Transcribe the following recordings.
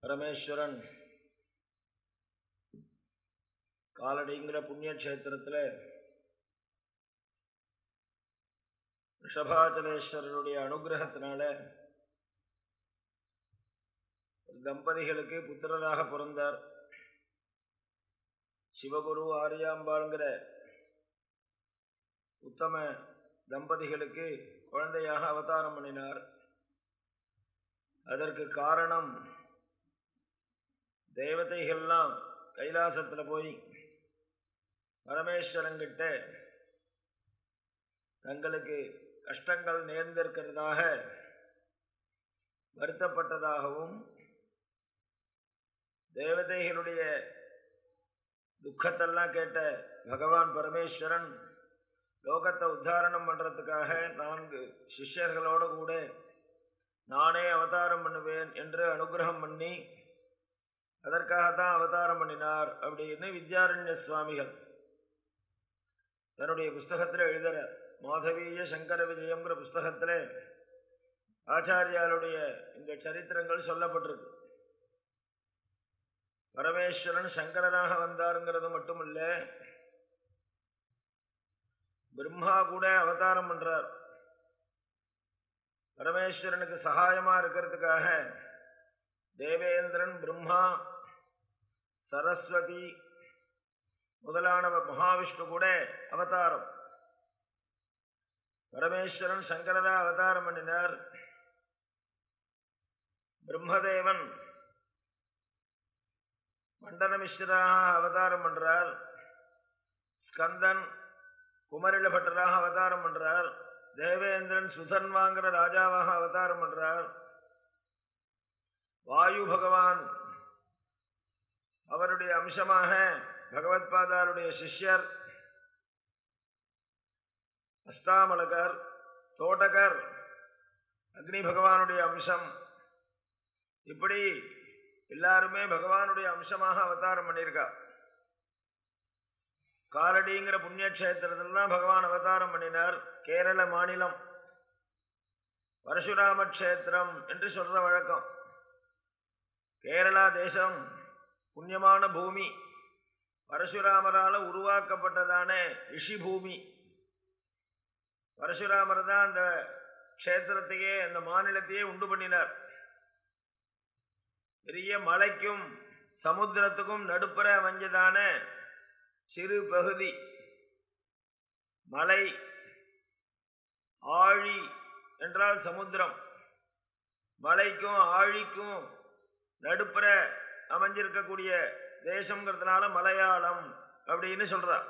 பரமேஸ்வரன் காலடிங்கிற புண்ணிய க்ஷேத்திரத்தில் ரிஷபாச்சலேஸ்வரருடைய அனுகிரகத்தினால தம்பதிகளுக்கு புத்திரராக பிறந்தார் சிவகுரு ஆரியாம்பாளுங்கிற உத்தம தம்பதிகளுக்கு குழந்தையாக அவதாரம் பண்ணினார் அதற்கு காரணம் தேவதைகள்லாம் கைலாசத்தில் போய் பரமேஸ்வரங்கிட்ட தங்களுக்கு கஷ்டங்கள் நேர்ந்திருக்கிறதாக வருத்தப்பட்டதாகவும் தேவதைகளுடைய துக்கத்தெல்லாம் கேட்ட பகவான் பரமேஸ்வரன் லோகத்தை உத்தாரணம் பண்ணுறதுக்காக நான்கு சிஷ்யர்களோடு கூட நானே அவதாரம் பண்ணுவேன் என்று அனுகிரகம் பண்ணி அதற்காகத்தான் அவதாரம் பண்ணினார் அப்படின்னு வித்யாரண்ய சுவாமிகள் தன்னுடைய புஸ்தகத்தில் எழுதுற மாதவீய சங்கர விஜயங்கிற புஸ்தகத்தில் ஆச்சாரியாருடைய இந்த சரித்திரங்கள் சொல்லப்பட்டிருக்கு பரமேஸ்வரன் சங்கரனாக வந்தாருங்கிறது மட்டுமல்ல பிரம்மா கூட அவதாரம் பண்றார் பரமேஸ்வரனுக்கு சகாயமா இருக்கிறதுக்காக தேவேந்திரன் பிரம்மா சரஸ்வதி முதலானவ மகாவிஷ்ணு கூட அவதாரம் பரமேஸ்வரன் சங்கரதா அவதாரம் பண்ணினார் பிரம்மதேவன் மண்டனமிஸ்வராக அவதாரம் பண்றார் ஸ்கந்தன் குமரில பட்டராக அவதாரம் பண்றார் தேவேந்திரன் சுதன் வாங்குற ராஜாவாக அவதாரம் பண்றார் வாயு பகவான் அவருடைய அம்சமாக பகவத்பாதாருடைய சிஷ்யர் அஸ்தாமலகர் தோட்டகர் அக்னி பகவானுடைய அம்சம் இப்படி எல்லாருமே பகவானுடைய அம்சமாக அவதாரம் பண்ணியிருக்கா காலடிங்கிற புண்ணியக்ஷேத்திரத்தில் தான் பகவான் அவதாரம் பண்ணினார் கேரள மாநிலம் பரசுராம க்ஷேத்திரம் என்று சொல்ற வழக்கம் கேரளா தேசம் புண்ணியமான பூமி பரசுராமரால் உருவாக்கப்பட்டதான ரிஷி பூமி பரசுராமர் தான் அந்த க்ஷேத்திரத்தையே அந்த மாநிலத்தையே உண்டு பண்ணினார் பெரிய மலைக்கும் சமுத்திரத்துக்கும் நடுப்புற அமைஞ்சதான சிறு பகுதி மலை ஆழி என்றால் சமுத்திரம் மலைக்கும் ஆழிக்கும் நடுப்புற அமைஞ்சிருக்கக்கூடிய தேசங்கிறதுனால மலையாளம் அப்படின்னு சொல்றார்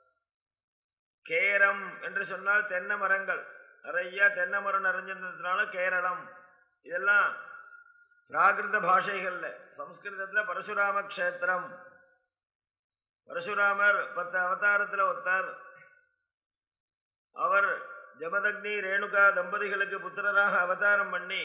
கேரம் என்று சொன்னால் தென்னை மரங்கள் நிறைய தென்னை மரம் நிறைஞ்சிருந்ததுனால கேரளம் இதெல்லாம் பிராகிருத பாஷைகள்ல சம்ஸ்கிருதத்தில் பரசுராம க்ஷேத்திரம் பரசுராமர் பத்து அவதாரத்தில் ஒருத்தர் அவர் ஜமதக்னி ரேணுகா தம்பதிகளுக்கு புத்திரராக அவதாரம் பண்ணி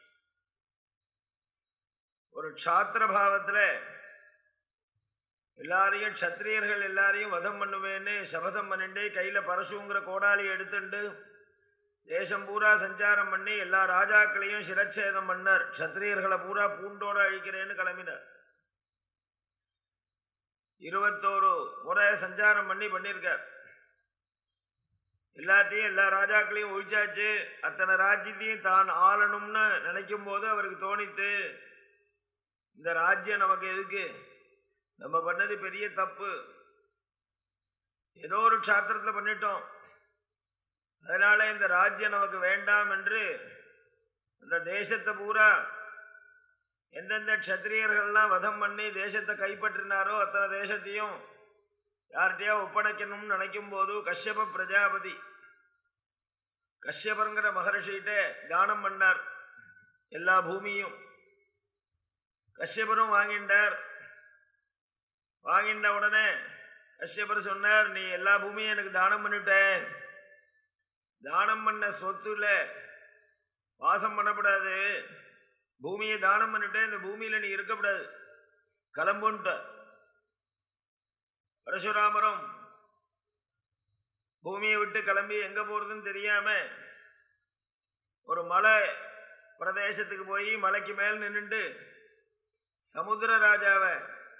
ஒரு க்ஷாத்திர பாவத்தில் எல்லாரையும் க்ஷத்திரியர்கள் எல்லாரையும் வதம் பண்ணுவேன்னு சபதம் பண்ணிட்டு கையில் பரசுங்கிற கோடாலி எடுத்துட்டு தேசம் பூரா சஞ்சாரம் பண்ணி எல்லா ராஜாக்களையும் சிரச்சேதம் பண்ணார் க்ஷத்திரியர்களை பூரா பூண்டோட அழிக்கிறேன்னு கிளம்பினார் இருபத்தோரு முறை சஞ்சாரம் பண்ணி பண்ணியிருக்கார் எல்லாத்தையும் எல்லா ராஜாக்களையும் ஒழிச்சாச்சு அத்தனை ராஜ்யத்தையும் தான் ஆளணும்னு நினைக்கும் போது அவருக்கு தோணித்து இந்த ராஜ்யம் நமக்கு எதுக்கு நம்ம பண்ணது பெரிய தப்பு ஏதோ ஒரு க்ஷாத்திரத்தில் பண்ணிட்டோம் அதனால இந்த ராஜ்யம் நமக்கு வேண்டாம் என்று அந்த தேசத்தை பூரா எந்தெந்த க்ஷத்திரியர்கள்லாம் வதம் பண்ணி தேசத்தை கைப்பற்றினாரோ அத்தனை தேசத்தையும் யார்கிட்டயா ஒப்படைக்கணும்னு நினைக்கும் போது கஷ்யப பிரஜாபதி கஷ்யபருங்கிற மகர்ஷிகிட்ட தானம் பண்ணார் எல்லா பூமியும் கஷ்யபரும் வாங்கிட்டார் வாங்கிட்ட உடனே கஷ்யபர் சொன்னார் நீ எல்லா பூமியும் எனக்கு தானம் பண்ணிட்ட தானம் பண்ண சொத்துல வாசம் பண்ணக்கூடாது பூமியை தானம் பண்ணிட்டு இந்த பூமியில நீ இருக்கக்கூடாது கிளம்புன்ட்ட பரசுராமரும் பூமியை விட்டு கிளம்பி எங்க போறதுன்னு தெரியாம ஒரு மலை பிரதேசத்துக்கு போய் மலைக்கு மேல் நின்றுட்டு சமுத்திர ராஜாவை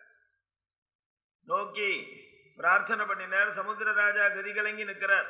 நோக்கி பிரார்த்தனை பண்ணினார் சமுத்திர ராஜா கதிகலங்கி நிற்கிறார்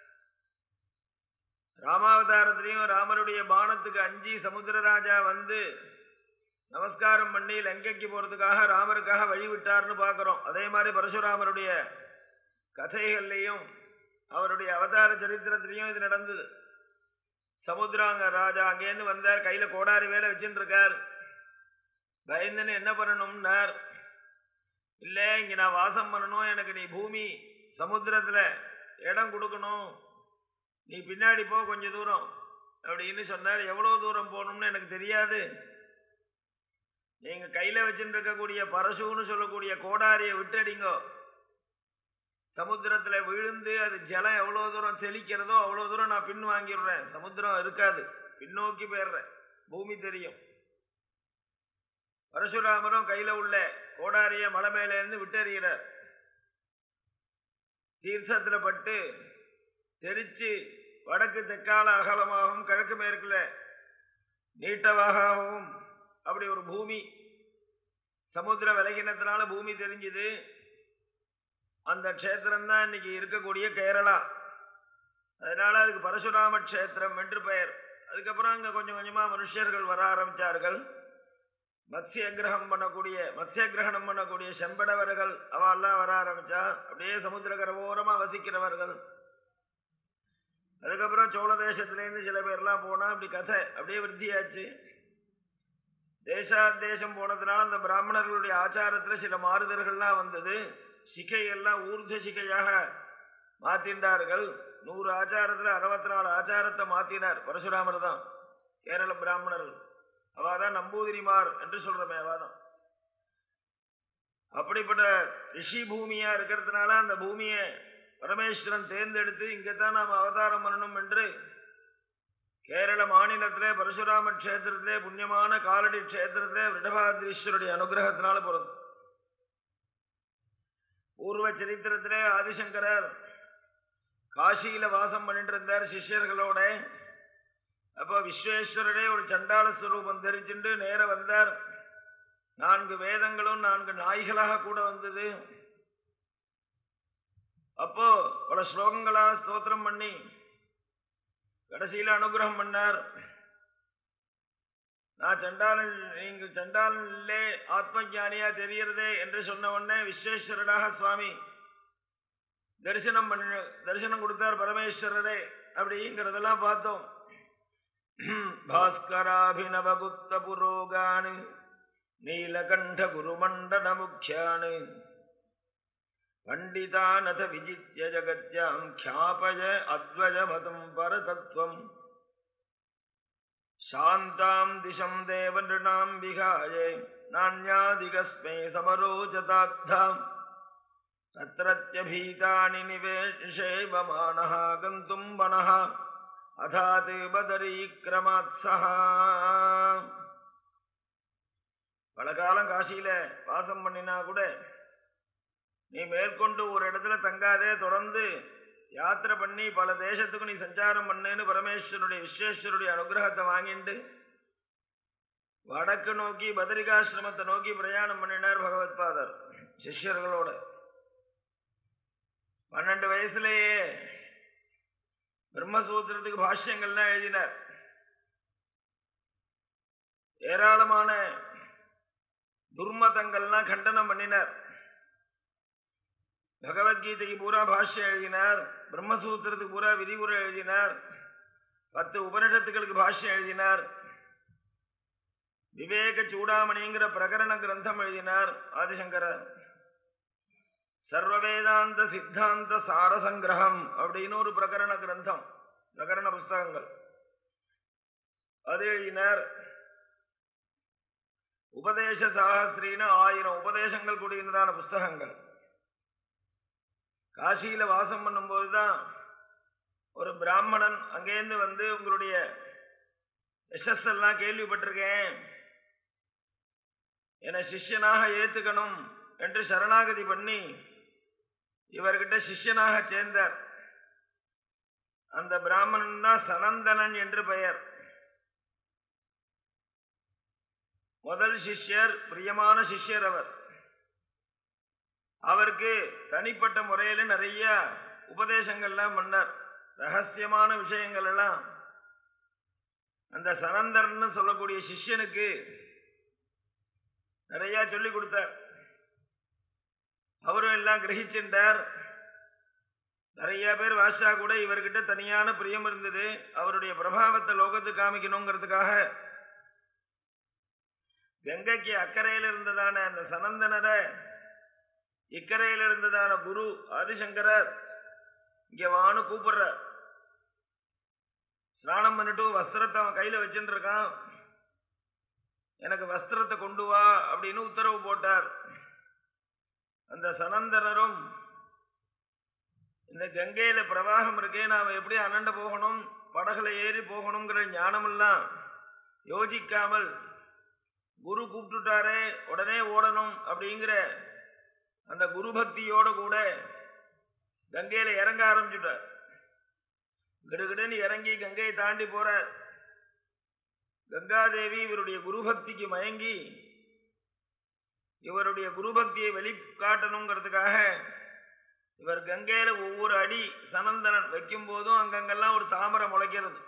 ராமாவதாரத்திலையும் ராமருடைய பானத்துக்கு அஞ்சி சமுத்திர ராஜா வந்து நமஸ்காரம் பண்ணி லங்கைக்கு போறதுக்காக ராமருக்காக வழி விட்டார்னு பார்க்குறோம் அதே மாதிரி பரசுராமருடைய கதைகள்லையும் அவருடைய அவதார சரித்திரத்திலையும் இது நடந்தது சமுத்திராங்க ராஜா அங்கேருந்து வந்தார் கையில் கோடாரி வேலை வச்சுட்டு இருக்கார் பயந்துன்னு என்ன பண்ணணும்னார் இல்லை இங்கே நான் வாசம் பண்ணணும் எனக்கு நீ பூமி சமுத்திரத்தில் இடம் கொடுக்கணும் நீ பின்னாடி போ கொஞ்சம் தூரம் அப்படின்னு சொன்னார் எவ்வளோ தூரம் போகணும்னு எனக்கு தெரியாது நீங்கள் கையில் வச்சுட்டு இருக்கக்கூடிய பரசுன்னு சொல்லக்கூடிய கோடாரியை விட்டடிங்கோ சமுத்திரத்தில் விழுந்து அது ஜலம் எவ்வளோ தூரம் தெளிக்கிறதோ அவ்வளோ தூரம் நான் பின் வாங்கிடுறேன் சமுத்திரம் இருக்காது பின்னோக்கி போயிடுறேன் பூமி தெரியும் பரசுராமரும் கையில் உள்ள கோடாரிய மலை மேலேருந்து விட்டெறிகிறார் தீர்த்தத்தில் பட்டு தெரிச்சு வடக்கு தெற்கால அகலமாகவும் கிழக்கு மேற்குல நீட்டவாகவும் அப்படி ஒரு பூமி சமுத்திர விலகினத்தினால பூமி தெரிஞ்சுது அந்த க்ஷேத்திரம் தான் இன்னைக்கு இருக்கக்கூடிய கேரளா அதனால அதுக்கு பரசுராம க்ஷேத்திரம் என்று பெயர் அதுக்கப்புறம் அங்கே கொஞ்சம் கொஞ்சமாக மனுஷர்கள் வர ஆரம்பித்தார்கள் மத்ய கிரகம் பண்ணக்கூடிய மத்ய கிரகணம் பண்ணக்கூடிய செம்படவர்கள் அவெல்லாம் வர ஆரம்பிச்சா அப்படியே சமுத்திரக்கரை ஓரமாக வசிக்கிறவர்கள் அதுக்கப்புறம் சோழ தேசத்துலேருந்து சில பேர்லாம் போனால் அப்படி கதை அப்படியே விருத்தியாச்சு தேசாத்தேசம் போனதுனால அந்த பிராமணர்களுடைய ஆச்சாரத்தில் சில மாறுதல்கள்லாம் வந்தது சிகையெல்லாம் ஊர்த சிகையாக மாற்றின்றார்கள் நூறு ஆச்சாரத்தில் அறுபத்தி நாலு ஆச்சாரத்தை மாற்றினார் பரசுராமர் தான் கேரள பிராமணர்கள் அவள் தான் நம்பூதிரிமார் என்று சொல்கிறோமே அவள் தான் அப்படிப்பட்ட ரிஷி பூமியாக இருக்கிறதுனால அந்த பூமியை பரமேஸ்வரன் தேர்ந்தெடுத்து இங்கே தான் நாம் அவதாரம் பண்ணணும் என்று கேரள மாநிலத்திலே பரசுராம க்ஷேத்திரத்திலே புண்ணியமான காலடி க்ஷேத்திரத்திலே விடபாதிரீஸ்வருடைய அனுகிரகத்தினால பிறந்து பூர்வ சரித்திரத்திலே ஆதிசங்கரர் காசியில் வாசம் பண்ணிட்டு இருந்தார் சிஷ்யர்களோட அப்போ விஸ்வேஸ்வரரே ஒரு சண்டாள ஸ்வரூபம் தெரிச்சுட்டு நேர வந்தார் நான்கு வேதங்களும் நான்கு நாய்களாக கூட வந்தது அப்போ பல ஸ்லோகங்களால் ஸ்தோத்திரம் பண்ணி கடைசியில் அனுகிரகம் பண்ணார் நான் சண்டாளன் நீங்கள் சண்டாளன் இல்லே ஆத்ம ஞானியா தெரியறதே என்று சொன்ன உடனே விஸ்வேஸ்வரனாக சுவாமி தரிசனம் பண்ண தரிசனம் கொடுத்தார் பரமேஸ்வரரே அப்படிங்கிறதெல்லாம் பார்த்தோம் பாஸ்கராபினவகுப்த புரோகான் நீலகண்ட குருமண்டல முக்கியான் பண்டிதானத விஜித்ய ஜகத்யாம் ख्यापय அத்வஜமதம் பரதத்வம் சாந்தாம் திசம் தேவநிருணாம் விகாயே நானியாதிகஸ்மை சமரோஜதாத்தாம் தத்ரத்யபீதானி நிவேஷேவமானः கந்தும் வனः அதாத் பதரீக்கிரமாத் சஹா பல காலம் காசியில வாசம் பண்ணினா கூட நீ மேற்கொண்டு ஒரு இடத்துல தங்காதே தொடர்ந்து யாத்திரை பண்ணி பல தேசத்துக்கு நீ சஞ்சாரம் பண்ணுன்னு பரமேஸ்வருடைய விஸ்வேஸ்வருடைய அனுகிரகத்தை வாங்கிட்டு வடக்கு நோக்கி பதரிகாசிரமத்தை நோக்கி பிரயாணம் பண்ணினார் பகவத் பாதர் சிஷ்யர்களோட பன்னெண்டு வயசுலேயே பிரம்மசூத்திரத்துக்கு பாஷ்யங்கள்லாம் எழுதினார் ஏராளமான துர்மதங்கள்லாம் கண்டனம் பண்ணினார் பகவத்கீதைக்கு பூரா பாஷ்யம் எழுதினார் பிரம்மசூத்திரத்துக்கு பூரா விரிவுரை எழுதினார் பத்து உபனிஷத்துக்களுக்கு பாஷ்யம் எழுதினார் விவேக சூடாமணிங்கிற பிரகரண கிரந்தம் எழுதினார் ஆதிசங்கரர் சர்வவேதாந்த சித்தாந்த சாரசங்கிரகம் அப்படின்னு ஒரு பிரகரண கிரந்தம் பிரகரண புஸ்தகங்கள் அது எழுதினார் உபதேச சாகஸ்ரீன்னு ஆயிரம் உபதேசங்கள் கூடியிருந்ததான புஸ்தகங்கள் காசியில் வாசம் பண்ணும்போது தான் ஒரு பிராமணன் அங்கேருந்து வந்து உங்களுடைய யசஸ் எல்லாம் கேள்விப்பட்டிருக்கேன் என்னை சிஷ்யனாக ஏற்றுக்கணும் என்று சரணாகதி பண்ணி இவர்கிட்ட சிஷ்யனாக சேர்ந்தார் அந்த பிராமணன் தான் சனந்தனன் என்று பெயர் முதல் சிஷ்யர் பிரியமான சிஷ்யர் அவர் அவருக்கு தனிப்பட்ட முறையில் நிறைய உபதேசங்கள்லாம் பண்ணார் ரகசியமான விஷயங்கள் எல்லாம் அந்த சனந்தரன்னு சொல்லக்கூடிய சிஷ்யனுக்கு நிறைய சொல்லி கொடுத்தார் அவரும் எல்லாம் கிரகிச்சுட்டார் நிறைய பேர் வாஷா கூட இவர்கிட்ட தனியான பிரியம் இருந்தது அவருடைய பிரபாவத்தை லோகத்துக்கு காமிக்கணுங்கிறதுக்காக கங்கைக்கு அக்கறையில் இருந்ததான அந்த சனந்தனரை இக்கரையில் இருந்ததான குரு ஆதிசங்கரர் இங்க வான்னு கூப்பிடுறார் ஸ்நானம் பண்ணிட்டு வஸ்திரத்தை அவன் கையில வச்சுட்டு இருக்கான் எனக்கு வஸ்திரத்தை கொண்டு வா அப்படின்னு உத்தரவு போட்டார் அந்த சனந்தரரும் இந்த கங்கையில பிரவாகம் இருக்கே நாம் எப்படி அனண்ட போகணும் படகுல ஏறி போகணுங்கிற ஞானமெல்லாம் யோசிக்காமல் குரு கூப்பிட்டுட்டாரே உடனே ஓடணும் அப்படிங்கிற அந்த குரு பக்தியோட கூட கங்கையில இறங்க ஆரம்பிச்சுட்டார் கிடுகிடுன்னு இறங்கி கங்கையை தாண்டி போற கங்காதேவி இவருடைய குரு பக்திக்கு மயங்கி இவருடைய குரு பக்தியை வெளிக்காட்டணுங்கிறதுக்காக இவர் கங்கையில ஒவ்வொரு அடி சனந்தனன் வைக்கும் போதும் அங்கங்கெல்லாம் ஒரு தாமரை முளைக்கிறது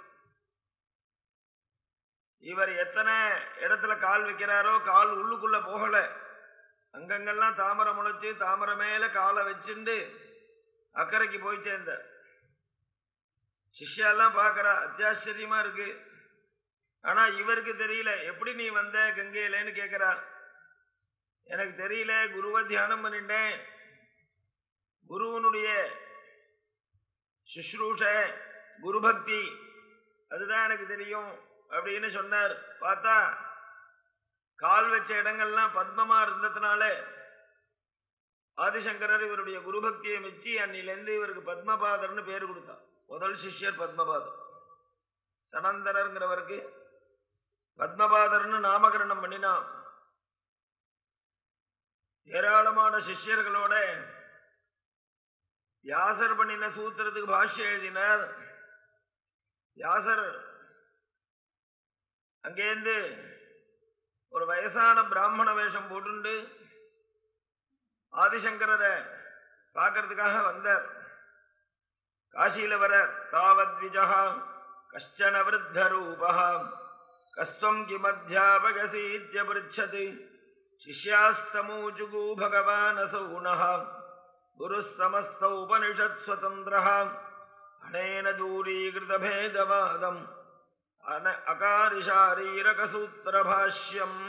இவர் எத்தனை இடத்துல கால் வைக்கிறாரோ கால் உள்ளுக்குள்ள போகல அங்கங்கெல்லாம் தாமரை முளைச்சு தாமரை மேல காலை வச்சுண்டு அக்கறைக்கு போய் சேர்ந்த சிஷ்யாலாம் பார்க்கறா அத்தியாச்சரியமா இருக்கு ஆனா இவருக்கு தெரியல எப்படி நீ வந்த கங்கையிலன்னு கேட்கிறா எனக்கு தெரியல குருவை தியானம் பண்ணிட்டேன் குருவனுடைய சுஷ்ரூஷ குரு பக்தி அதுதான் எனக்கு தெரியும் அப்படின்னு சொன்னார் பார்த்தா கால் வச்ச இடங்கள்லாம் பத்மமா இருந்ததுனால ஆதிசங்கரர் இவருடைய குரு பக்தியை மெச்சி அன்னிலேருந்து இவருக்கு பத்மபாதர்னு பேர் கொடுத்தான் முதல் சிஷ்யர் பத்மபாதர் சனந்தரங்கிறவருக்கு பத்மபாதர்னு நாமகரணம் பண்ணினான் ஏராளமான சிஷ்யர்களோட வியாசர் பண்ணின சூத்திரத்துக்கு பாஷ்யம் எழுதினார் வியாசர் அங்கேருந்து ஒரு வயசான பிராமண வேஷம் போட்டுண்டு ஆதிசங்கரரை பார்க்கறதுக்காக வந்தார் காசியில வர தாவத் விஜா கஷ்டன விருத்த ரூபா கஸ்துவம் கிமத்தியாபகசீத்யபிருச்சதி சிஷ்யாஸ்தமூஜுகு பகவான் அசௌனः குரு சமஸ்த உபனிஷத் ஸ்வதந்திரः அனேன தூரீகிருதபேதவாதம் அன அகாரிஷாரீரகசூத்திரபாஷ்யம்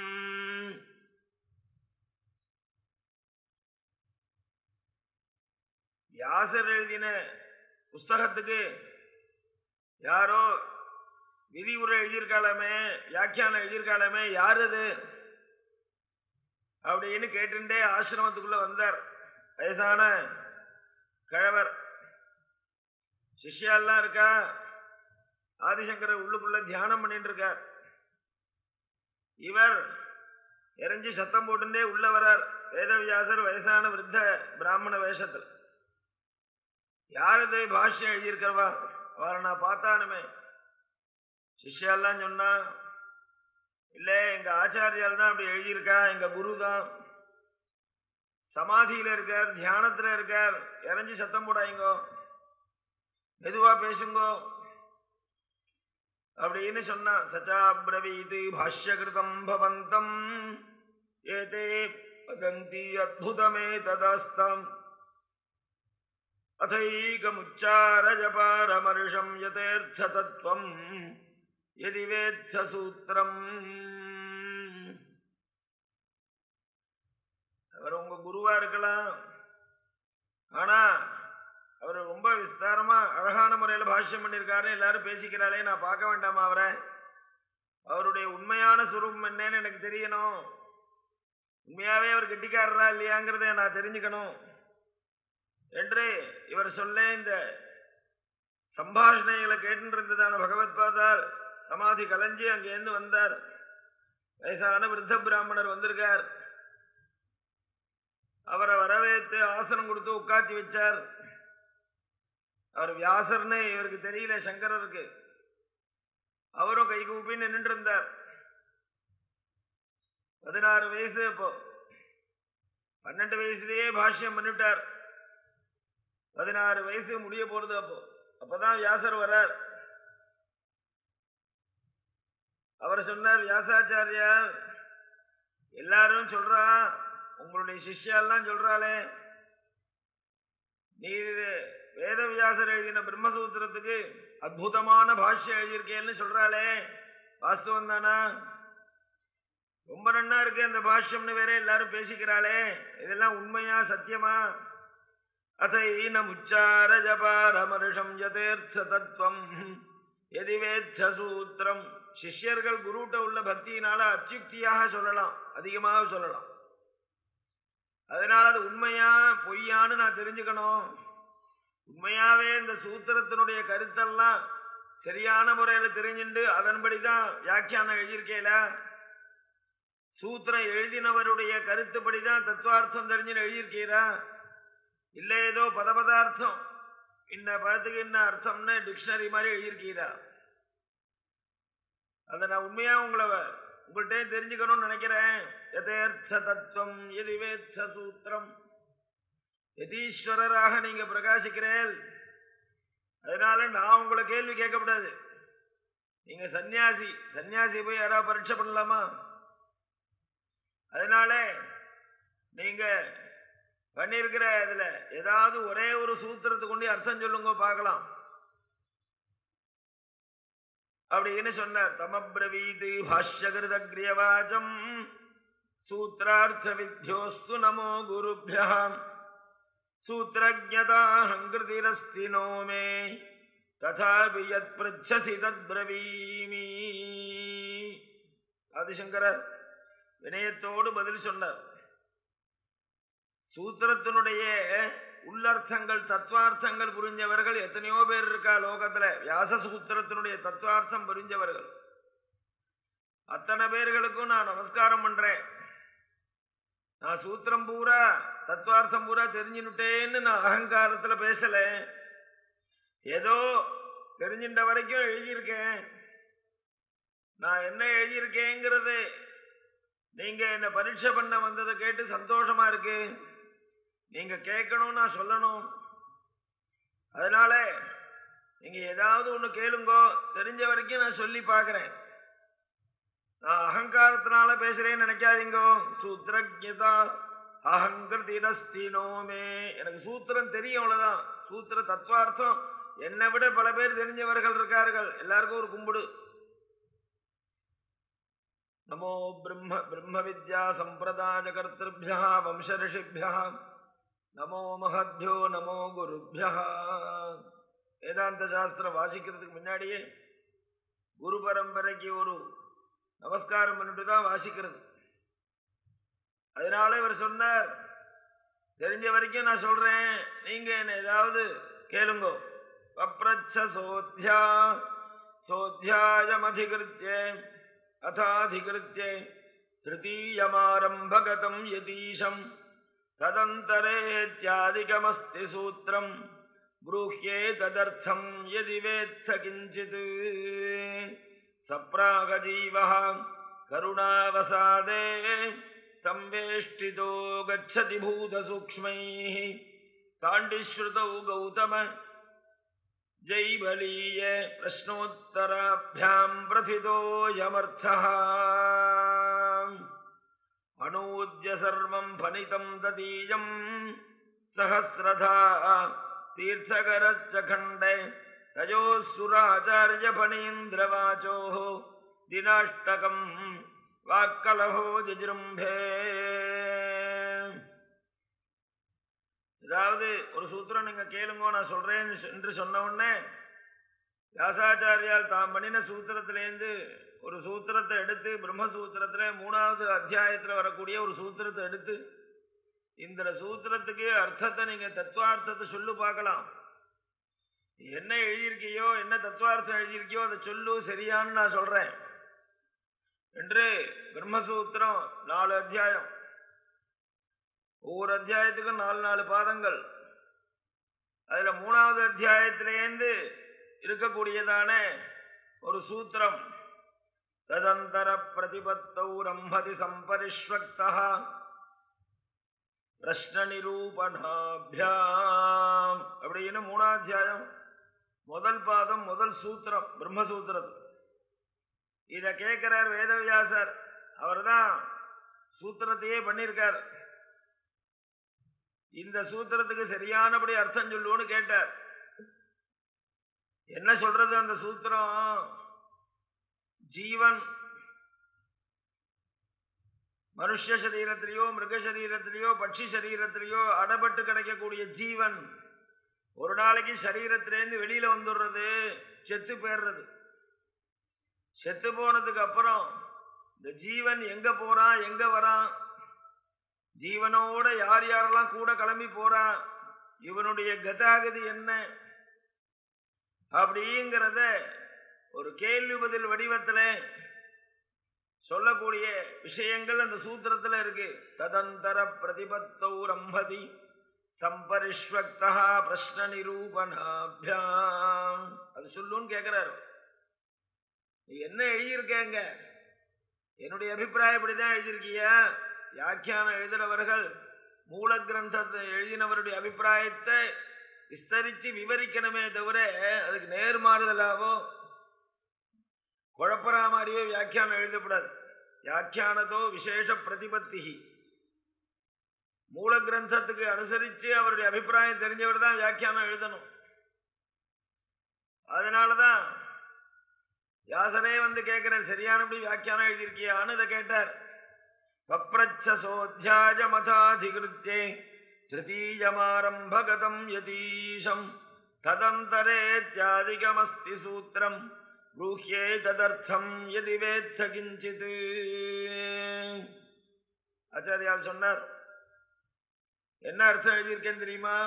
வியாசர் எழுதின புஸ்தகத்துக்கு யாரோ விரிவுரை எழுதியிருக்காளமே வியாக்கியானம் எழுதியிருக்காளமே யார் அது அப்படின்னு கேட்டுட்டே ஆசிரமத்துக்குள்ள வந்தார் வயசான கிழவர் சிஷ்யாலாம் இருக்கா ஆதிசங்கரர் உள்ளுக்குள்ள தியானம் பண்ணிட்டு இருக்கார் இவர் எரிஞ்சு சத்தம் போட்டுட்டே உள்ள வரார் வேதவியாசர் வயசான விருத்த பிராமண வேஷத்தில் யாரது பாஷ்யம் எழுதியிருக்கிறவா அவரை நான் பார்த்தானுமே சிஷ்யாலாம் சொன்னா இல்லை எங்க ஆச்சாரியால் தான் அப்படி எழுதியிருக்கா எங்க குரு தான் சமாதியில இருக்கார் தியானத்துல இருக்கார் இறஞ்சி சத்தம் போடாதீங்கோ மெதுவா பேசுங்கோ அப்படின்னு சொன்னா சச்சா பிரவீது பாஷ்யகிருதம் பவந்தம் ஏதே வதந்தி அத்புதமே ததாஸ்தம் அதைகமுச்சாரஜபாரமர்ஷம் யதேர்த்த தத்துவம் எதி வேத்ச சூத்திரம் அவர் உங்க குருவா இருக்கலாம் ஆனா அவர் ரொம்ப விஸ்தாரமா அழகான முறையில பாஷ்யம் பண்ணியிருக்காரு எல்லாரும் பேசிக்கிறாளே நான் பார்க்க வேண்டாமா அவரை அவருடைய உண்மையான சுரூபம் என்னன்னு எனக்கு தெரியணும் உண்மையாவே அவர் கெட்டிக்காரரா இல்லையாங்கிறத நான் தெரிஞ்சுக்கணும் என்று இவர் சொல்ல இந்த சம்பாஷணைகளை கேட்டுருந்ததான பகவத் பாதால் சமாதி கலைஞ்சி அங்கேருந்து வந்தார் வயசான விருத்த பிராமணர் வந்திருக்கார் அவரை வரவேற்று ஆசனம் கொடுத்து உட்காத்தி வச்சார் அவர் வியாசர்னு இவருக்கு தெரியல சங்கரருக்கு அவரும் கை கூப்பி நின்று இருந்தார் பதினாறு வயசு அப்போ பன்னெண்டு வயசுலயே பாஷ்யம் பண்ணிவிட்டார் பதினாறு வயசு முடிய போறது அப்போ அப்பதான் வியாசர் வர்றார் அவர் சொன்னார் வியாசாச்சாரியார் எல்லாரும் சொல்றா உங்களுடைய சிஷ்யாலாம் சொல்றாளே நீர் வேதவியாசர் எழுதின பிரம்மசூத்திரத்துக்கு அற்புதமான பாஷ்யம் எழுதியிருக்கேன்னு சொல்றாளே வாஸ்தவம் தானா ரொம்ப நன்னா இருக்கு அந்த பாஷ்யம்னு வேற எல்லாரும் பேசிக்கிறாளே இதெல்லாம் உண்மையா சத்தியமா அதைனம் உச்சார ஜபாரமருஷம் யதேர்த்த தத்துவம் எதிவேத்த சூத்திரம் சிஷ்யர்கள் குருட்ட உள்ள பக்தியினால அத்தியுக்தியாக சொல்லலாம் அதிகமாக சொல்லலாம் அதனால அது உண்மையா பொய்யான்னு நான் தெரிஞ்சுக்கணும் உண்மையாவே இந்த சூத்திரத்தினுடைய கருத்தெல்லாம் சரியான முறையில் தெரிஞ்சுண்டு அதன்படி தான் வியாக்கியானம் எழுதியிருக்கேல சூத்திரம் எழுதினவருடைய கருத்துப்படி தான் தத்துவார்த்தம் தெரிஞ்சுன்னு எழுதியிருக்கீரா இல்லை ஏதோ பதபதார்த்தம் இன்ன பதத்துக்கு என்ன அர்த்தம்னு டிக்ஷனரி மாதிரி எழுதியிருக்கீரா அதை நான் உண்மையா உங்களை உங்கள்கிட்ட தெரிஞ்சுக்கணும்னு நினைக்கிறேன் எதேர்த்த தத்துவம் எதிவேத்த சூத்திரம் யதீஸ்வரராக நீங்க பிரகாசிக்கிறேன் அதனால நான் உங்களை கேள்வி கேட்கக்கூடாது நீங்க சன்னியாசி சன்னியாசி போய் யாராவது பரீட்சை பண்ணலாமா அதனால நீங்க பண்ணியிருக்கிற இதுல ஏதாவது ஒரே ஒரு சூத்திரத்தை கொண்டு அர்த்தம் சொல்லுங்க பார்க்கலாம் அப்படின்னு சொன்னார் தமப்ரவீது பாஷ்யகிருதக்ரியவாச்சம் சூத்திரார்த்த வித்யோஸ்து நமோ குருபியாம் சூத்திரஜதாஹங்கிருதிரஸ்தி நோ மே ததாபி யத் பிருச்சசி தத் பிரவீமி ஆதிசங்கரர் வினயத்தோடு பதில் சொன்னார் சூத்திரத்தினுடைய உள்ளர்த்தங்கள் தத்துவார்த்தங்கள் புரிஞ்சவர்கள் எத்தனையோ பேர் இருக்கா லோகத்துல வியாச சூத்திரத்தினுடைய தத்துவார்த்தம் புரிஞ்சவர்கள் அத்தனை பேர்களுக்கும் நான் நமஸ்காரம் பண்றேன் நான் சூத்திரம் பூரா தத்துவார்த்தம் பூரா தெரிஞ்சுனுட்டேன்னு நான் அகங்காரத்துல பேசல ஏதோ தெரிஞ்சின்ற வரைக்கும் எழுதியிருக்கேன் நான் என்ன எழுதியிருக்கேங்கிறது நீங்க என்ன பரீட்சை பண்ண வந்ததை கேட்டு சந்தோஷமா இருக்கு நீங்க கேட்கணும் நான் சொல்லணும் அதனால நீங்க ஏதாவது ஒன்று கேளுங்கோ தெரிஞ்ச வரைக்கும் நான் சொல்லி பார்க்குறேன் நான் அகங்காரத்தினால பேசுறேன்னு நினைக்காதீங்கோ சூத்திரஜதா அகங்கிருதினஸ்தினோமே எனக்கு சூத்திரம் தெரியும் அவ்வளவுதான் சூத்திர தத்துவார்த்தம் என்னை விட பல பேர் தெரிஞ்சவர்கள் இருக்கார்கள் எல்லாருக்கும் ஒரு கும்பிடு நமோ பிரம்ம பிரம்ம வித்யா சம்பிரதாய கர்த்திருபியா வம்ச ரிஷிபியா நமோ மகத்யோ நமோ குருபியா வேதாந்த சாஸ்திரம் வாசிக்கிறதுக்கு முன்னாடியே குரு பரம்பரைக்கு ஒரு நமஸ்காரம் பண்ணிட்டு தான் வாசிக்கிறது அதனால இவர் சொன்னார் தெரிஞ்ச வரைக்கும் நான் சொல்றேன் நீங்க என்ன ஏதாவது கேளுங்கோ பப்ரச்ச சோத்யா சோத்யாயமதிகிருத்திய அதாதிகிருத்திய திருத்தீயமாரம்பகதம் யதீஷம் ததந்தரேத்யாதிகமஸ்தி சூத்திரம் ब्रूह्ये तदर्थं यदि वेत्थ किञ्चित् सप्रागजीवः करुणावसादे संवेष्टितो गच्छति भूतसूक्ष्मैः ताण्डिश्रुतौ गौतम जैबलीय प्रश्नोत्तराभ्यां प्रथितोऽयमर्थः अनूद्य सर्वं फलितं ददीयं सहस्रधा तीर्थकरच्च खण्डे तयोः दिनाष्टकम् वाक्कलहो ஜிஜிரும்பே ஏதாவது ஒரு சூத்திரம் நீங்க கேளுங்க நான் சொல்றேன் என்று சொன்ன உடனே வியாசாச்சாரியால் தாம் பண்ணின சூத்திரத்திலேருந்து ஒரு சூத்திரத்தை எடுத்து பிரம்மசூத்திரத்துல மூணாவது அத்தியாயத்தில் வரக்கூடிய ஒரு சூத்திரத்தை எடுத்து இந்த சூத்திரத்துக்கு அர்த்தத்தை நீங்க தத்துவார்த்தத்தை சொல்லு பார்க்கலாம் என்ன எழுதியிருக்கியோ என்ன தத்துவார்த்தம் எழுதியிருக்கியோ அதை சொல்லு சரியான்னு நான் சொல்றேன் என்று பிரம்மசூத்திரம் நாலு அத்தியாயம் ஒவ்வொரு அத்தியாயத்துக்கும் நாலு நாலு பாதங்கள் அதுல மூணாவது அத்தியாயத்திலேருந்து இருக்கக்கூடியதான ஒரு சூத்திரம் ததந்தர பிரதிபத்தௌ ரம்பதி சம்பரிஷ்வக்தா பிரஷ்ன நிரூபணாபியாம் அப்படின்னு மூணாத்தியாயம் முதல் பாதம் முதல் சூத்திரம் பிரம்மசூத்திரம் இத கேட்கிறார் வேதவியாசர் அவர்தான் சூத்திரத்தையே பண்ணியிருக்கார் இந்த சூத்திரத்துக்கு சரியானபடி அர்த்தம் சொல்லுன்னு கேட்டார் என்ன சொல்றது அந்த சூத்திரம் ஜீவன் மனுஷ சரீரத்திலேயோ மிருக சரீரத்திலேயோ பட்சி சரீரத்திலேயோ அடபட்டு கிடைக்கக்கூடிய ஜீவன் ஒரு நாளைக்கு சரீரத்திலேருந்து வெளியில வந்துடுறது செத்து போயிடுறது செத்து போனதுக்கு அப்புறம் இந்த ஜீவன் எங்க போறான் எங்க வரான் ஜீவனோட யார் யாரெல்லாம் கூட கிளம்பி போறான் இவனுடைய கதாகதி என்ன அப்படிங்கிறத ஒரு கேள்வி பதில் வடிவத்தில் சொல்லக்கூடிய விஷயங்கள் அந்த சூத்திரத்தில் இருக்கு ததந்தர பிரதிபத்தௌ ரம்பதி சம்பரிஷ்வக்தா பிரஷ்ன நிரூபணாபியாம் அது சொல்லுன்னு கேட்கிறாரு நீ என்ன எழுதியிருக்கேங்க என்னுடைய அபிப்பிராயம் இப்படிதான் எழுதியிருக்கியா வியாக்கியானம் எழுதுறவர்கள் மூல கிரந்தத்தை எழுதினவருடைய அபிப்பிராயத்தை விஸ்தரித்து விவரிக்கணுமே தவிர அதுக்கு நேர்மாறுதலாவோ குழப்பறா மாதிரியோ வியாக்கியானம் எழுதக்கூடாது வியாக்கியானதோ விசேஷ பிரதிபத்தி மூல கிரந்தத்துக்கு அனுசரித்து அவருடைய அபிப்பிராயம் தெரிஞ்சவர் தான் வியாக்கியானம் எழுதணும் அதனாலதான் வியாசனே வந்து கேட்கிறார் சரியானபடி வியாக்கியானம் எழுதியிருக்கியான்னு இதை கேட்டார் பப்ரச்சசோத்தியாய மதாதிகிருத்தியே திருத்தீயமாரம்பகதம் யதீஷம் ததந்தரேத்யாதிகமஸ்தி சூத்திரம் ப்ரூஹ்யே ததர்த்தம் எதி வேத்த கிஞ்சித் ஆச்சாரியால் சொன்னார் என்ன அர்த்தம் எழுதியிருக்கேன் தெரியுமா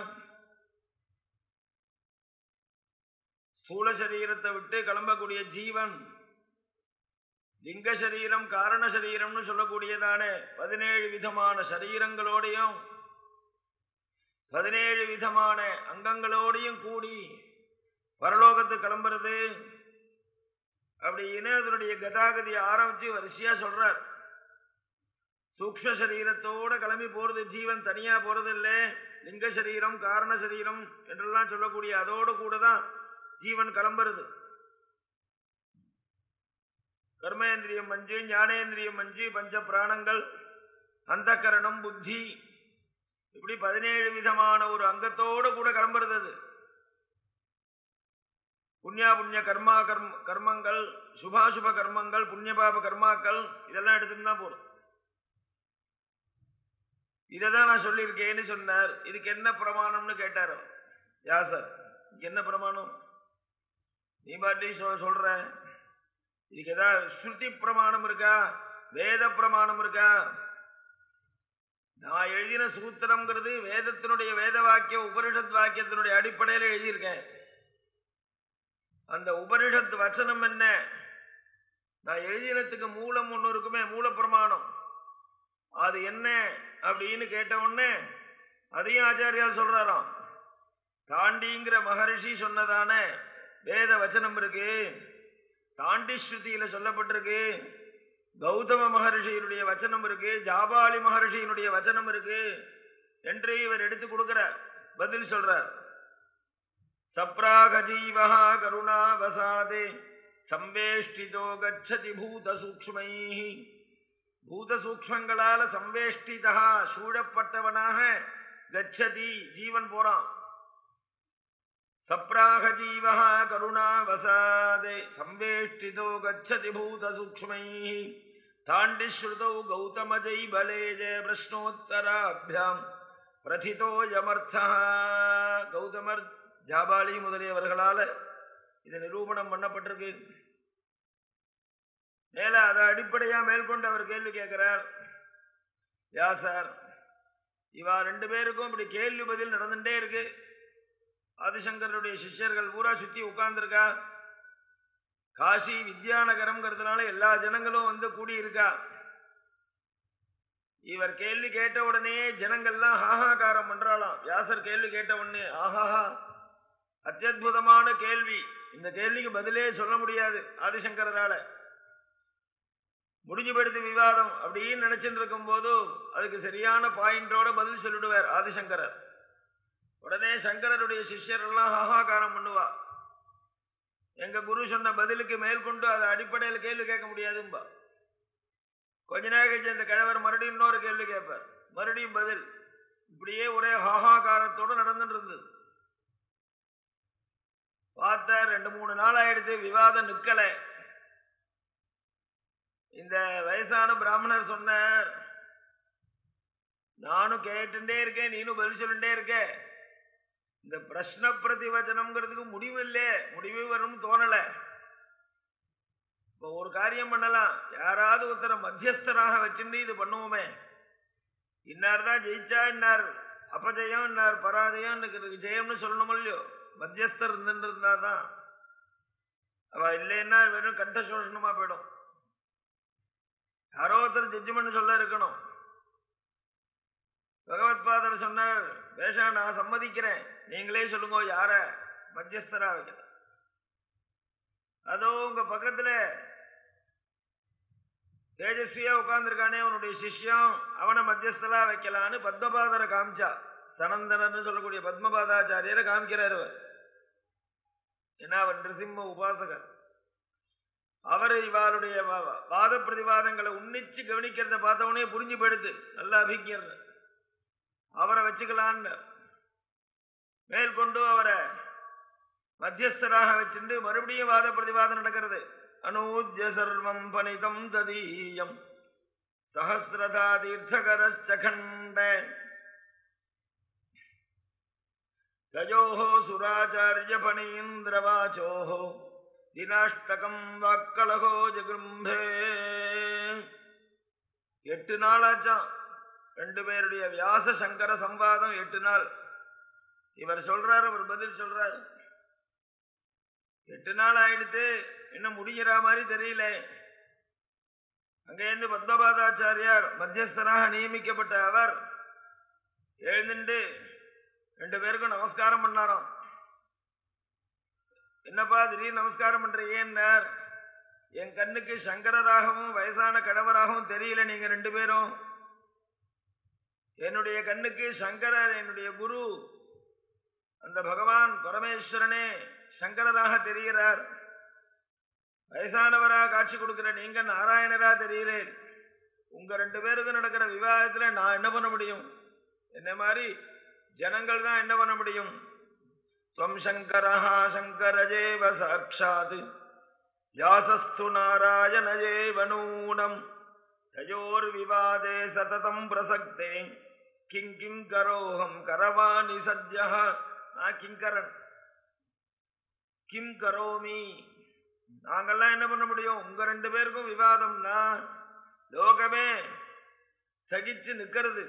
ஸ்தூல சரீரத்தை விட்டு கிளம்பக்கூடிய ஜீவன் லிங்க சரீரம் காரண சரீரம்னு சொல்லக்கூடியதான பதினேழு விதமான சரீரங்களோடையும் பதினேழு விதமான அங்கங்களோடையும் கூடி பரலோகத்து கிளம்புறது அப்படின்னு அதனுடைய கதாகதியை ஆரம்பிச்சு வரிசையா சொல்றார் சூக்ம சரீரத்தோட கிளம்பி போறது ஜீவன் தனியா போறது இல்லை லிங்க சரீரம் காரண சரீரம் என்றெல்லாம் சொல்லக்கூடிய அதோடு கூட தான் ஜீவன் கிளம்புறது கர்மேந்திரியம் மஞ்சு ஞானேந்திரியம் மஞ்சு பஞ்ச பிராணங்கள் அந்த கரணம் புத்தி இப்படி பதினேழு விதமான ஒரு அங்கத்தோடு கூட கிளம்புறது அது புண்ணியா புண்ணிய கர்மா கர்ம கர்மங்கள் சுபாசுப கர்மங்கள் புண்ணிய பாப கர்மாக்கள் இதெல்லாம் எடுத்துட்டு தான் போடும் இதை தான் நான் சொல்லியிருக்கேன்னு சொன்னார் இதுக்கு என்ன பிரமாணம்னு கேட்டார் அவர். யாசர் இதுக்கு என்ன பிரமாணம் நீ பாட்டி சொ சொல்ற இதுக்கு ஏதாவது ஸ்ருதி பிரமாணம் இருக்கா வேத பிரமாணம் இருக்கா நான் எழுதின சூத்திரம்ங்கிறது வேதத்தினுடைய வேத வாக்கிய உபனிஷத் வாக்கியத்தினுடைய அடிப்படையில் எழுதியிருக்கேன் அந்த உபனிஷத் வச்சனம் என்ன நான் எழுதினத்துக்கு மூலம் ஒன்று இருக்குமே மூல பிரமாணம் அது என்ன அப்படின்னு கேட்ட உடனே அதையும் ஆச்சாரியால் சொல்றாராம் தாண்டிங்கிற மகரிஷி சொன்னதான வேத வச்சனம் இருக்கு தாண்டி ஸ்ருதியில சொல்லப்பட்டிருக்கு கௌதம மகரிஷியினுடைய வச்சனம் இருக்கு ஜாபாலி மகரிஷியினுடைய வச்சனம் இருக்கு என்று இவர் எடுத்து கொடுக்கிறார் பதில் சொல்றார் சப்ராகஜீவா கருணாவசாதே சம்வேஷ்டிதோ கச்சதி பூத சூக்ஷ்மை பூத சூக்ஷ்மங்களால சம்வேஷ்டிதா சூழப்பட்டவனாக கச்சதி ஜீவன் போறான் சப்ராக ஜீவா கருணாவசாதே சம்வேஷ்டிதோ கச்சதி பூத சூக்ஷ்மை தாண்டி ஸ்ருதௌ கௌதமஜை பலேஜ பிரஷ்னோத்தராபியாம் பிரதிதோ யமர்த்தா கௌதமர் ஜாபாலி முதலியவர்களால இது நிரூபணம் பண்ணப்பட்டிருக்கு மேல அதை அடிப்படையா மேற்கொண்டு அவர் கேள்வி கேட்கிறார் யா சார் இவா ரெண்டு பேருக்கும் இப்படி கேள்வி பதில் நடந்துட்டே இருக்கு ஆதிசங்கருடைய சிஷ்யர்கள் பூரா சுத்தி உட்கார்ந்துருக்கா காசி வித்யாநகரம்ங்கிறதுனால எல்லா ஜனங்களும் வந்து கூடியிருக்கா இவர் கேள்வி கேட்ட உடனே ஜனங்கள்லாம் ஹாஹாகாரம் பண்றாளாம் வியாசர் கேள்வி கேட்ட உடனே ஆஹாஹா அத்தியுதமான கேள்வி இந்த கேள்விக்கு பதிலே சொல்ல முடியாது ஆதிசங்கரால முடிஞ்சு போயிடுது விவாதம் அப்படின்னு நினைச்சுட்டு இருக்கும்போது அதுக்கு சரியான பாயிண்டோட பதில் சொல்லிடுவார் ஆதிசங்கரர் உடனே சங்கரருடைய சிஷ்யர் எல்லாம் ஹாஹாகாரம் பண்ணுவா எங்க குரு சொன்ன பதிலுக்கு மேற்கொண்டு அதை அடிப்படையில் கேள்வி கேட்க முடியாதும்பா கொஞ்ச நேரம் கழிச்சு அந்த கிழவர் மறுபடியும் இன்னொரு கேள்வி கேட்பார் மறுபடியும் பதில் இப்படியே ஒரே ஹாஹாகாரத்தோட நடந்துட்டு இருந்தது பார்த்த ரெண்டு மூணு நாள் ஆயிடுத்து விவாதம் நிக்கல இந்த வயசான பிராமணர் சொன்னார் நானும் கேட்டுட்டே இருக்கேன் நீனும் பதில் சொல்லிட்டே இருக்க இந்த பிரஷ்ன பிரதிவச்சனம்ங்கிறதுக்கு முடிவு இல்லை முடிவு வரும்னு தோணல இப்போ ஒரு காரியம் பண்ணலாம் யாராவது ஒருத்தரை மத்தியஸ்தராக வச்சுட்டு இது பண்ணுவோமே இன்னார் தான் ஜெயிச்சா இன்னார் அபஜயம் இன்னார் பராஜயம் இன்னைக்கு ஜெயம்னு சொல்லணும் இல்லையோ மத்தியஸ்தர் இருந்துட்டு இருந்தா தான் அவ இல்லைன்னா வெறும் கண்ட சோஷனமா போயிடும் யாரோ ஒருத்தர் ஜட்ஜ்மெண்ட் சொல்ல இருக்கணும் பகவத் பாதர் சொன்னார் பேஷா நான் சம்மதிக்கிறேன் நீங்களே சொல்லுங்க யார மத்தியஸ்தரா வைக்கணும் அதோ உங்க பக்கத்துல தேஜஸ்வியா உட்கார்ந்துருக்கானே அவனுடைய சிஷ்யம் அவனை மத்தியஸ்தலா வைக்கலான்னு பத்மபாதரை காமிச்சா சனந்தனன்னு சொல்லக்கூடிய பத்மபாதாச்சாரியரை காமிக்கிறார் அவர் ஏன்னா அவர் நிருசிம்ம உபாசகர் அவர் இவாளுடைய வா- வாத பிரதிவாதங்களை உன்னிச்சு கவனிக்கிறத பார்த்தவனே புரிஞ்சு போயிடுது நல்ல அபிஞர் அவரை வச்சுக்கலான்னு மேற்கொண்டு அவரை மத்தியஸ்தராக வச்சுண்டு மறுபடியும் வாத பிரதிவாதம் நடக்கிறது அனூஜ்ய சர்வம் பணிதம் ததீயம் சஹசிரதா தீர்த்தகரச்சகண்ட தயோः சுராச்சாரிய பணீந்திரவாச்சோः தினாஷ்டகம் வாக்களகோ ஜகிரும்பே எட்டு நாள் ஆச்சாம் ரெண்டு பேருடைய வியாச சங்கர சம்வாதம் எட்டு நாள் இவர் சொல்றார் அவர் பதில் சொல்றார் எட்டு நாள் ஆயிடுத்து இன்னும் முடிகிற மாதிரி தெரியல அங்கேருந்து பத்மபாதாச்சாரியார் மத்தியஸ்தராக நியமிக்கப்பட்ட அவர் எழுந்துண்டு ரெண்டு பேருக்கும் நமஸ்காரம் பண்ணாராம் என்னப்பா திடீர்னு நமஸ்காரம் பண்றீங்கன்னார் என் கண்ணுக்கு சங்கரராகவும் வயசான கணவராகவும் தெரியல நீங்க ரெண்டு பேரும் என்னுடைய கண்ணுக்கு சங்கரர் என்னுடைய குரு அந்த பகவான் பரமேஸ்வரனே சங்கரராக தெரிகிறார் வயசானவராக காட்சி கொடுக்கிற நீங்க நாராயணரா தெரிகிறேன் உங்க ரெண்டு பேருக்கு நடக்கிற விவாதத்துல நான் என்ன பண்ண முடியும் என்ன மாதிரி ஜனங்கள் தான் என்ன பண்ண முடியும் துவம் சங்கரஹா சங்கரஜேவ சாட்சாத் வியாசஸ்து நாராயணஜேவ நூனம் தயோர் விவாதே சததம் பிரசக்தே கிங் கிங் கரோஹம் கரவாணி சத்யா நான் கிங்கரன் கிம் கரோமி நாங்கெல்லாம் என்ன பண்ண முடியும் உங்க ரெண்டு பேருக்கும் விவாதம்னா லோகமே சகிச்சு நிக்கிறது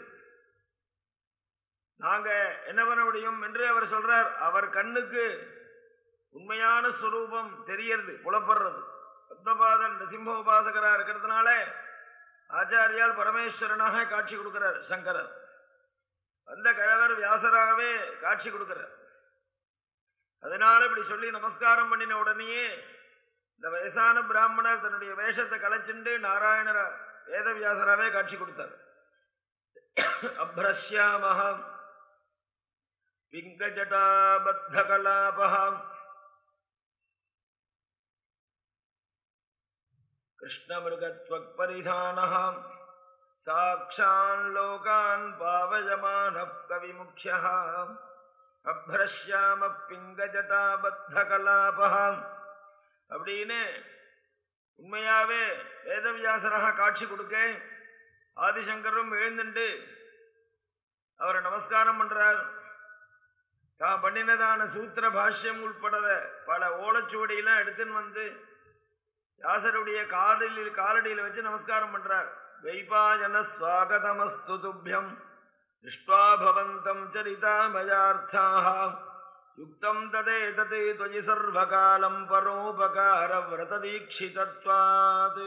நாங்க என்ன பண்ண முடியும் என்று அவர் சொல்றார் அவர் கண்ணுக்கு உண்மையான ஸ்வரூபம் தெரியறது புலப்படுறது பத்மபாதன் நரசிம்ம உபாசகரா இருக்கிறதுனால ஆச்சாரியால் பரமேஸ்வரனாக காட்சி கொடுக்கிறார் சங்கரர் அந்த கிழவர் வியாசராகவே காட்சி கொடுக்கிறார் அதனால இப்படி சொல்லி நமஸ்காரம் பண்ணின உடனேயே இந்த வயசான பிராமணர் தன்னுடைய வேஷத்தை களைச்சுண்டு நாராயணர வேதவியாசராவே காட்சி கொடுத்தார் அப்ரஷ்யாமஹம் பிங்கஜட்டாபத்தகலாபஹம் कृष्णमृगत्वक्परिधानः साक्षान् लोकान् पावयमानः कविमुख्यः அப்ரஷ்யாம பிங்கஜட்டாபத்தகலாபः அப்படின்னு உண்மையாவே வேதவியாசராக காட்சி கொடுக்க ஆதிசங்கரும் எழுந்துண்டு அவரை நமஸ்காரம் பண்றார் தான் பண்ணினதான சூத்திர பாஷ்யம் உட்பட பல ஓலைச்சுவடியெல்லாம் எடுத்துன்னு வந்து வியாசருடைய காலில் காலடியில் வச்சு நமஸ்காரம் பண்றார் வைபாஜன ஸ்வாகதமஸ்து துப்பியம் திருஷ்டுவா பவந்தம் சரிதாமயார்த்தாக யுக்தம் ததே ததே தொயி சர்வகாலம் பரோபகார விரத தீட்சிதத்வாது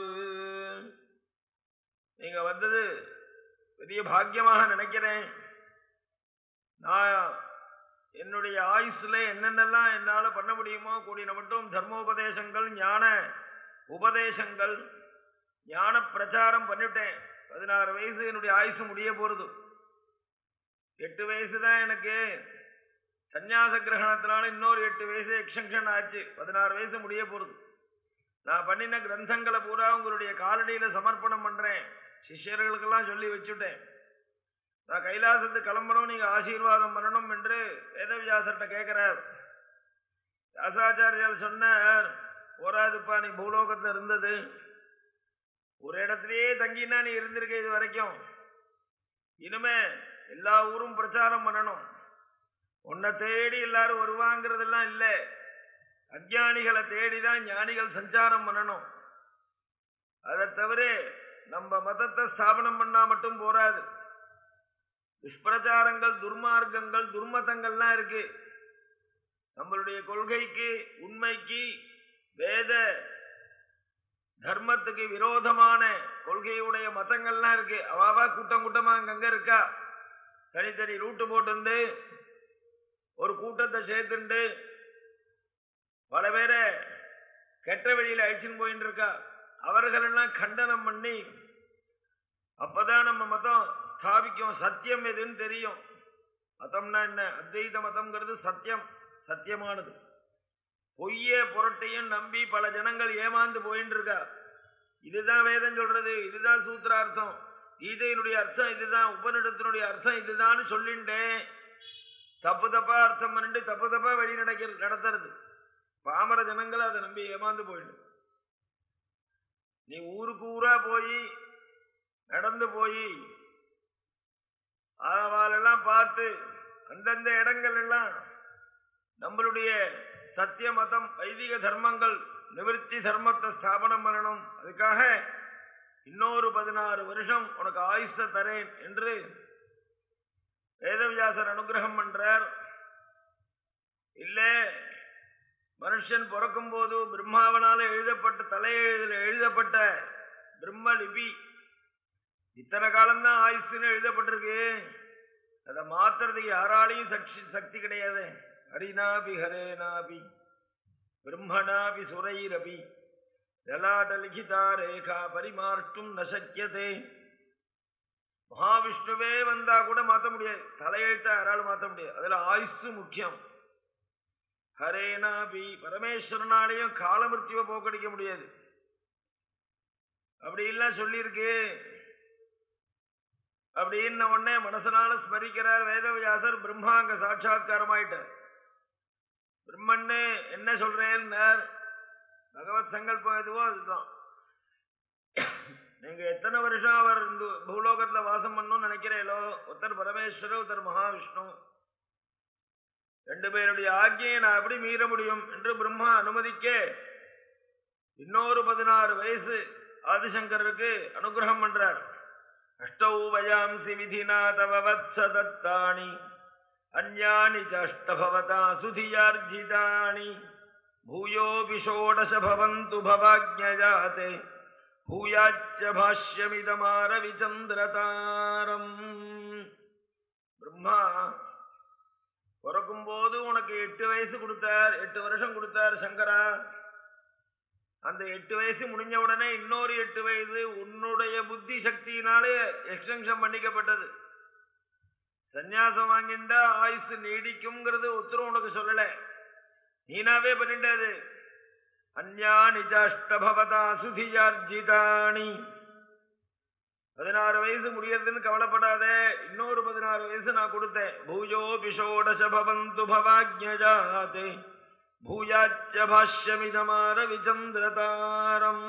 நீங்க வந்தது பெரிய பாக்கியமாக நினைக்கிறேன் நான் என்னுடைய ஆயுஸ்ல என்னென்னலாம் என்னால் பண்ண முடியுமோ கூடின மட்டும் தர்மோபதேசங்கள் ஞான உபதேசங்கள் ஞான பிரச்சாரம் பண்ணிவிட்டேன் பதினாறு வயசு என்னுடைய ஆயுசு முடிய போகிறது எட்டு வயசு தான் எனக்கு சந்நியாச கிரகணத்தினால இன்னொரு எட்டு வயசு எக்ஸ்டென்ஷன் ஆச்சு பதினாறு வயசு முடிய போகிறது நான் பண்ணின கிரந்தங்களை பூரா உங்களுடைய காலடியில் சமர்ப்பணம் பண்ணுறேன் சிஷ்யர்களுக்கெல்லாம் சொல்லி வச்சுட்டேன் நான் கைலாசத்துக்கு கிளம்பணும் நீங்கள் ஆசீர்வாதம் பண்ணணும் என்று வேதவியாசர்கிட்ட கேட்குறார் வியாசாச்சாரியார் சொன்னார் போராதுப்பா நீ பூலோகத்தில் இருந்தது ஒரு இடத்துலயே தங்கினா நீ இருந்திருக்க இது வரைக்கும் இனிமே எல்லா ஊரும் பிரச்சாரம் பண்ணணும் உன்னை தேடி எல்லாரும் வருவாங்கிறதெல்லாம் இல்லை அஜானிகளை தேடி தான் ஞானிகள் சஞ்சாரம் பண்ணணும் அதை தவிர நம்ம மதத்தை ஸ்தாபனம் பண்ணா மட்டும் போராது துஷ்பிரச்சாரங்கள் துர்மார்க்கங்கள் துர்மதங்கள்லாம் இருக்கு நம்மளுடைய கொள்கைக்கு உண்மைக்கு வேத தர்மத்துக்கு விரோதமான கொள்கையுடைய மதங்கள்லாம் இருக்கு அவாவா கூட்டம் கூட்டமா அங்கங்க இருக்கா தனித்தனி ரூட்டு போட்டுண்டு ஒரு கூட்டத்தை சேர்த்துண்டு பல பேரை கெட்ட வழியில் அழிச்சுன்னு போயின்னு இருக்கா அவர்களெல்லாம் கண்டனம் பண்ணி அப்பதான் நம்ம மதம் ஸ்தாபிக்கும் சத்தியம் எதுன்னு தெரியும் மதம்னா என்ன அத்வைத மதம்ங்கிறது சத்தியம் சத்தியமானது பொய்யே புரட்டையும் நம்பி பல ஜனங்கள் ஏமாந்து போயின்னு இருக்கா இதுதான் வேதம் சொல்றது இதுதான் சூத்திரார்த்தம் கீதையினுடைய அர்த்தம் இதுதான் உபநிடத்தினுடைய அர்த்தம் இதுதான்னு சொல்லிண்டேன் தப்பு தப்பா அர்த்தம் பண்ணிட்டு தப்பு தப்பா வழி நடக்க நடத்துறது பாமர ஜனங்கள் அதை நம்பி ஏமாந்து போயிடும் நீ ஊருக்கு ஊரா போய் நடந்து போய் அவளெல்லாம் பார்த்து அந்தந்த இடங்கள் எல்லாம் நம்மளுடைய சத்திய மதம் வைதிக தர்மங்கள் நிவர்த்தி தர்மத்தை ஸ்தாபனம் பண்ணணும் அதுக்காக இன்னொரு பதினாறு வருஷம் உனக்கு ஆயுச தரேன் என்று வேதவியாசர் அனுகிரகம் பண்றார் இல்லை மனுஷன் பிறக்கும் போது பிரம்மாவனால எழுதப்பட்ட தலையெழுதில் எழுதப்பட்ட பிரம்ம லிபி இத்தனை காலம்தான் ஆயுசுன்னு எழுதப்பட்டிருக்கு அதை மாத்துறதுக்கு யாராலையும் சக்தி சக்தி கிடையாது ஹரினாபி ஹரேனாபி பிரம்மனாபி சுரைரபி லலாட்ட லிகிதா ரேகா பரிமாற்றும் நசக்கியதே மகாவிஷ்ணுவே வந்தா கூட மாற்ற முடியாது தலையெழுத்த யாராலும் மாற்ற முடியாது அதுல ஆயுசு முக்கியம் ஹரேனாபி பரமேஸ்வரனாலையும் காலமிருத்தியை போக்கடிக்க முடியாது அப்படி எல்லாம் சொல்லியிருக்கு அப்படின்னு உடனே மனசனால ஸ்மரிக்கிறார் வேதவியாசர் பிரம்மா அங்க சாட்சா்காரமாயிட்டார் பிரம்மன்னு என்ன சொல்றேன்னார் பகவத் சங்கல்பம் எதுவோ அதுதான் நீங்க எத்தனை வருஷம் அவர் இந்த பூலோகத்துல வாசம் பண்ணணும்னு நினைக்கிறீங்களோ ஒருத்தர் பரமேஸ்வரர் ஒருத்தர் மகாவிஷ்ணு ரெண்டு பேருடைய ஆக்கியை நான் எப்படி மீற முடியும் என்று பிரம்மா அனுமதிக்க இன்னொரு பதினாறு வயசு ஆதிசங்கருக்கு அனுகிரகம் பண்றார் அஷ்டௌ வயாம்சி விதினா தவ வத்ச தத்தாணி அந்யானி சாஷ்டபவதா சுதியார்ஜிதானி பூயோபி ஷோடச பவந்து பவாஜ்ஞயாதே பூயாச்ச பாஷ்யமிதமாரவிச்சந்திரதாரம் பிரம்மா பிறக்கும்போது உனக்கு எட்டு வயசு கொடுத்தார் எட்டு வருஷம் கொடுத்தார் சங்கரா அந்த எட்டு வயசு முடிஞ்ச உடனே இன்னொரு எட்டு வயசு உன்னுடைய புத்தி சக்தியினாலே எக்ஸ்டென்ஷன் பண்ணிக்கப்பட்டது சந்நியாசம் வாங்கிண்டா ஆயுசு நீடிக்கும்ங்கிறது ஒத்துரும் உனக்கு சொல்லலை நீனாவே பண்ணிட்டது அந்யானி சாஷ்டபவதா சுதியார்ஜிதானி பதினாறு வயசு முடியறதுன்னு கவலைப்படாதே இன்னொரு பதினாறு வயசு நான் கொடுத்தேன் பூயோ பிஷோடச பவந்து பவாஜ்ஞாதே பூயாச்ச பாஷ்யமிதமார விச்சந்திரதாரம்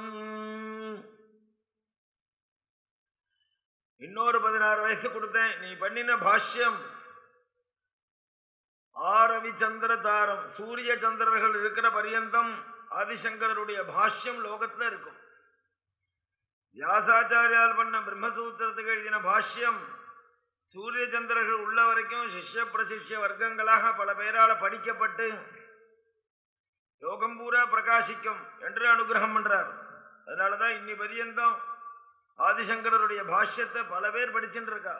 இன்னொரு பதினாறு வயசு கொடுத்தேன் நீ பண்ணின பாஷ்யம் ஆரவி சந்திரதாரம் சூரிய சந்திரர்கள் இருக்கிற பரியந்தம் ஆதிசங்கரருடைய பாஷ்யம் லோகத்துல இருக்கும் வியாசாச்சாரியால் பண்ண பிரம்மசூத்திரத்துக்கு எழுதின பாஷ்யம் சூரிய சந்திரர்கள் உள்ள வரைக்கும் சிஷ்ய பிரசிஷ்ய வர்க்கங்களாக பல பேரால படிக்கப்பட்டு லோகம் பூரா பிரகாசிக்கும் என்று அனுகிரகம் பண்றார் அதனாலதான் இன்னி பரியந்தம் ஆதிசங்கரருடைய பாஷ்யத்தை பல பேர் படிச்சுட்டு இருக்கா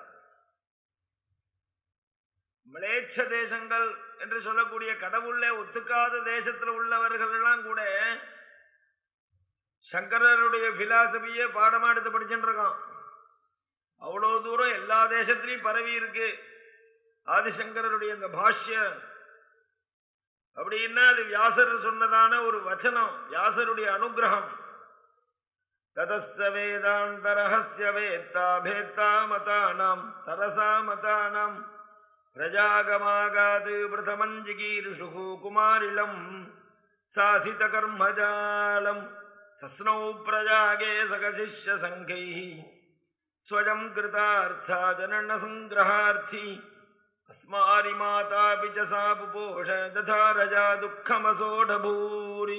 மலேட்ச தேசங்கள் என்று சொல்லக்கூடிய கடவுளே ஒத்துக்காத தேசத்தில் உள்ளவர்கள் எல்லாம் கூட சங்கரருடைய பிலாசபியே பாடமா எடுத்து படிச்சுட்டு இருக்கோம் அவ்வளோ தூரம் எல்லா தேசத்திலையும் பரவி இருக்கு ஆதிசங்கரருடைய அந்த பாஷ்ய அப்படின்னா அது வியாசர் சொன்னதான ஒரு வச்சனம் வியாசருடைய அனுகிரகம் ததஸ்ய வேதாந்தரஹஸ்ய வேத்தா பேத்தா மதானாம் தரசா மதானாம் பிரஜாகமாகாது பிரதமஞ்சிகீருஷு குமாரிலம் சாதித கர்மஜாலம் சஸ்னௌ பிரஜாகே சகசிஷ்ய சங்கை ஸ்வயம் கிருதார்த்தா ஜனன சங்கிரகார்த்தி अस्मारि मातापि च सा पुपोष तथा रजा दुःखमसोढभूरी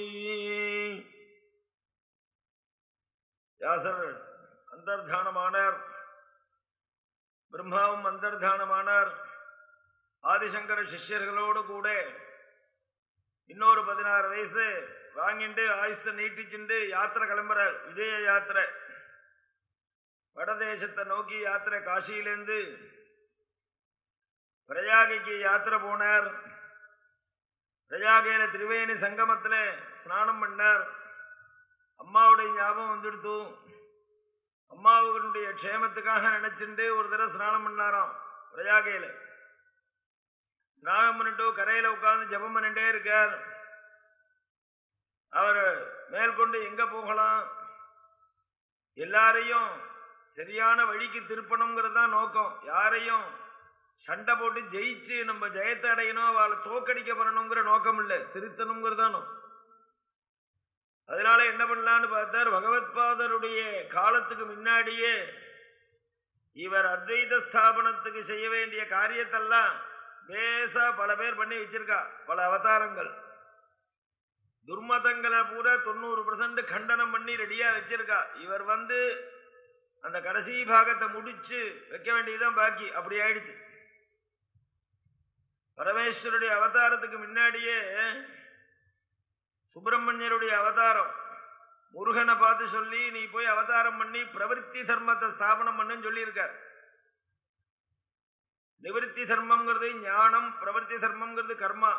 வியாசர் அந்தர்தானமானார் பிரம்மாவும் அந்தர்தானமானார் ஆதிசங்கர சிஷ்யர்களோடு கூட இன்னொரு பதினாறு வயசு வாங்கிட்டு ஆயுஷ நீட்டிச்சுண்டு யாத்திரை கிளம்புறார் விஜய யாத்திரை வடதேசத்தை நோக்கி யாத்திரை காசியிலேருந்து பிரயாகைக்கு யாத்திரை போனார் பிரயாகையில திரிவேணி சங்கமத்தில் ஸ்நானம் பண்ணார் அம்மாவுடைய ஞாபகம் வந்துடுத்து அம்மாவுடைய க்ஷேமத்துக்காக நினைச்சுட்டு ஒரு தடவை ஸ்நானம் பண்ணாராம் பிரயாகையில ஸ்நானம் பண்ணிட்டு கரையில உட்கார்ந்து ஜபம் பண்ணிட்டே இருக்கார் அவர் மேற்கொண்டு எங்க போகலாம் எல்லாரையும் சரியான வழிக்கு திருப்பணுங்கிறது தான் நோக்கம் யாரையும் சண்டை போட்டு ஜெயிச்சு நம்ம ஜெயத்தை அடையணும் அவளை தோக்கடிக்க பண்ணணுங்கிற நோக்கம் இல்லை திருத்தணுங்கிறதானோ அதனால என்ன பண்ணலான்னு பார்த்தார் பகவத் பாதருடைய காலத்துக்கு முன்னாடியே இவர் அத்வைத ஸ்தாபனத்துக்கு செய்ய வேண்டிய காரியத்தெல்லாம் பேசா பல பேர் பண்ணி வச்சிருக்கா பல அவதாரங்கள் துர்மதங்களை பூரா தொண்ணூறு பர்சன்ட் கண்டனம் பண்ணி ரெடியா வச்சிருக்கா இவர் வந்து அந்த கடைசி பாகத்தை முடிச்சு வைக்க வேண்டியதுதான் பாக்கி அப்படி ஆயிடுச்சு பரமேஸ்வருடைய அவதாரத்துக்கு முன்னாடியே சுப்பிரமணியருடைய அவதாரம் முருகனை பார்த்து சொல்லி நீ போய் அவதாரம் பண்ணி பிரவருத்தி தர்மத்தை ஸ்தாபனம் பண்ணுன்னு சொல்லியிருக்கார் நிவர்த்தி தர்மம்ங்கிறது ஞானம் பிரவருத்தி தர்மம்ங்கிறது கர்மா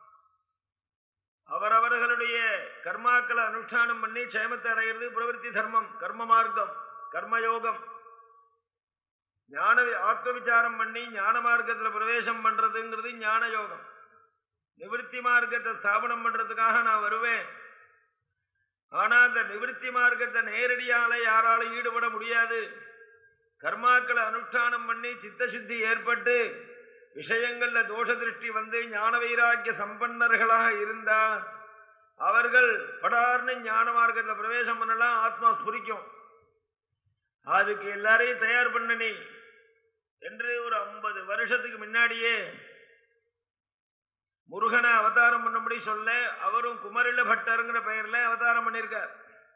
அவரவர்களுடைய கர்மாக்களை அனுஷ்டானம் பண்ணி க்ஷேமத்தை அடைகிறது பிரவருத்தி தர்மம் கர்ம மார்க்கம் கர்மயோகம் ஞான ஆத்ம விசாரம் பண்ணி ஞான மார்க்கத்தில் பிரவேசம் பண்றதுங்கிறது ஞான யோகம் நிவர்த்தி மார்க்கத்தை ஸ்தாபனம் பண்றதுக்காக நான் வருவேன் ஆனா அந்த நிவர்த்தி மார்க்கத்தை நேரடியால யாராலும் ஈடுபட முடியாது கர்மாக்களை அனுஷ்டானம் பண்ணி சித்தசுத்தி ஏற்பட்டு விஷயங்கள்ல தோஷ திருஷ்டி வந்து ஞான வைராக்கிய சம்பன்னர்களாக இருந்தா அவர்கள் படார்னு ஞான மார்க்கத்தில் பிரவேசம் பண்ணலாம் ஆத்மா ஸ்புரிக்கும் அதுக்கு எல்லாரையும் தயார் பண்ண நீ என்று ஒரு ஐம்பது வருஷத்துக்கு முன்னாடியே முருகனை அவதாரம் பண்ணும்படி சொல்ல அவரும் குமரில பட்டருங்கிற பெயர்ல அவதாரம் பண்ணியிருக்கார்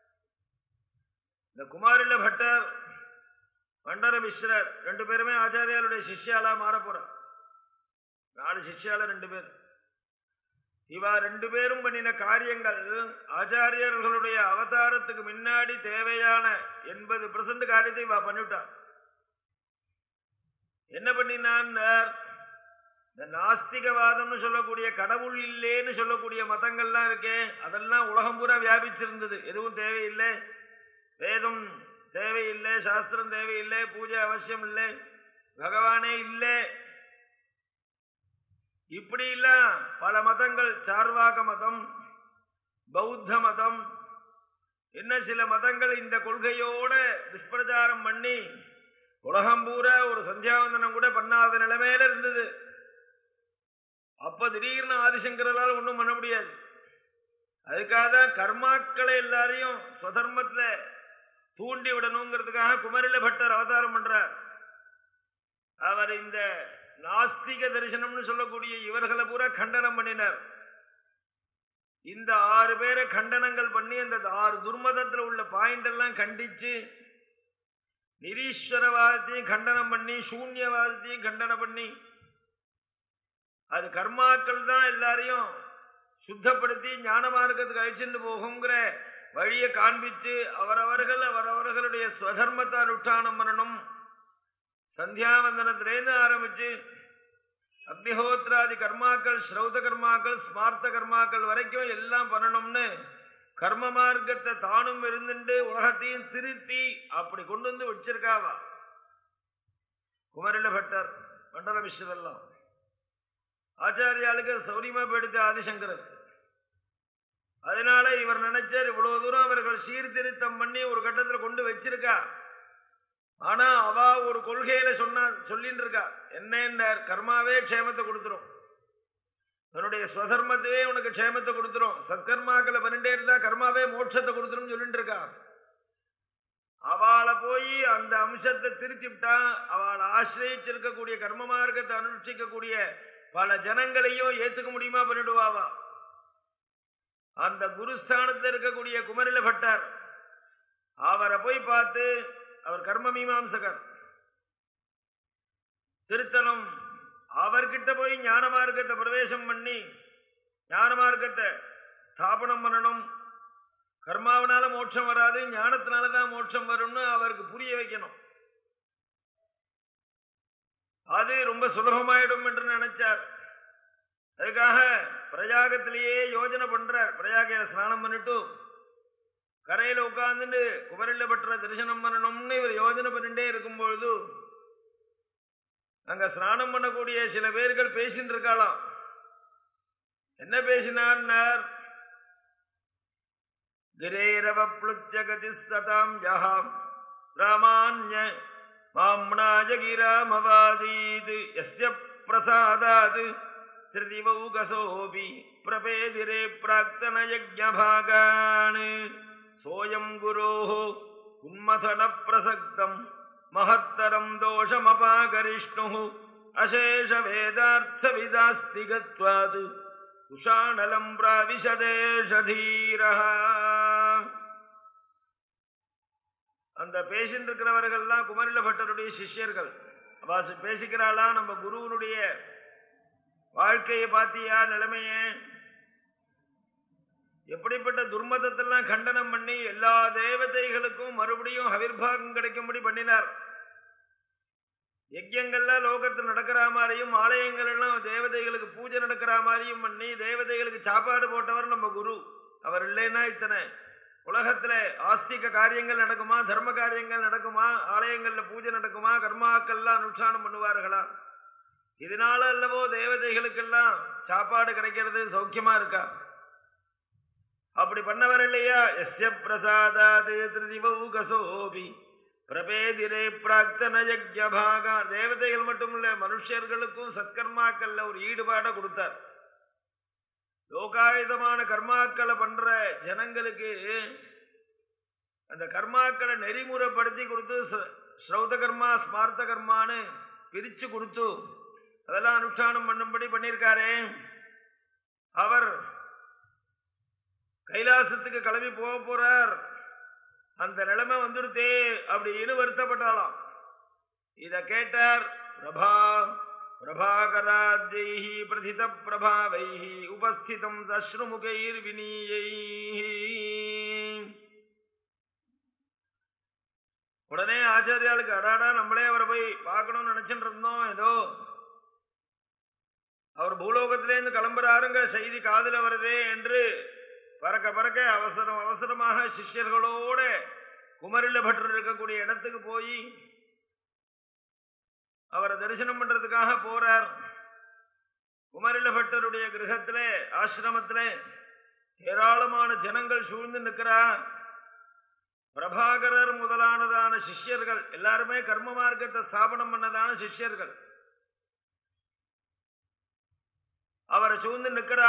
இந்த குமாரில பட்டர் மண்டர மிஸ்ரர் ரெண்டு பேருமே ஆச்சாரியாருடைய சிஷ்யாலா மாற போறார் நாலு சிஷ்யால ரெண்டு பேர் இவா ரெண்டு பேரும் பண்ணின காரியங்கள் ஆச்சாரியர்களுடைய அவதாரத்துக்கு முன்னாடி தேவையான எண்பது பெர்சன்ட் காரியத்தை இவா பண்ணிவிட்டார் என்ன பண்ணினான் இந்த நாஸ்திகவாதம்னு சொல்லக்கூடிய கடவுள் இல்லேன்னு சொல்லக்கூடிய மதங்கள்லாம் இருக்கே அதெல்லாம் உலகம் பூரா வியாபிச்சிருந்தது எதுவும் தேவையில்லை வேதம் தேவையில்லை சாஸ்திரம் தேவையில்லை பூஜை அவசியம் இல்லை பகவானே இல்லை இப்படி இல்ல பல மதங்கள் சார்வாக மதம் பௌத்த மதம் இன்னும் சில மதங்கள் இந்த கொள்கையோட துஷ்பிரச்சாரம் பண்ணி உலகம் பூரா ஒரு சந்தியாவந்தனம் கூட பண்ணாத நிலைமையில இருந்தது அப்ப திடீர்னு ஆதிசங்கரால் ஒன்றும் பண்ண முடியாது அதுக்காக தான் கர்மாக்களை எல்லாரையும் ஸ்வதர்மத்துல தூண்டி விடணுங்கிறதுக்காக குமரில பட்டர் அவதாரம் பண்றார் அவர் இந்த நாஸ்திக தரிசனம்னு சொல்லக்கூடிய இவர்களை பூரா கண்டனம் பண்ணினார் இந்த ஆறு பேரை கண்டனங்கள் பண்ணி அந்த ஆறு துர்மதத்தில் உள்ள பாயிண்ட் எல்லாம் கண்டிச்சு நிரீஸ்வரவாதத்தையும் கண்டனம் பண்ணி சூன்யவாதத்தையும் கண்டனம் பண்ணி அது கர்மாக்கள் தான் எல்லாரையும் சுத்தப்படுத்தி ஞான மார்க்கத்துக்கு அழிச்சுட்டு போகுங்கிற வழியை காண்பிச்சு அவரவர்கள் அவரவர்களுடைய ஸ்வதர்மத்தை அனுஷ்டானம் பண்ணணும் சந்தியாவந்தனத்திலேருந்து ஆரம்பிச்சு அக்னிஹோத்ராதி கர்மாக்கள் ஸ்ரௌத கர்மாக்கள் ஸ்மார்த்த கர்மாக்கள் வரைக்கும் எல்லாம் பண்ணணும்னு கர்ம மார்க்கத்தை தானும் இருந்துட்டு உலகத்தையும் திருத்தி அப்படி கொண்டு வந்து வச்சிருக்காவா குமரில பட்டர் மண்டல மிஸ்ரெல்லாம் ஆச்சாரியாளுக்கு அது சௌரியமா போயிடுத்து ஆதிசங்கருக்கு அதனால இவர் நினைச்சார் இவ்வளவு தூரம் அவர்கள் சீர்திருத்தம் பண்ணி ஒரு கட்டத்தில் கொண்டு வச்சிருக்கா ஆனா அவ ஒரு கொள்கையில சொன்னா சொல்லிட்டு இருக்கா என்ன கர்மாவே க்ஷேமத்தை கொடுத்துரும் தன்னுடைய ஸ்வதர்மத்தையே உனக்கு க்ஷேமத்தை கொடுத்துரும் சத்கர்மாக்களை பண்ணிட்டே இருந்தா கர்மாவே மோட்சத்தை கொடுத்துரும் சொல்லிட்டு இருக்கா அவளை போய் அந்த அம்சத்தை திருத்தி விட்டா அவளை ஆசிரியச்சிருக்கக்கூடிய கர்ம மார்க்கத்தை அனுஷ்டிக்கக்கூடிய பல ஜனங்களையும் ஏத்துக்க முடியுமா பண்ணிடுவாவா அந்த குருஸ்தானத்தில் இருக்கக்கூடிய குமரில பட்டார் அவரை போய் பார்த்து அவர் கர்ம மீமாம்சகர் திருத்தலம் அவர்கிட்ட போய் ஞான மார்க்கத்தை பிரவேசம் பண்ணி ஞான மார்க்கத்தை ஸ்தாபனம் பண்ணணும் கர்மாவனால மோட்சம் வராது ஞானத்தினால தான் மோட்சம் வரும்னு அவருக்கு புரிய வைக்கணும் அது ரொம்ப சுலபமாயிடும் என்று நினைச்சார் அதுக்காக பிரயாகத்திலேயே யோஜனை பண்றார் பிரயாகையில ஸ்நானம் பண்ணிட்டு கரையில உட்கார்ந்துட்டு குமரில பற்ற தரிசனம் பண்ணணும்னு இவர் யோஜனை பண்ணிட்டே இருக்கும் பொழுது அங்க ஸ்நானம் பண்ணக்கூடிய சில பேர்கள் பேசிட்டு இருக்காளாம் என்ன பேசினார் கிரேரவப்ளுத்தியகதி சதாம் யஹாம் ராமான்ய மாம்னாஜகிராமவாதீத் எஸ்ய பிரசாதாத் திருதிவௌகசோபி பிரபேதிரே பிராக்தனயஜபாகான் சோயம் குரோः உன்மதன பிரசக்தம் மகத்தரம் தோஷமபாகரிஷ்ணுः அசேஷ வேதார்த்த விதாஸ்தி கத்வாத் உஷாணலம் பிராவிசதேஷதீரः அந்த பேசிட்டு இருக்கிறவர்கள்லாம் குமரில பட்டருடைய சிஷ்யர்கள் அவாசு பேசிக்கிறாளா நம்ம குருவனுடைய வாழ்க்கையை பார்த்தியா நிலைமைய எப்படிப்பட்ட துர்மதத்தெல்லாம் கண்டனம் பண்ணி எல்லா தேவதைகளுக்கும் மறுபடியும் ஹவிர்பாகம் கிடைக்கும்படி பண்ணினார் யஜ்யங்கள்லாம் லோகத்தில் நடக்கிற மாதிரியும் ஆலயங்கள் எல்லாம் தேவதைகளுக்கு பூஜை நடக்கிற மாதிரியும் பண்ணி தேவதைகளுக்கு சாப்பாடு போட்டவர் நம்ம குரு அவர் இல்லைன்னா இத்தனை உலகத்துல ஆஸ்திக காரியங்கள் நடக்குமா தர்ம காரியங்கள் நடக்குமா ஆலயங்கள்ல பூஜை நடக்குமா கர்மாக்கள்லாம் அனுஷ்டானம் பண்ணுவார்களா இதனால அல்லவோ தேவதைகளுக்கெல்லாம் சாப்பாடு கிடைக்கிறது சௌக்கியமா இருக்கா அப்படி பண்ணவர் இல்லையா எஸ்ய பிரசாதாது திருதிவௌகசோபி பிரபேதிரே பிராக்தன யஜ்யபாகா தேவதைகள் மட்டும் இல்ல மனுஷர்களுக்கும் சத்கர்மாக்கள்ல ஒரு ஈடுபாடை கொடுத்தார் லோகாயுதமான கர்மாக்களை பண்ற ஜனங்களுக்கு அந்த கர்மாக்களை நெறிமுறைப்படுத்தி கொடுத்து ஸ்ரௌத கர்மா ஸ்மார்த்த கர்மான்னு பிரிச்சு கொடுத்து அதெல்லாம் அனுஷ்டானம் பண்ணும்படி பண்ணியிருக்காரே அவர் கைலாசத்துக்கு கிளம்பி போக போறார் அந்த நிலைமை வந்துடுத்தே அப்படின்னு வருத்தப்பட்டாலாம் இத கேட்டார் பிரபா பிரபாகராத்யைஹி பிரதித பிரபாவைஹி உபஸ்திதம் சஸ்ருமுகைர் வினீயை உடனே ஆச்சாரியாளுக்கு அடாடா நம்மளே அவரை போய் பார்க்கணும்னு நினைச்சுட்டு இருந்தோம் ஏதோ அவர் பூலோகத்திலேருந்து கிளம்புறாருங்கிற செய்தி காதுல வருதே என்று பறக்க பறக்க அவசரம் அவசரமாக சிஷ்யர்களோட குமரில பட்டர் இருக்கக்கூடிய இடத்துக்கு போய் அவரை தரிசனம் பண்றதுக்காக போறார் குமரில பட்டருடைய கிரகத்துல ஆசிரமத்துல ஏராளமான ஜனங்கள் சூழ்ந்து நிற்கிறா பிரபாகரர் முதலானதான சிஷ்யர்கள் எல்லாருமே கர்ம மார்க்கத்தை ஸ்தாபனம் பண்ணதான சிஷ்யர்கள் அவரை சூழ்ந்து நிற்கிறா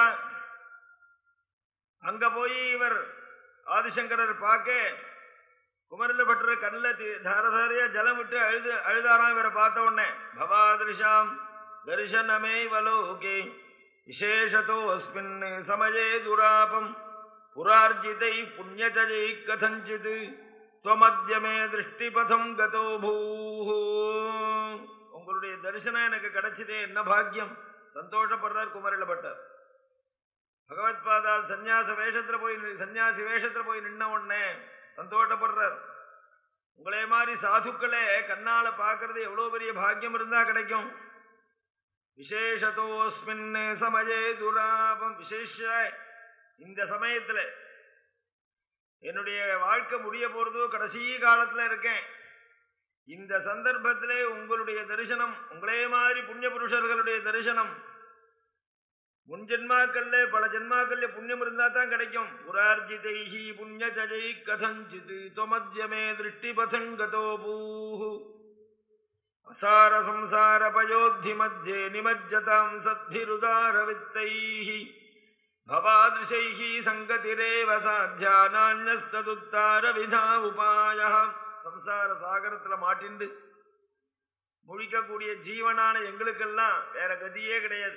அங்க போய் இவர் ஆதிசங்கரர் பார்க்க குமரில பட்டர் கண்ணில் தாரதாரியா ஜலம் விட்டு அழுது அழுதாராம் இவரை பார்த்த உடனே பவாதிருஷாம் தரிசனமே வலோகே விசேஷத்தோ அஸ்மின் சமயே துராபம் புரார்ஜிதை புண்ணியஜை கதஞ்சித் துவமத்தியமே திருஷ்டிபதம் கதோ பூ உங்களுடைய தரிசனம் எனக்கு கிடைச்சதே என்ன பாக்கியம் சந்தோஷப்படுறார் குமரில பட்டர் பகவத் பாதால் சந்நியாச வேஷத்துல போய் சந்நியாசி வேஷத்துல போய் நின்ன உடனே சந்தோஷப்படுறார் உங்களே மாதிரி சாதுக்களே கண்ணால பார்க்கறது எவ்வளவு பெரிய பாக்கியம் இருந்தா கிடைக்கும் விசேஷத்தோஸ்மின் சமயே துராபம் விசேஷ இந்த சமயத்துல என்னுடைய வாழ்க்கை முடிய போறதோ கடைசி காலத்துல இருக்கேன் இந்த சந்தர்ப்பத்திலே உங்களுடைய தரிசனம் உங்களே மாதிரி புண்ணிய புருஷர்களுடைய தரிசனம் முன் ஜென்மாக்கள்ல பல ஜென்மாக்கள்ல புண்ணியம் இருந்தா தான் கிடைக்கும் புரார்ஜிதைஹி புண்ணிய ஜஜை கதஞ்சித் தொமத்யமே திருஷ்டி பதங்கதோ பூஹு அசார சம்சார பயோத்தி மத்தியே நிமஜ்ஜதாம் சத்பிருதார வித்தைஹி भवादृशैः சங்கதிரேவ சாத்தியா நான்யஸ்ததுத்தார விதா உபாய சம்சார சாகரத்துல மாட்டிண்டு முழிக்கக்கூடிய ஜீவனான எங்களுக்கெல்லாம் வேற கதியே கிடையாது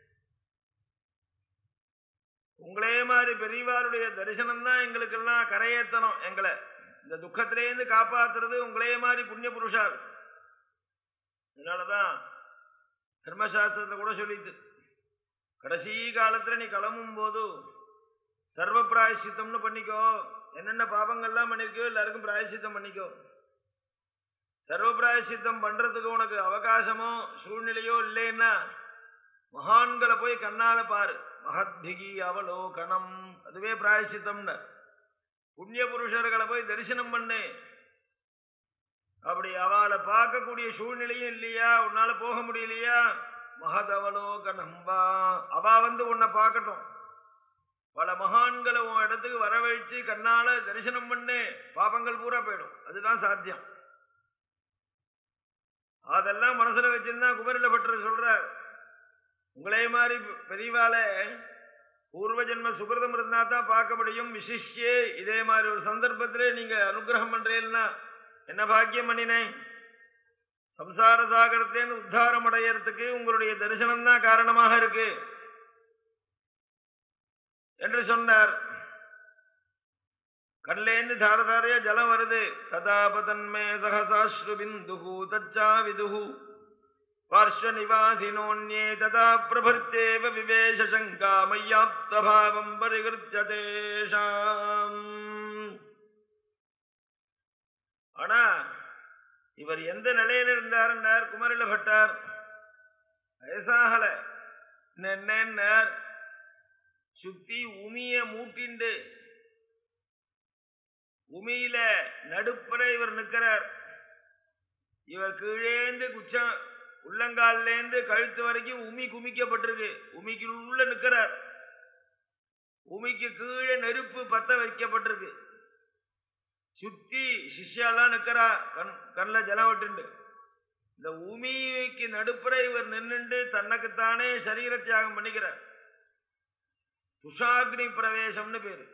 உங்களே மாதிரி பெரியவாருடைய தரிசனம் தான் எங்களுக்கெல்லாம் கரையேத்தணும் எங்களை இந்த துக்கத்திலேருந்து காப்பாத்துறது உங்களே மாதிரி புண்ணிய புருஷார் அதனாலதான் தர்மசாஸ்திரத்தை கூட சொல்லித்து கடைசி காலத்துல நீ கிளம்பும் போது சர்வ பிராயசித்தம்னு பண்ணிக்கோ என்னென்ன பாபங்கள்லாம் பண்ணிருக்கோ எல்லாருக்கும் பிராயசித்தம் பண்ணிக்கோ சர்வ பிராயசித்தம் பண்றதுக்கு உனக்கு அவகாசமோ சூழ்நிலையோ இல்லைன்னா மகான்களை போய் கண்ணால பாரு மகத்பிகி அவலோகனம் அதுவே பிராயசித்தம்னு புண்ணிய புருஷர்களை போய் தரிசனம் பண்ணு அப்படி அவளை பார்க்கக்கூடிய சூழ்நிலையும் இல்லையா உன்னால போக முடியலையா மகதவலோகனம்பா அவ வந்து உன்னை பார்க்கட்டும் பல மகான்களை உன் இடத்துக்கு வரவழைச்சு கண்ணால தரிசனம் பண்ணு பாபங்கள் பூரா போயிடும் அதுதான் சாத்தியம் அதெல்லாம் மனசுல வச்சிருந்தா குமரில பட்டர் சொல்றார் உங்களே மாதிரி பெரியவால பூர்வ ஜென்ம சுகிருதம் இருந்தா தான் பார்க்க முடியும் விசிஷ்யே இதே மாதிரி ஒரு சந்தர்ப்பத்திலே நீங்க அனுகிரகம் பண்றீங்கன்னா என்ன பாக்கியம் பண்ணினேன் சம்சார சாகரத்தேன்னு உத்தாரம் அடையறதுக்கு உங்களுடைய தரிசனம் தான் காரணமாக இருக்கு என்று சொன்னார் கண்லேந்து தாரதாரையா ஜலம் வருது ததாபதன்மே சகசாஸ்ரு பிந்துகு தச்சா விதுகு பார்ஸ்வ நிவாசினோன்யே ததா பிரபர்த்தேவ விவேஷ சங்கா மையாப்த பாவம் பரிகிருத்திய தேஷாம் ஆனா இவர் எந்த நிலையில இருந்தார் குமரில பட்டார் வயசாகல என்னன்னார் சுத்தி உமிய மூட்டிண்டு உமியில நடுப்புற இவர் நிற்கிறார் இவர் கீழேந்து குச்சம் உள்ளங்கால்லேருந்து கழுத்து வரைக்கும் உமி குமிக்கப்பட்டிருக்கு உமிக்குள்ள நிற்கிறார் உமிக்கு கீழே நெருப்பு பத்த வைக்கப்பட்டிருக்கு சுத்தி சிஷ்யாலாம் நிற்கிறா கண் கண்ணில் ஜலம் விட்டுண்டு இந்த உமிக்கு நடுப்புற இவர் நின்றுண்டு தன்னைக்குத்தானே சரீர தியாகம் பண்ணிக்கிறார் துஷாக்னி பிரவேசம்னு பேரு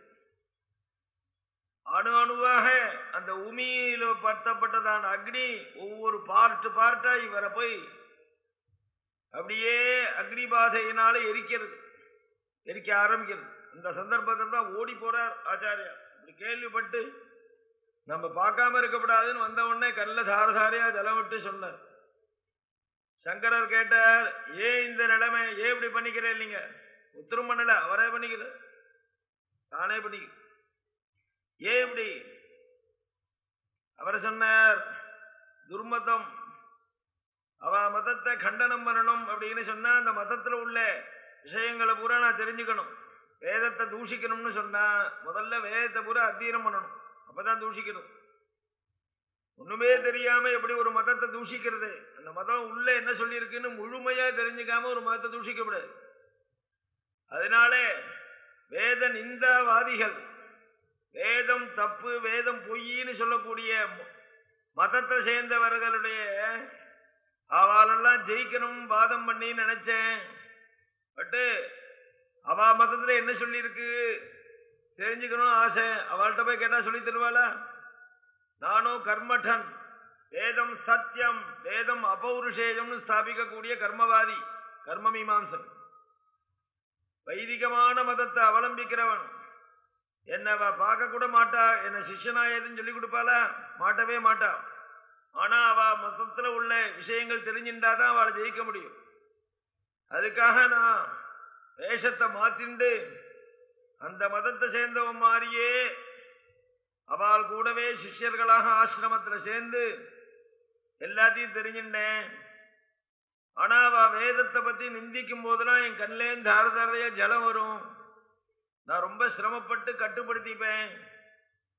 அணு அணுவாக அந்த உமியில படுத்தப்பட்டதான அக்னி ஒவ்வொரு பார்ட்டு பார்ட்டா இவரை போய் அப்படியே அக்னி பாதையினால எரிக்கிறது எரிக்க ஆரம்பிக்கிறது இந்த சந்தர்ப்பத்தில் தான் ஓடி போறார் ஆச்சாரியா இப்படி கேள்விப்பட்டு நம்ம பார்க்காம இருக்கக்கூடாதுன்னு வந்த உடனே கல்ல தாரதாரியா ஜலம் விட்டு சொன்னார் சங்கரர் கேட்டார் ஏன் இந்த நிலைமை ஏன் இப்படி பண்ணிக்கிறேன் இல்லைங்க உத்தரம் பண்ணல அவரே பண்ணிக்கல தானே பண்ணிக்க ஏன் இப்படி அவர் சொன்னார் துர்மதம் அவ மதத்தை கண்டனம் பண்ணணும் அப்படின்னு சொன்னா அந்த மதத்துல உள்ள விஷயங்களை பூரா நான் தெரிஞ்சுக்கணும் வேதத்தை தூஷிக்கணும்னு சொன்னா முதல்ல வேதத்தை பூரா அத்தியனம் பண்ணணும் அப்பதான் தூஷிக்கணும் ஒண்ணுமே தெரியாம எப்படி ஒரு மதத்தை தூஷிக்கிறது அந்த மதம் உள்ள என்ன சொல்லியிருக்குன்னு முழுமையா தெரிஞ்சுக்காம ஒரு மதத்தை தூஷிக்கப்படாது அதனால வேத நிந்தாவாதிகள் வேதம் தப்பு வேதம் பொய்ன்னு சொல்லக்கூடிய மதத்தை சேர்ந்தவர்களுடைய அவளெல்லாம் ஜெயிக்கணும் வாதம் பண்ணி நினைச்சேன் பட்டு அவ மதத்துல என்ன சொல்லியிருக்கு தெரிஞ்சுக்கணும்னு ஆசை அவள்கிட்ட போய் கேட்டா சொல்லி தருவாளா நானும் கர்மட்டன் வேதம் சத்தியம் வேதம் அபௌருஷேயம்னு ஸ்தாபிக்கக்கூடிய கர்மவாதி கர்ம மீமாம்சன் வைதிகமான மதத்தை அவலம்பிக்கிறவன் என்னை அவ பார்க்க கூட மாட்டா என்ன சிஷ்யனா ஏதுன்னு சொல்லி கொடுப்பாளா மாட்டவே மாட்டா ஆனா அவ மதத்துல உள்ள விஷயங்கள் தெரிஞ்சுட்டாதான் அவளை ஜெயிக்க முடியும் அதுக்காக நான் வேஷத்தை மாத்திண்டு அந்த மதத்தை சேர்ந்தவன் மாதிரியே அவள் கூடவே சிஷ்யர்களாக ஆசிரமத்துல சேர்ந்து எல்லாத்தையும் தெரிஞ்சுட்டேன் ஆனா அவ வேதத்தை பத்தி நிந்திக்கும் போதெல்லாம் என் கண்ணிலேருந்து தார தாரையா ஜலம் வரும் நான் ரொம்ப சிரமப்பட்டு கட்டுப்படுத்திப்பேன்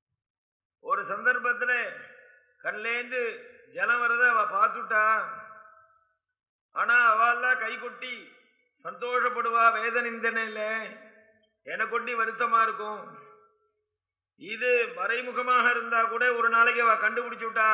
ஒரு சந்தர்ப்பத்தில் கண்லேந்து ஜலம் வரத அவ பார்த்துட்டா ஆனா அவெல்லாம் கை கொட்டி சந்தோஷப்படுவா வேத நிந்தனையில் என கொட்டி வருத்தமா இருக்கும் இது மறைமுகமாக இருந்தா கூட ஒரு நாளைக்கு அவ கண்டுபிடிச்சு விட்டா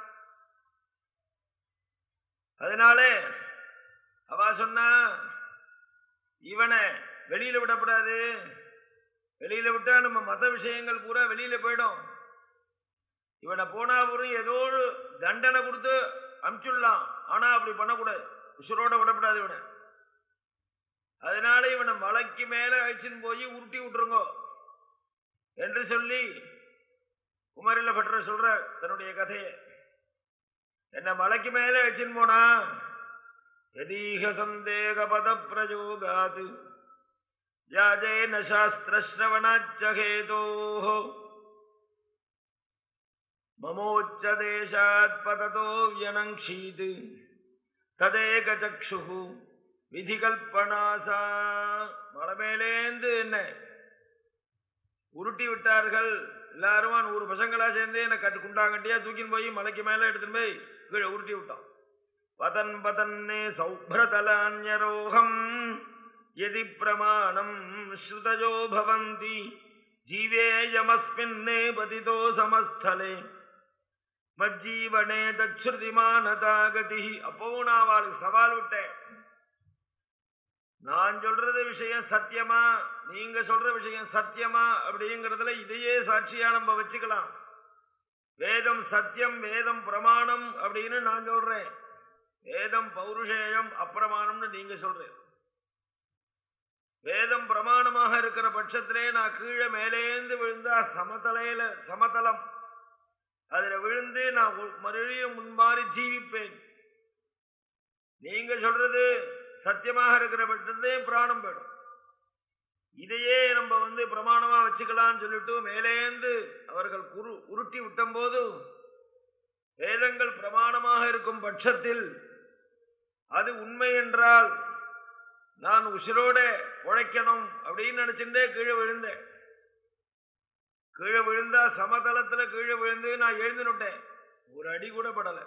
அதனால அவ சொன்னா இவனை வெளியில விடக்கூடாது வெளியில விட்டா நம்ம மத விஷயங்கள் பூரா வெளியில போயிடும் இவனை போனா ஒரு ஏதோ ஒரு தண்டனை கொடுத்து அனுப்பிச்சுடலாம் ஆனா அப்படி பண்ணக்கூடாது உசுரோட விடக்கூடாது இவனை அதனால இவனை மலைக்கு மேல அழிச்சுன்னு போய் உருட்டி விட்டுருங்கோ என்று சொல்லி குமரில பற்ற சொல்ற தன்னுடைய கதையை என்ன மலைக்கு மேல அழிச்சுன்னு போனா யதீக சந்தேக பத பிரயோகாத் யாஜேன சாஸ்திரஸ்ரவணாச்சகேதோ மமோச்ச தேசாத் பததோ வியனங்ஷீத் ததேக சக்ஷு விதி கல்பனாசா மலை மேலேந்து என்ன உருட்டி விட்டார்கள் எல்லாருமா நூறு பசங்களா சேர்ந்து என்னை கட்டு குண்டாங்கட்டியா தூக்கின்னு போய் மலைக்கு மேலே எடுத்துன்னு போய் கீழே உருட்டி விட்டான் பதன் பதன்னே சௌப்ரதலான்யரோகம் எதி பிரமாணம் ஸ்ருதஜோ பவந்தி ஜீவேயமஸ்மின்னே பதிதோ சமஸ்தலே மஜ்ஜீவனே தச்சுருதிமானதாகதி அப்பவும் நான் அவளுக்கு சவால் விட்டேன் நான் சொல்றது விஷயம் சத்தியமா நீங்க சொல்ற விஷயம் சத்தியமா அப்படிங்கிறதுல இதையே சாட்சியா நம்ம வச்சுக்கலாம் வேதம் சத்தியம் வேதம் பிரமாணம் அப்படின்னு நான் சொல்றேன் வேதம் பௌருஷேயம் அப்பிரமாணம்னு நீங்க சொல்றேன் வேதம் பிரமாணமாக இருக்கிற பட்சத்திலே நான் கீழே மேலேந்து விழுந்தா சமதலையில சமதளம் அதுல விழுந்து நான் உ- மறுபடியும் முன்மாறி ஜீவிப்பேன் நீங்க சொல்றது சத்தியமாக இருக்கிற பட்சத்திலே பிராணம் போயிடும் இதையே நம்ம வந்து பிரமாணமா வச்சுக்கலாம்னு சொல்லிட்டு மேலேந்து அவர்கள் குரு உருட்டி விட்டம்போது வேதங்கள் பிரமாணமாக இருக்கும் பட்சத்தில் அது உண்மை என்றால் நான் உசிரோட உழைக்கணும் அப்படின்னு நினைச்சுட்டே கீழே விழுந்தேன் கீழே விழுந்தா சமதளத்துல கீழே விழுந்து நான் எழுந்து நுட்டேன் ஒரு அடி கூட படலை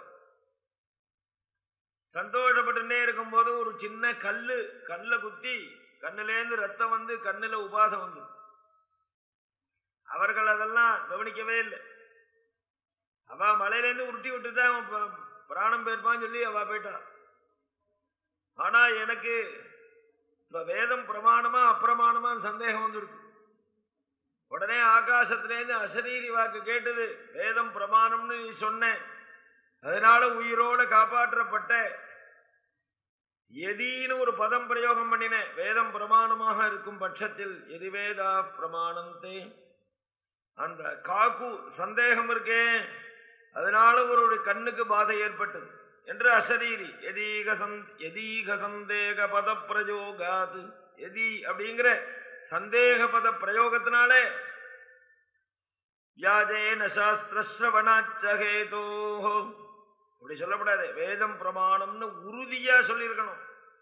சந்தோஷப்பட்டுட்டே இருக்கும்போது ஒரு சின்ன கல்லு கல்ல குத்தி கண்ணுலேருந்து ரத்தம் வந்து கண்ணுல உபாதம் வந்து அவர்கள் அதெல்லாம் கவனிக்கவே இல்லை அவ மலையிலேருந்து உருட்டி விட்டுட்டா அவன் ப- பிராணம் போயிருப்பான்னு சொல்லி அவ போயிட்டா ஆனா எனக்கு இப்ப வேதம் பிரமாணமா அப்பிரமாணமான்னு சந்தேகம் வந்துருக்கு உடனே ஆகாசத்திலேருந்து அசரீரி வாக்கு கேட்டது வேதம் பிரமாணம்னு நீ சொன்ன அதனால உயிரோட காப்பாற்றப்பட்ட எதின்னு ஒரு பதம் பிரயோகம் பண்ணினேன் வேதம் பிரமாணமாக இருக்கும் பட்சத்தில் எதி வேதா பிரமாணந்தே அந்த காக்கு சந்தேகம் இருக்கே அதனால ஒரு கண்ணுக்கு பாதை ஏற்பட்டது என்று அசரீரி எதீக சந் எதீக சந்தேக பத பிரயோகாத் எதி அப்படிங்கிற சந்தேக பத பிரயோகத்தினாலே வியாஜேன சாஸ்திரஸ்ரவணாச்சகேதோ அப்படி சொல்லக்கூடாது வேதம் பிரமாணம்னு உறுதியா சொல்லியிருக்கணும்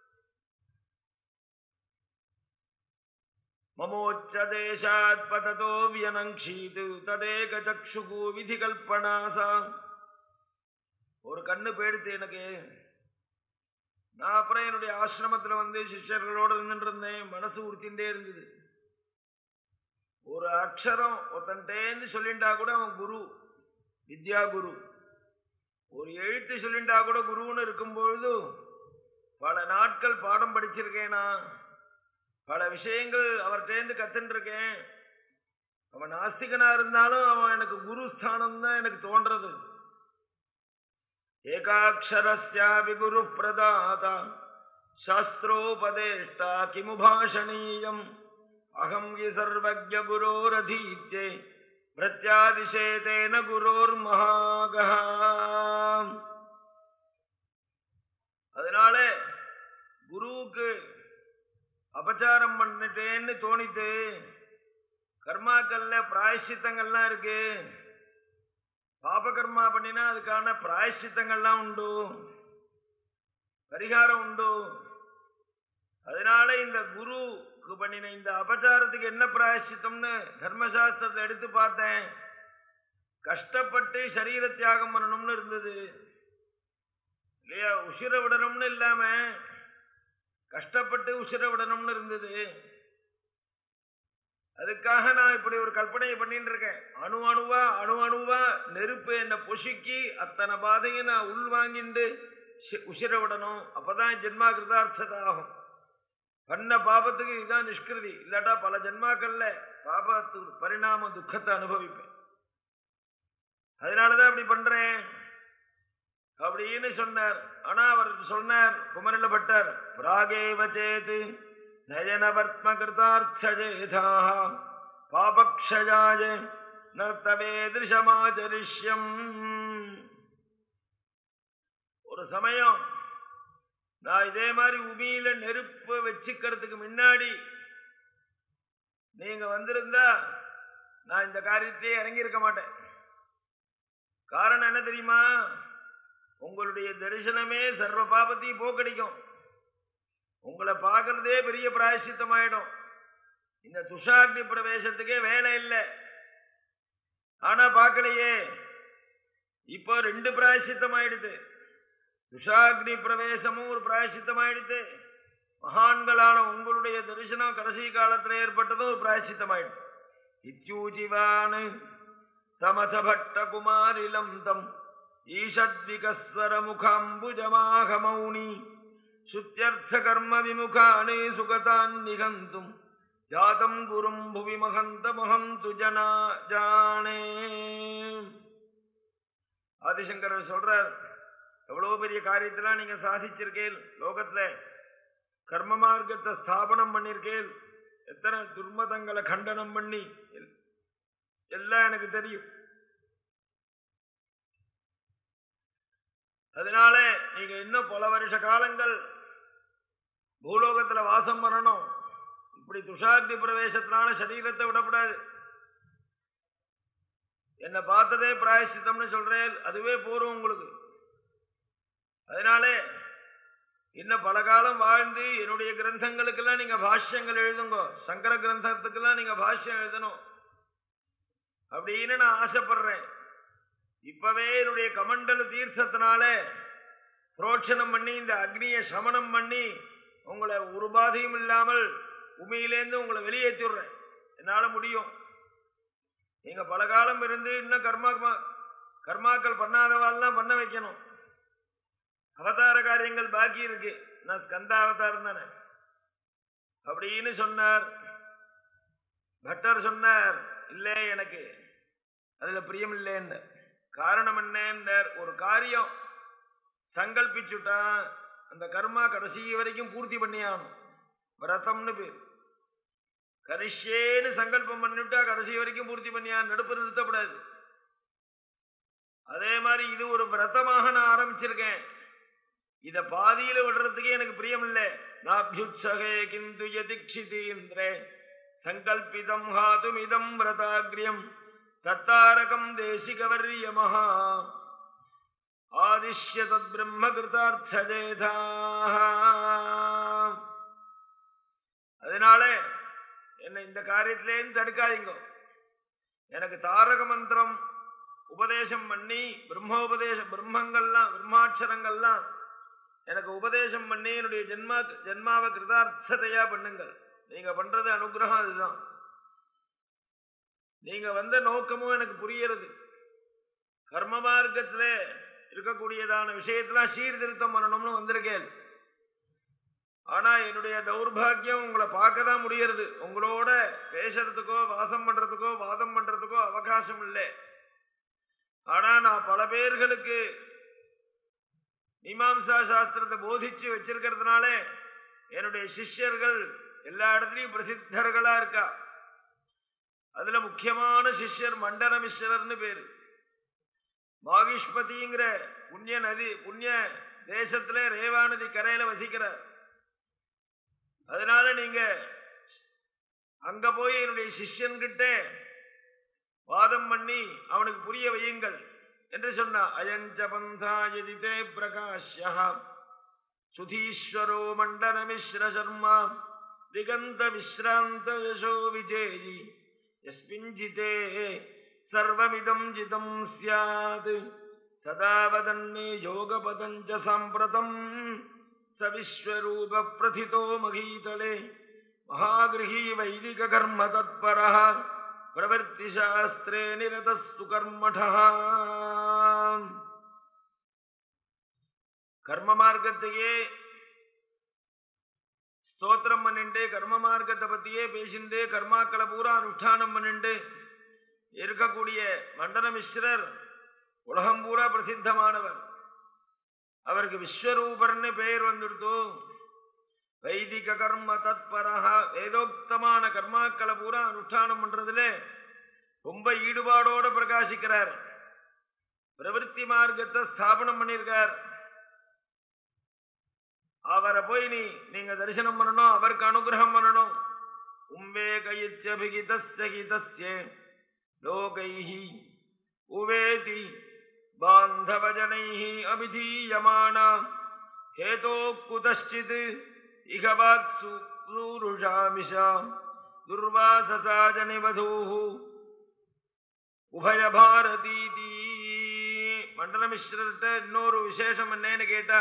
மமோச்ச தேசாத் பததோ வியனங்ஷீது ததேக சக்ஷுகு விதி கல்பனாசா ஒரு கண்ணு போயிடுத்து எனக்கு நான் அப்புறம் என்னுடைய ஆசிரமத்தில் வந்து சிஷ்யர்களோடு இருந்துட்டு இருந்தேன் மனசு உறுத்தின்றே இருந்தது ஒரு அக்ஷரம் ஒருத்தன்ட்டேந்து சொல்லிண்டா கூட அவன் குரு வித்யா குரு ஒரு எழுத்து சொல்லிண்டா கூட குருன்னு இருக்கும்பொழுது பல நாட்கள் பாடம் படிச்சிருக்கேனா பல விஷயங்கள் அவர்கிட்டேருந்து கத்துன்னு இருக்கேன் அவன் நாஸ்திகனா இருந்தாலும் அவன் எனக்கு குரு ஸ்தானம் தான் எனக்கு தோன்றது ஏகாட்சரஸ்யாபி குரு பிரதாதா சாஸ்திரோபதேஷ்டா கிமு பாஷணீயம் அகம் யி சர்வஜ குரோரதீத்யே பிரத்யாதிஷேதேன குரோர் மகாகா அதனால குருவுக்கு அபச்சாரம் பண்ணிட்டேன்னு தோணித்து கர்மாக்கள்ல பிராயஷ்சித்தங்கள்லாம் இருக்கு பாபகர்மா பண்ணினா அதுக்கான பிராயஷ்சித்தங்கள்லாம் உண்டு பரிகாரம் உண்டு அதனால இந்த குருவுக்கு பண்ணின இந்த அபச்சாரத்துக்கு என்ன பிராயஷ்சித்தம்னு தர்மசாஸ்திரத்தை எடுத்து பார்த்தேன் கஷ்டப்பட்டு சரீர தியாகம் பண்ணணும்னு இருந்தது இல்லையா உசிர விடணும்னு இல்லாம கஷ்டப்பட்டு உசிர விடணும்னு இருந்தது அதுக்காக நான் இப்படி ஒரு கற்பனையை பண்ணிட்டு இருக்கேன் அணு அணுவா அணு அணுவா நெருப்பு என்னை பொசுக்கி அத்தனை பாதையும் நான் உள் வாங்கிண்டு சி- உசிர விடணும் அப்பதான் ஜென்மா கிருதார்த்தத ஆகும் பண்ண பாபத்துக்கு இதுதான் நிஷ்கிருதி இல்லாட்டா பல ஜென்மாக்கள்ல பாபத்து பரிணாம துக்கத்தை அனுபவிப்பேன் அதனாலதான் அப்படி பண்றேன் அப்படின்னு சொன்னார் ஆனா அவர் சொன்னார் குமரில பட்டர் பிராகேவ சேது நயனவர்த்ம கிருதார்த்தஜேதாக பாபக்ஷயாய ந தவேதிருஷமாச்சரிஷ்யம் ஒரு சமயம் நான் இதே மாதிரி உமியில நெருப்பு வச்சுக்கிறதுக்கு முன்னாடி நீங்க வந்திருந்தா நான் இந்த காரியத்திலே இறங்கி இருக்க மாட்டேன் காரணம் என்ன தெரியுமா உங்களுடைய தரிசனமே சர்வ பாபத்தையும் போக்கடிக்கும் உங்களை பார்க்கறதே பெரிய பிராயசித்தமாயிடும் இந்த துஷாக்னி பிரவேசத்துக்கே வேலை இல்லை ஆனா பார்க்கலையே இப்போ ரெண்டு பிராயசித்தமாயிடுது துஷாக்னி பிரவேசமும் ஒரு பிராயசித்தமாயிடுது மகான்களான உங்களுடைய தரிசனம் கடைசி காலத்தில் ஏற்பட்டதும் ஒரு பிராயசித்தமாயிடுது இத்யூஜிவான் தமத பட்ட குமாரிலம் தம் ஈஷத்விகஸ்வர முகாம்புஜமாக மௌனி சுத்தியர்த்த கர்ம விமுகானே சுகதான் நிகந்தும் ஜாதம் குரும் புவி மகந்த மகந்து ஜனா ஜானே ஆதிசங்கரர் சொல்றார் எவ்வளவு பெரிய காரியத்தெல்லாம் நீங்க சாதிச்சிருக்கேள் லோகத்துல கர்ம மார்க்கத்தை ஸ்தாபனம் பண்ணிருக்கேள் எத்தனை துர்மதங்களை கண்டனம் பண்ணி எல்- எல்லாம் எனக்கு தெரியும் அதனால நீங்க இன்னும் பல வருஷ காலங்கள் பூலோகத்துல வாசம் பண்ணணும் இப்படி துஷாக்னி பிரவேசத்தினால சரீரத்தை விடக்கூடாது என்னை பார்த்ததே பிராயசித்தம்னு சொல்றேன் அதுவே போரும் உங்களுக்கு அதனாலே இன்னும் பல காலம் வாழ்ந்து என்னுடைய கிரந்தங்களுக்கெல்லாம் நீங்க பாஷ்யங்கள் எழுதுங்க சங்கர கிரந்தத்துக்கெல்லாம் நீங்க பாஷ்யம் எழுதணும் அப்படின்னு நான் ஆசைப்படுறேன் இப்பவே என்னுடைய கமண்டல தீர்த்தத்தினால புரோட்சணம் பண்ணி இந்த அக்னியை சமனம் பண்ணி உங்களை ஒரு பாதையும் இல்லாமல் உமையிலேருந்து உங்களை வெளியேற்றிடுறேன் என்னால் முடியும் நீங்க பல காலம் இருந்து இன்னும் கர்மா கர்மாக்கள் பண்ணாதவாள்லாம் பண்ண வைக்கணும் அவதார காரியங்கள் பாக்கி இருக்கு நான் ஸ்கந்த அவதாரம் தானே அப்படின்னு சொன்னார் பட்டர் சொன்னார் இல்லை எனக்கு அதுல பிரியம் இல்லைன்னு காரணம் என்னன்னார் ஒரு காரியம் சங்கல்பிச்சுட்டா அந்த கர்மா கடைசி வரைக்கும் பூர்த்தி பண்ணியாகணும் விரதம்னு பேர் கரிஷ்யேன்னு சங்கல்பம் பண்ணிவிட்டா கடைசி வரைக்கும் பூர்த்தி பண்ணியா நடுப்பு நிறுத்தப்படாது அதே மாதிரி இது ஒரு விரதமாக நான் ஆரம்பிச்சிருக்கேன் இத பாதியில விடுறதுக்கே எனக்கு பிரியம் இல்லை நாபியுத்சகே கிந்து யதிக்ஷிதீந்திரே சங்கல்பிதம் ஹாதுமிதம் விரதாகிரியம் தத்தாரகம் தேசிகவர்யமஹா ஆதிஷ்ய தத் பிரம்ம கிருதார்த்தஜேதா அதனால என்னை இந்த காரியத்திலேருந்து தடுக்காதீங்க எனக்கு தாரக மந்திரம் உபதேசம் பண்ணி பிரம்மோபதேச பிரம்மங்கள்லாம் பிரம்மாட்சரங்கள்லாம் எனக்கு உபதேசம் பண்ணி என்னுடைய ஜென்மா ஜென்மாவை கிருதார்த்ததையா பண்ணுங்கள் நீங்க பண்றது அனுகிரகம் அதுதான் நீங்க வந்த நோக்கமும் எனக்கு புரியறது கர்ம மார்க்கத்துல இருக்கக்கூடியதான விஷயத்தெல்லாம் சீர்திருத்தம் பண்ணணும்னு வந்திருக்கேன் ஆனா என்னுடைய தௌர்பாகியம் உங்களை பார்க்க தான் முடியறது உங்களோட பேசுறதுக்கோ வாசம் பண்றதுக்கோ வாதம் பண்றதுக்கோ அவகாசம் இல்லை ஆனா நான் பல பேர்களுக்கு மீமாம்சா சாஸ்திரத்தை போதிச்சு வச்சிருக்கிறதுனால என்னுடைய சிஷ்யர்கள் எல்லா இடத்துலையும் பிரசித்தர்களா இருக்கா அதுல முக்கியமான சிஷ்யர் மண்டன மிஸ்ரர்னு பேரு மாகிஷ்பதிங்கிற புண்ணிய நதி புண்ணிய தேசத்துல ரேவா நதி கரையில வசிக்கிறார் அதனால நீங்க அங்க போய் என்னுடைய சிஷ்யன்கிட்ட வாதம் பண்ணி அவனுக்கு புரிய வையுங்கள் என்று சொன்னா அயஞ்ச பந்தாயதிதே பிரகாஷ்யா சுதீஸ்வரோ மண்டன மிஸ்ர சர்மா திகந்த விஸ்ராந்த யசோ விஜேயி யஸ்மிஞ்சிதே சர்வமிதம் ஜிதம் ஸ்யாத் சதா வதன்னே யோகபதஞ்ச சாம்பிரதம் ச விஸ்வரூப பிரதிதோ மகீதலே மகாகிருஹி வைதிக கர்ம தத்பரः பிரவர்த்தி சாஸ்திரே நிரதஸ்து கர்மடः கர்ம மார்க்கத்தையே ஸ்தோத்திரம் பண்ணிண்டு கர்ம மார்க்கத்தை பத்தியே பேசிண்டு கர்மாக்களை பூரா அனுஷ்டானம் பண்ணிண்டு இருக்கக்கூடிய மண்டன மிஸ்ரர் உலகம் பூரா பிரசித்தமானவர் அவருக்கு விஸ்வரூபர்னு பெயர் வந்துடுத்து வைதிக கர்ம தத்பரஹ வேதோக்தமான கர்மாக்களை பூரா அனுஷ்டானம் பண்றதுல ரொம்ப ஈடுபாடோட பிரகாசிக்கிறார் பிரவருத்தி மார்க்கத்தை ஸ்தாபனம் பண்ணியிருக்கார் அவரை போய் நீ நீங்க தரிசனம் பண்ணணும் அவருக்கு அனுகிரகம் பண்ணணும் உம்பே கைத்தியபிகிதஸ்ய கிதஸ்ய லோகைஹி உவேதி பாந்தவஜனைஹி அபிதீயமானா ஹேதோ குதश्चित् இக வாக்சு ரூருஷாமிஷாம் துர்வாசசாஜனி வதூः உபய பாரதீதி மண்டலமிஸ்ரர்கிட்ட இன்னொரு விசேஷம் என்னன்னு கேட்டா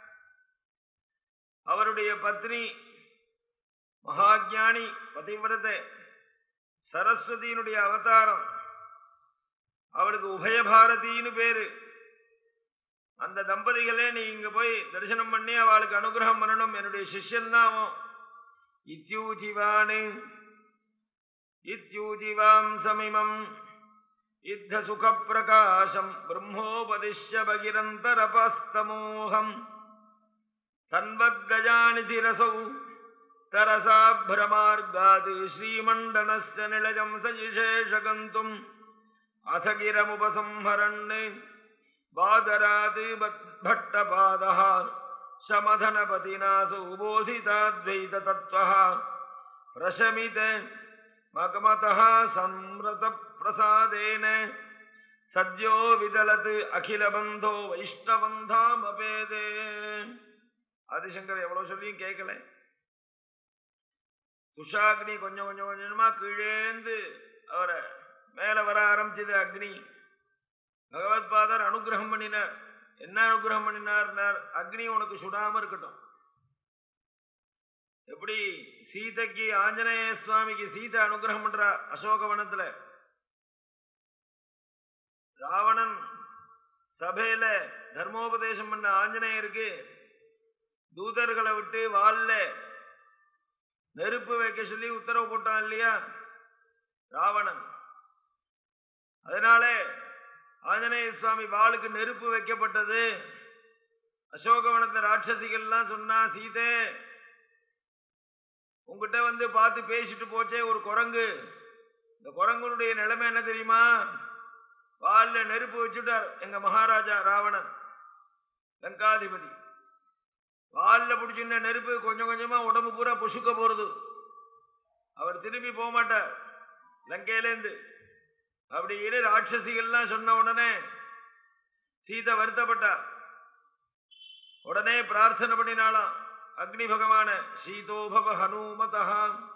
அவருடைய பத்னி மகாஜானி பதிவிரத சரஸ்வதியினுடைய அவதாரம் அவளுக்கு உபயபாரதின்னு பேரு அந்த தம்பதிகளே நீ இங்க போய் தரிசனம் பண்ணி அவளுக்கு அனுகிரகம் பண்ணணும் என்னுடைய சிஷ்யன் தான் அவன் இத்யூஜிவானு இத்யூஜிவாம் சமிமம் யுத்த சுக பிரகாசம் பிரம்மோபதிஷ்ய பகிரந்தரபஸ்தமோகம் தன்வக்கஜானிதிரசௌ तरसा भ्रमार्गात् श्रीमण्डनस्य निलयं सजिशेषगन्तुम् अथ गिरमुपसंहरन् बादरात् भट्टपादः शमधनपतिनासौ बोधिताद्वैततत्त्वः प्रशमित मकमतः संवृतप्रसादेन सद्यो विदलत् अखिलबन्धो वैष्णवन्धामपेदे ஆதிசங்கர் எவ்வளவு சொல்லியும் கேட்கல துஷாக்னி கொஞ்சம் கொஞ்சம் கொஞ்சமா கீழேந்து அவரை மேல வர ஆரம்பிச்சது அக்னி பகவத் பாதர் அனுகிரகம் பண்ணினார் என்ன அனுகிரகம் பண்ணினார் அக்னி உனக்கு சுடாம இருக்கட்டும் எப்படி சீதைக்கு ஆஞ்சநேய சுவாமிக்கு சீதை அனுகிரகம் பண்றா அசோகவனத்துல ராவணன் சபையில தர்மோபதேசம் பண்ண ஆஞ்சநேயருக்கு தூதர்களை விட்டு வால்ல நெருப்பு வைக்க சொல்லி உத்தரவு போட்டான் இல்லையா ராவணன் அதனால ஆஞ்சநேய சுவாமி வாளுக்கு நெருப்பு வைக்கப்பட்டது அசோகவனத்தை ராட்சசிகள்லாம் சொன்னா சீதே உங்ககிட்ட வந்து பார்த்து பேசிட்டு போச்சே ஒரு குரங்கு இந்த குரங்குனுடைய நிலைமை என்ன தெரியுமா வாலில் நெருப்பு வச்சுட்டார் எங்க மகாராஜா ராவணன் லங்காதிபதி வாலில் பிடிச்சிருந்த நெருப்பு கொஞ்சம் கொஞ்சமா உடம்பு பூரா புசுக்க போறது அவர் திரும்பி போக மாட்டார் லங்கையிலேருந்து அப்படின்னு ராட்சசிகள்லாம் சொன்ன உடனே சீதை வருத்தப்பட்டா உடனே பிரார்த்தனை பண்ணினாலாம் அக்னி பகவான சீதோபவ ஹனுமதா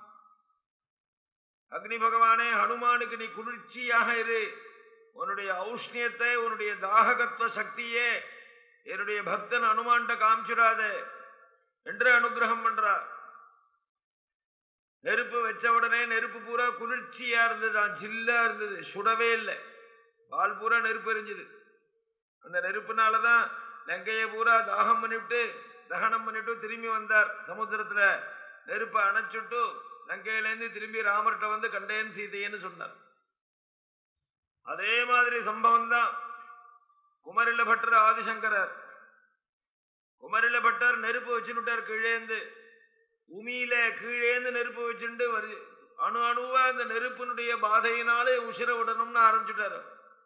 அக்னி பகவானே ஹனுமானுக்கு நீ குளிர்ச்சியாக இரு உன்னுடைய ஔஷ்ணியத்தை உன்னுடைய தாககத்துவ சக்தியே என்னுடைய பக்தன் அனுமான்ட்ட காமிச்சிடாத என்று அனுகிரகம் பண்றார் நெருப்பு வச்ச உடனே நெருப்பு பூரா குளிர்ச்சியா இருந்தது ஜில்லா இருந்தது சுடவே இல்லை பால் பூரா நெருப்பு எரிஞ்சுது அந்த நெருப்புனாலதான் லங்கையை பூரா தாகம் பண்ணிவிட்டு தகனம் பண்ணிட்டு திரும்பி வந்தார் சமுத்திரத்துல நெருப்பை அணைச்சுட்டு லங்கையிலேருந்து திரும்பி ராமர்கிட்ட வந்து கண்டேன் சீதையன்னு சொன்னார் அதே மாதிரி சம்பவம் தான் குமரில பட்டர் ஆதிசங்கரர் குமரில பட்டர் நெருப்பு வச்சுட்டார் கீழேந்து உமியில கீழேந்து நெருப்பு வச்சுட்டு வரு அணு அணுவா அந்த நெருப்பினுடைய பாதையினாலே உசிர விடணும்னு ஆரம்பிச்சுட்டாரு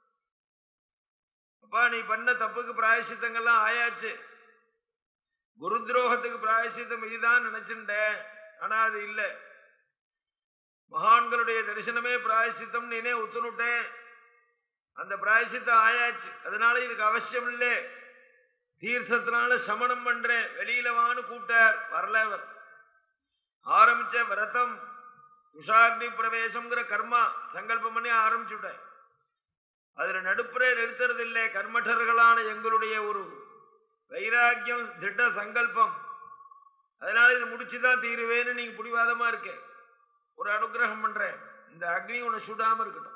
அப்பா நீ பண்ண தப்புக்கு பிராயசித்தங்கள்லாம் ஆயாச்சு குரு துரோகத்துக்கு பிராயசித்தம் இதுதான் நினைச்சுட்டேன் ஆனா அது இல்லை மகான்களுடைய தரிசனமே பிராயசித்தம் நீனே ஒத்துனுட்டேன் அந்த பிராயசித்தம் ஆயாச்சு அதனால இதுக்கு அவசியம் இல்லை தீர்த்தத்தினால சமணம் பண்றேன் வெளியில வான்னு கூட்டார் வரல அவர் ஆரம்பிச்ச விரதம் துஷாக்னி பிரவேசம்ங்கிற கர்மா சங்கல்பம் பண்ணி ஆரம்பிச்சுட்டேன் அதுல நடுப்புறே நிறுத்துறதில்லை கர்மಠர்களான எங்களுடைய ஒரு வைராக்கியம் திட்ட சங்கல்பம் அதனால இது முடிச்சுதான் தீருவேன்னு நீங்க பிடிவாதமா இருக்க ஒரு அனுகிரகம் பண்றேன் இந்த அக்னி உன்னை சுடாம இருக்கட்டும்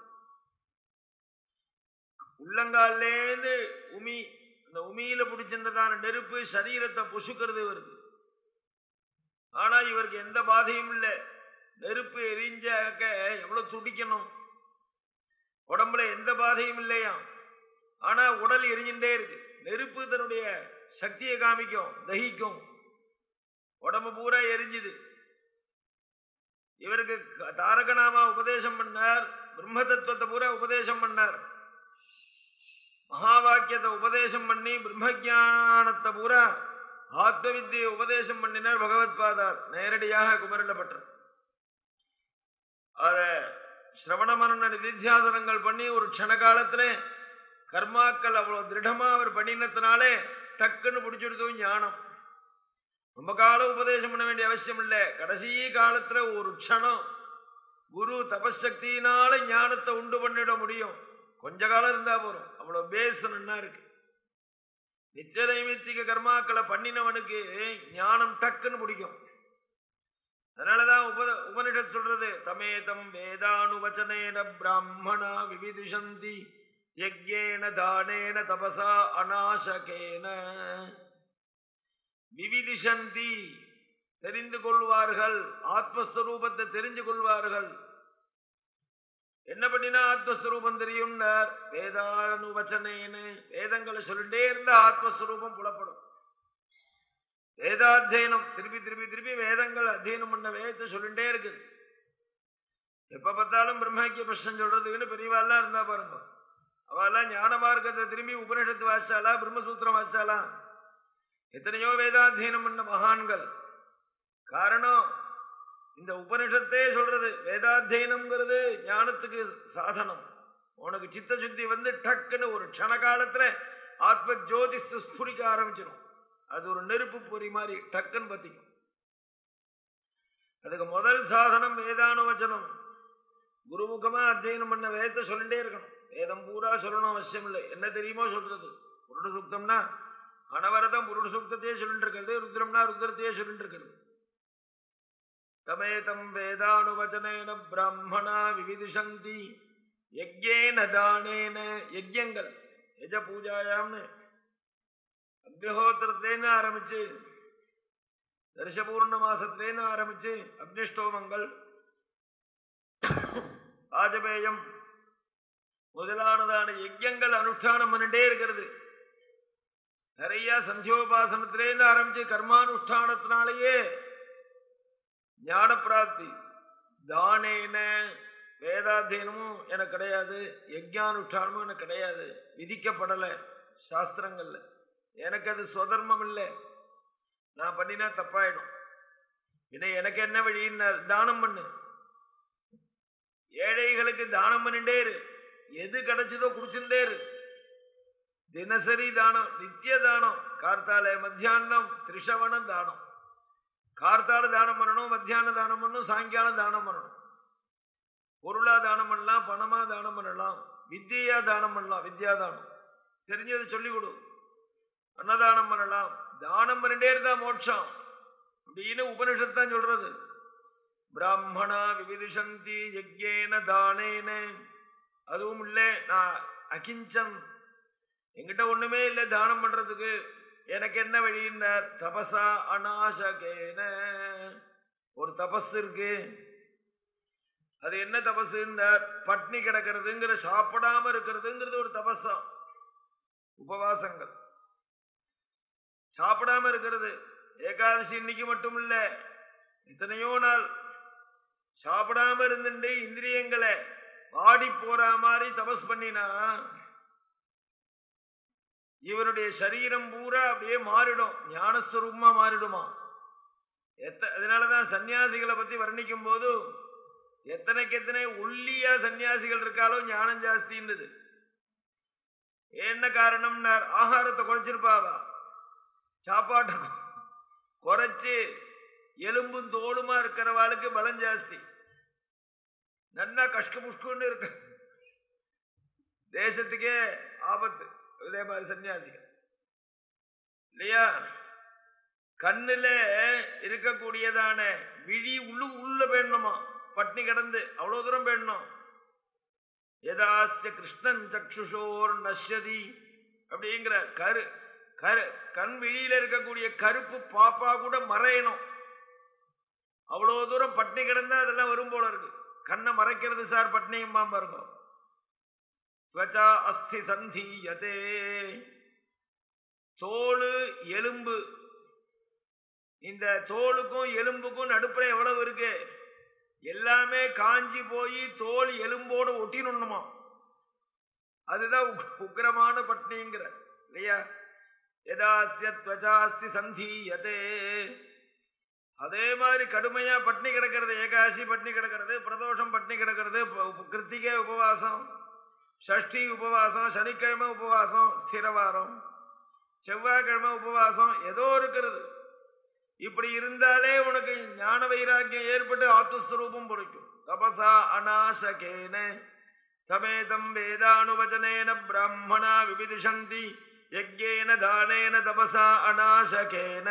உள்ளங்கால்லேருந்து உமி அந்த உமியில பிடிச்சின்றதான நெருப்பு சரீரத்தை புசுக்கிறது வருது ஆனா இவருக்கு எந்த பாதையும் இல்லை நெருப்பு எரிஞ்சாக்க எவ்வளவு துடிக்கணும் உடம்புல எந்த பாதையும் இல்லையா ஆனா உடல் எரிஞ்சுட்டே இருக்கு நெருப்பு தன்னுடைய சக்தியை காமிக்கும் தகிக்கும் உடம்பு பூரா எரிஞ்சுது இவருக்கு க- தாரகநாமா உபதேசம் பண்ணார் பிரம்ம தத்துவத்தை பூரா உபதேசம் பண்ணார் மகா வாக்கியத்தை உபதேசம் பண்ணி பிரம்ம ஞானத்தை பூரா ஆத்ம வித்தியை உபதேசம் பண்ணினார் பகவத் பாதார் நேரடியாக குமரண்டப்பட்டார் அத சிரவண மரண நிதித்தியாசனங்கள் பண்ணி ஒரு க்ஷண காலத்துல கர்மாக்கள் அவ்வளவு திருடமா அவர் பண்ணினத்தினாலே டக்குன்னு பிடிச்சிடுது ஞானம் ரொம்ப காலம் உபதேசம் பண்ண வேண்டிய அவசியம் இல்லை கடைசி காலத்துல ஒரு க்ஷணம் குரு தபசக்தியினால ஞானத்தை உண்டு பண்ணிட முடியும் கொஞ்ச காலம் இருந்தா போறோம் அவ்வளவு பேஸ் நன்னா இருக்கு நிச்சய நைமித்திக கர்மாக்களை பண்ணினவனுக்கு ஞானம் டக்குன்னு பிடிக்கும் அதனாலதான் உப உபனிஷத் சொல்றது தமேதம் வேதானுவச்சனேன பிராமணா விவிதிஷந்தி யஜ்ஞேன தானேன தபசா அநாசகேன விவிதிஷந்தி தெரிந்து கொள்வார்கள் ஆத்மஸ்வரூபத்தை தெரிஞ்சு கொள்வார்கள் என்ன பண்ணினா ஆத்மஸ்வரூபம் தெரியும்னார் வேதானுவச்சனேன்னு வேதங்களை சொல்லிட்டே இருந்த ஆத்மஸ்வரூபம் புலப்படும் வேதாத்தியனம் திருப்பி திருப்பி திருப்பி வேதங்கள் அத்தியனம் பண்ண வேதத்தை சொல்லிட்டே இருக்கு எப்ப பார்த்தாலும் பிரம்மக்கிய பிரச்சனை சொல்றதுக்குன்னு பெரியவாள்லாம் இருந்தா பாருங்க அவெல்லாம் ஞான மார்க்கத்தை திரும்பி உபனிஷத்து வாசிச்சாலா பிரம்மசூத்திரம் வாசிச்சாலா எத்தனையோ வேதாத்தியனம் பண்ண மகான்கள் காரணம் இந்த உபனிஷத்தே சொல்றது வேதாத்தியனம்ங்கிறது ஞானத்துக்கு சாதனம் உனக்கு சித்த சுத்தி வந்து டக்குன்னு ஒரு க்ஷண காலத்துல ஆத்ம ஜோதி ஸ்புரிக்க ஆரம்பிச்சிடும் அது ஒரு நெருப்பு பொறி மாதிரி டக்குன்னு பத்திக்கும் அதுக்கு முதல் சாதனம் வேதானுவச்சனம் குருமுகமா அத்தியனம் பண்ண வேதத்தை சொல்லிட்டே இருக்கணும் வேதம் பூரா சொல்லணும் அவசியம் இல்லை என்ன தெரியுமோ சொல்றது புருட சுத்தம்னா அனவரதம் புருட சுத்தத்தையே சொல்லிட்டு இருக்கிறது ருத்ரம்னா ருத்ரத்தையே சொல்லிட்டு இருக்கிறது தமேதம் வேதானுவச்சனேன பிராமணா விவிதிஷந்தி யஜ்யேன தானேன யஜ்யங்கள் யஜ பூஜாயாம்னு அக்னிஹோத்திரத்திலேருந்து ஆரம்பிச்சு தரிசபூர்ண மாசத்திலேருந்து ஆரம்பிச்சு அக்னிஷ்டோமங்கள் ஆஜபேயம் முதலானதான யஜ்யங்கள் அனுஷ்டானம் பண்ணிட்டே இருக்கிறது நிறைய சந்தியோபாசனத்திலேருந்து ஆரம்பிச்சு கர்மானுஷ்டானத்தினாலேயே ஞான பிராப்தி தானேன வேதாத்தியனமும் எனக்கு கிடையாது யஜ்ஞானுஷ்டானமும் எனக்கு கிடையாது விதிக்கப்படலை சாஸ்திரங்கள்ல எனக்கு அது சுதர்மம் இல்லை நான் பண்ணினா தப்பாயிடும் பின்ன எனக்கு என்ன வழின்னு தானம் பண்ணு ஏழைகளுக்கு தானம் பண்ணிட்டே இரு எது கிடைச்சதோ குடிச்சுட்டே இரு தினசரி தானம் நித்திய தானம் கார்த்தால மத்தியானம் திரிஷவணம் தானம் கார்த்தால தானம் பண்ணணும் மத்தியான தானம் பண்ணணும் சாயங்காலம் தானம் பண்ணணும் பொருளா தானம் பண்ணலாம் பணமா தானம் பண்ணலாம் வித்தியா தானம் பண்ணலாம் வித்யா தானம் தெரிஞ்சதை சொல்லிக் கொடு அன்னதானம் பண்ணலாம் தானம் பண்ணிட்டே இருந்தா மோட்சம் அப்படின்னு உபனிஷத் தான் சொல்றது பிராமணா விவிதிஷந்தி யஜ்யேன தானேன அதுவும் இல்லை நான் அகிஞ்சன் என்கிட்ட ஒண்ணுமே இல்லை தானம் பண்றதுக்கு எனக்கு என்ன வழின்னார் தபசா அநாசகேன ஒரு தபஸ் இருக்கு அது என்ன தபசுன்னார் பட்னி கிடக்கிறதுங்கிற சாப்பிடாம இருக்கிறதுங்கிறது ஒரு தபஸா உபவாசங்கள் சாப்பிடாம இருக்கிறது ஏகாதசி இன்னைக்கு மட்டும் இல்ல எத்தனையோ நாள் சாப்பிடாம இருந்துட்டு இந்திரியங்களை வாடி போற மாதிரி தபஸ் பண்ணினா இவனுடைய சரீரம் பூரா அப்படியே மாறிடும் ஞானஸ்வரூபமா மாறிடுமா எத்த அதனாலதான் சன்னியாசிகளை பத்தி வர்ணிக்கும் போது எத்தனைக்கு எத்தனை ஒல்லியா சன்னியாசிகள் இருக்காலோ ஞானம் ஜாஸ்தின்றது என்ன காரணம்னார் ஆகாரத்தை குறைச்சிருப்பாவா சாப்பாட்டை கொ- குறைச்சு எலும்பும் தோலுமா இருக்கிறவாளுக்கு பலம் ஜாஸ்தி நன்னா கஷ்ட புஷ்குன்னு இருக்க தேசத்துக்கே ஆபத்து இதே மாதிரி சன்னியாசிகள் இல்லையா கண்ணுல இருக்கக்கூடியதான விழி உள்ளு உள்ள போயிடணுமா பட்னி கிடந்து அவ்வளவு தூரம் போயிடணும் யதாஸ்ய கிருஷ்ணன் சக்ஷுஷோர் நஷ்யதி அப்படிங்கிற கரு கரு கண் விழியில இருக்கக்கூடிய கருப்பு பாப்பா கூட மறையணும் அவ்வளவு தூரம் பட்னி கிடந்தா அதெல்லாம் வரும் போல இருக்கு கண்ணை மறைக்கிறது சார் பட்னியுமா பாருங்க துவச்சா அஸ்தி சந்தீயதே தோல் எலும்பு இந்த தோலுக்கும் எலும்புக்கும் நடுப்புற எவ்வளவு இருக்கு எல்லாமே காஞ்சி போய் தோல் எலும்போடு ஒட்டினுமா அதுதான் உக்- உக்கிரமான பட்னிங்கிற இல்லையா யதாஸ்ய துவச்சாஸ்தி சந்தீயதே அதே மாதிரி கடுமையா பட்னி கிடக்கிறது ஏகாசி பட்னி கிடக்கிறது பிரதோஷம் பட்னி கிடக்கிறது ப- உப- கிருத்திகை உபவாசம் ஷஷ்டி உபவாசம் சனிக்கிழமை உபவாசம் ஸ்திரவாரம் செவ்வாய்க்கிழமை உபவாசம் ஏதோ இருக்கிறது இப்படி இருந்தாலே உனக்கு ஞான வைராக்கியம் ஏற்பட்டு ஆத்மஸ்வரூபம் பொறிக்கும் தபசா அநாசகேன தமேதம் வேதானுவச்சனேன பிராமணா விபிதிஷந்தி யஜ்ஞேன தானேன தபசா அநாசகேன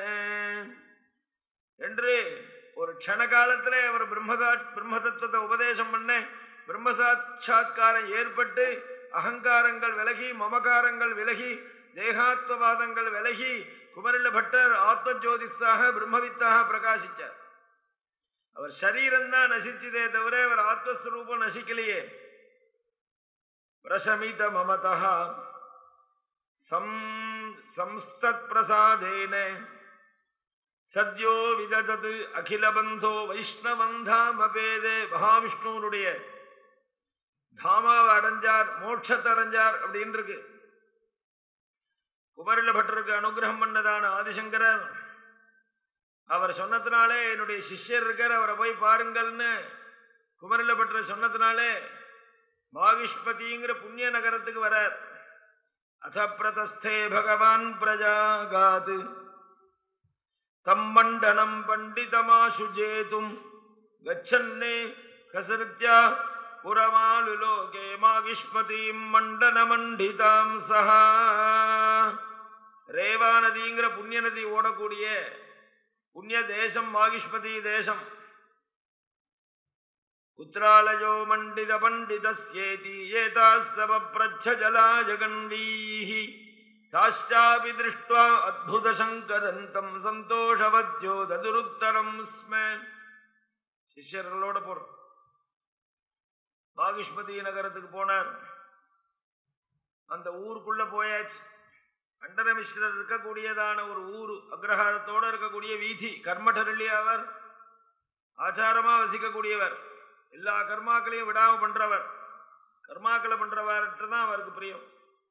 என்று ஒரு க்ஷண காலத்திலே அவர் பிரம்மதா பிரம்ம தத்துவத்தை உபதேசம் பண்ண பிரம்ம சாட்சா்காரம் ஏற்பட்டு அகங்காரங்கள் விலகி மமகாரங்கள் விலகி தேகாத்மவாதங்கள் விலகி குமரில பட்டர் ஆத்ம ஜோதிஷாக பிரம்மவித்தாக பிரகாசிச்சார் அவர் சரீரம் தான் நசிச்சதே தவிர அவர் ஆத்மஸ்வரூபம் நசிக்கலையே பிரசமித மமதா சம் சம்ஸ்தத் பிரசாதேன சத்யோ விததது அகிலபந்தோ வைஷ்ணவந்தாமபேதே மகாவிஷ்ணுவனுடைய தாமாவை அடைஞ்சார் மோட்சத்தை அடைஞ்சார் அப்படின்னு இருக்கு குமரில பட்டருக்கு அனுகிரகம் பண்ணதான ஆதிசங்கரர் அவர் சொன்னதுனாலே என்னுடைய சிஷ்யர் இருக்கார் அவரை போய் பாருங்கள்னு குமரில பட்டர் சொன்னதுனாலே மாகிஷ்பதிங்கிற புண்ணிய நகரத்துக்கு வரார் அத பிரதஸ்தே பகவான் பிரஜாகாத் தம் மண்டனம் பண்டிதமாசு ஜேதும் கச்சன்னே கசரித்யா புறமாலு லோகே மாகிஷ்பதிம் மண்டன மண்டிதாம் சஹா ரேவா நதிங்கிற புண்ணிய நதி ஓடக்கூடிய புண்ணிய தேசம் மாகிஷ்பதி தேசம் உத்ராலயோ மண்டித பண்டிதஸ்யேதி ஏதாஸ்தவ பிரச்ச ஜலா ஜகண்டீஹி தாஷ்டாபி திருஷ்டுவா அத்புத சங்கரந்தம் சந்தோஷவத்யோ ததுருத்தரம் ஸ்ம சிஷ்யர்களோட போறோம் மாகிஷ்பதி நகரத்துக்கு போனார் அந்த ஊருக்குள்ள போயாச்சு அண்டனமிஸ்ரர் இருக்கக்கூடியதான ஒரு ஊரு அக்ரஹாரத்தோட இருக்கக்கூடிய வீதி கர்மடரள்ளி அவர் ஆச்சாரமா வசிக்கக்கூடியவர் எல்லா கர்மாக்களையும் விடாம பண்றவர் கர்மாக்களை பண்றவர்கிட்ட தான் அவருக்கு பிரியம்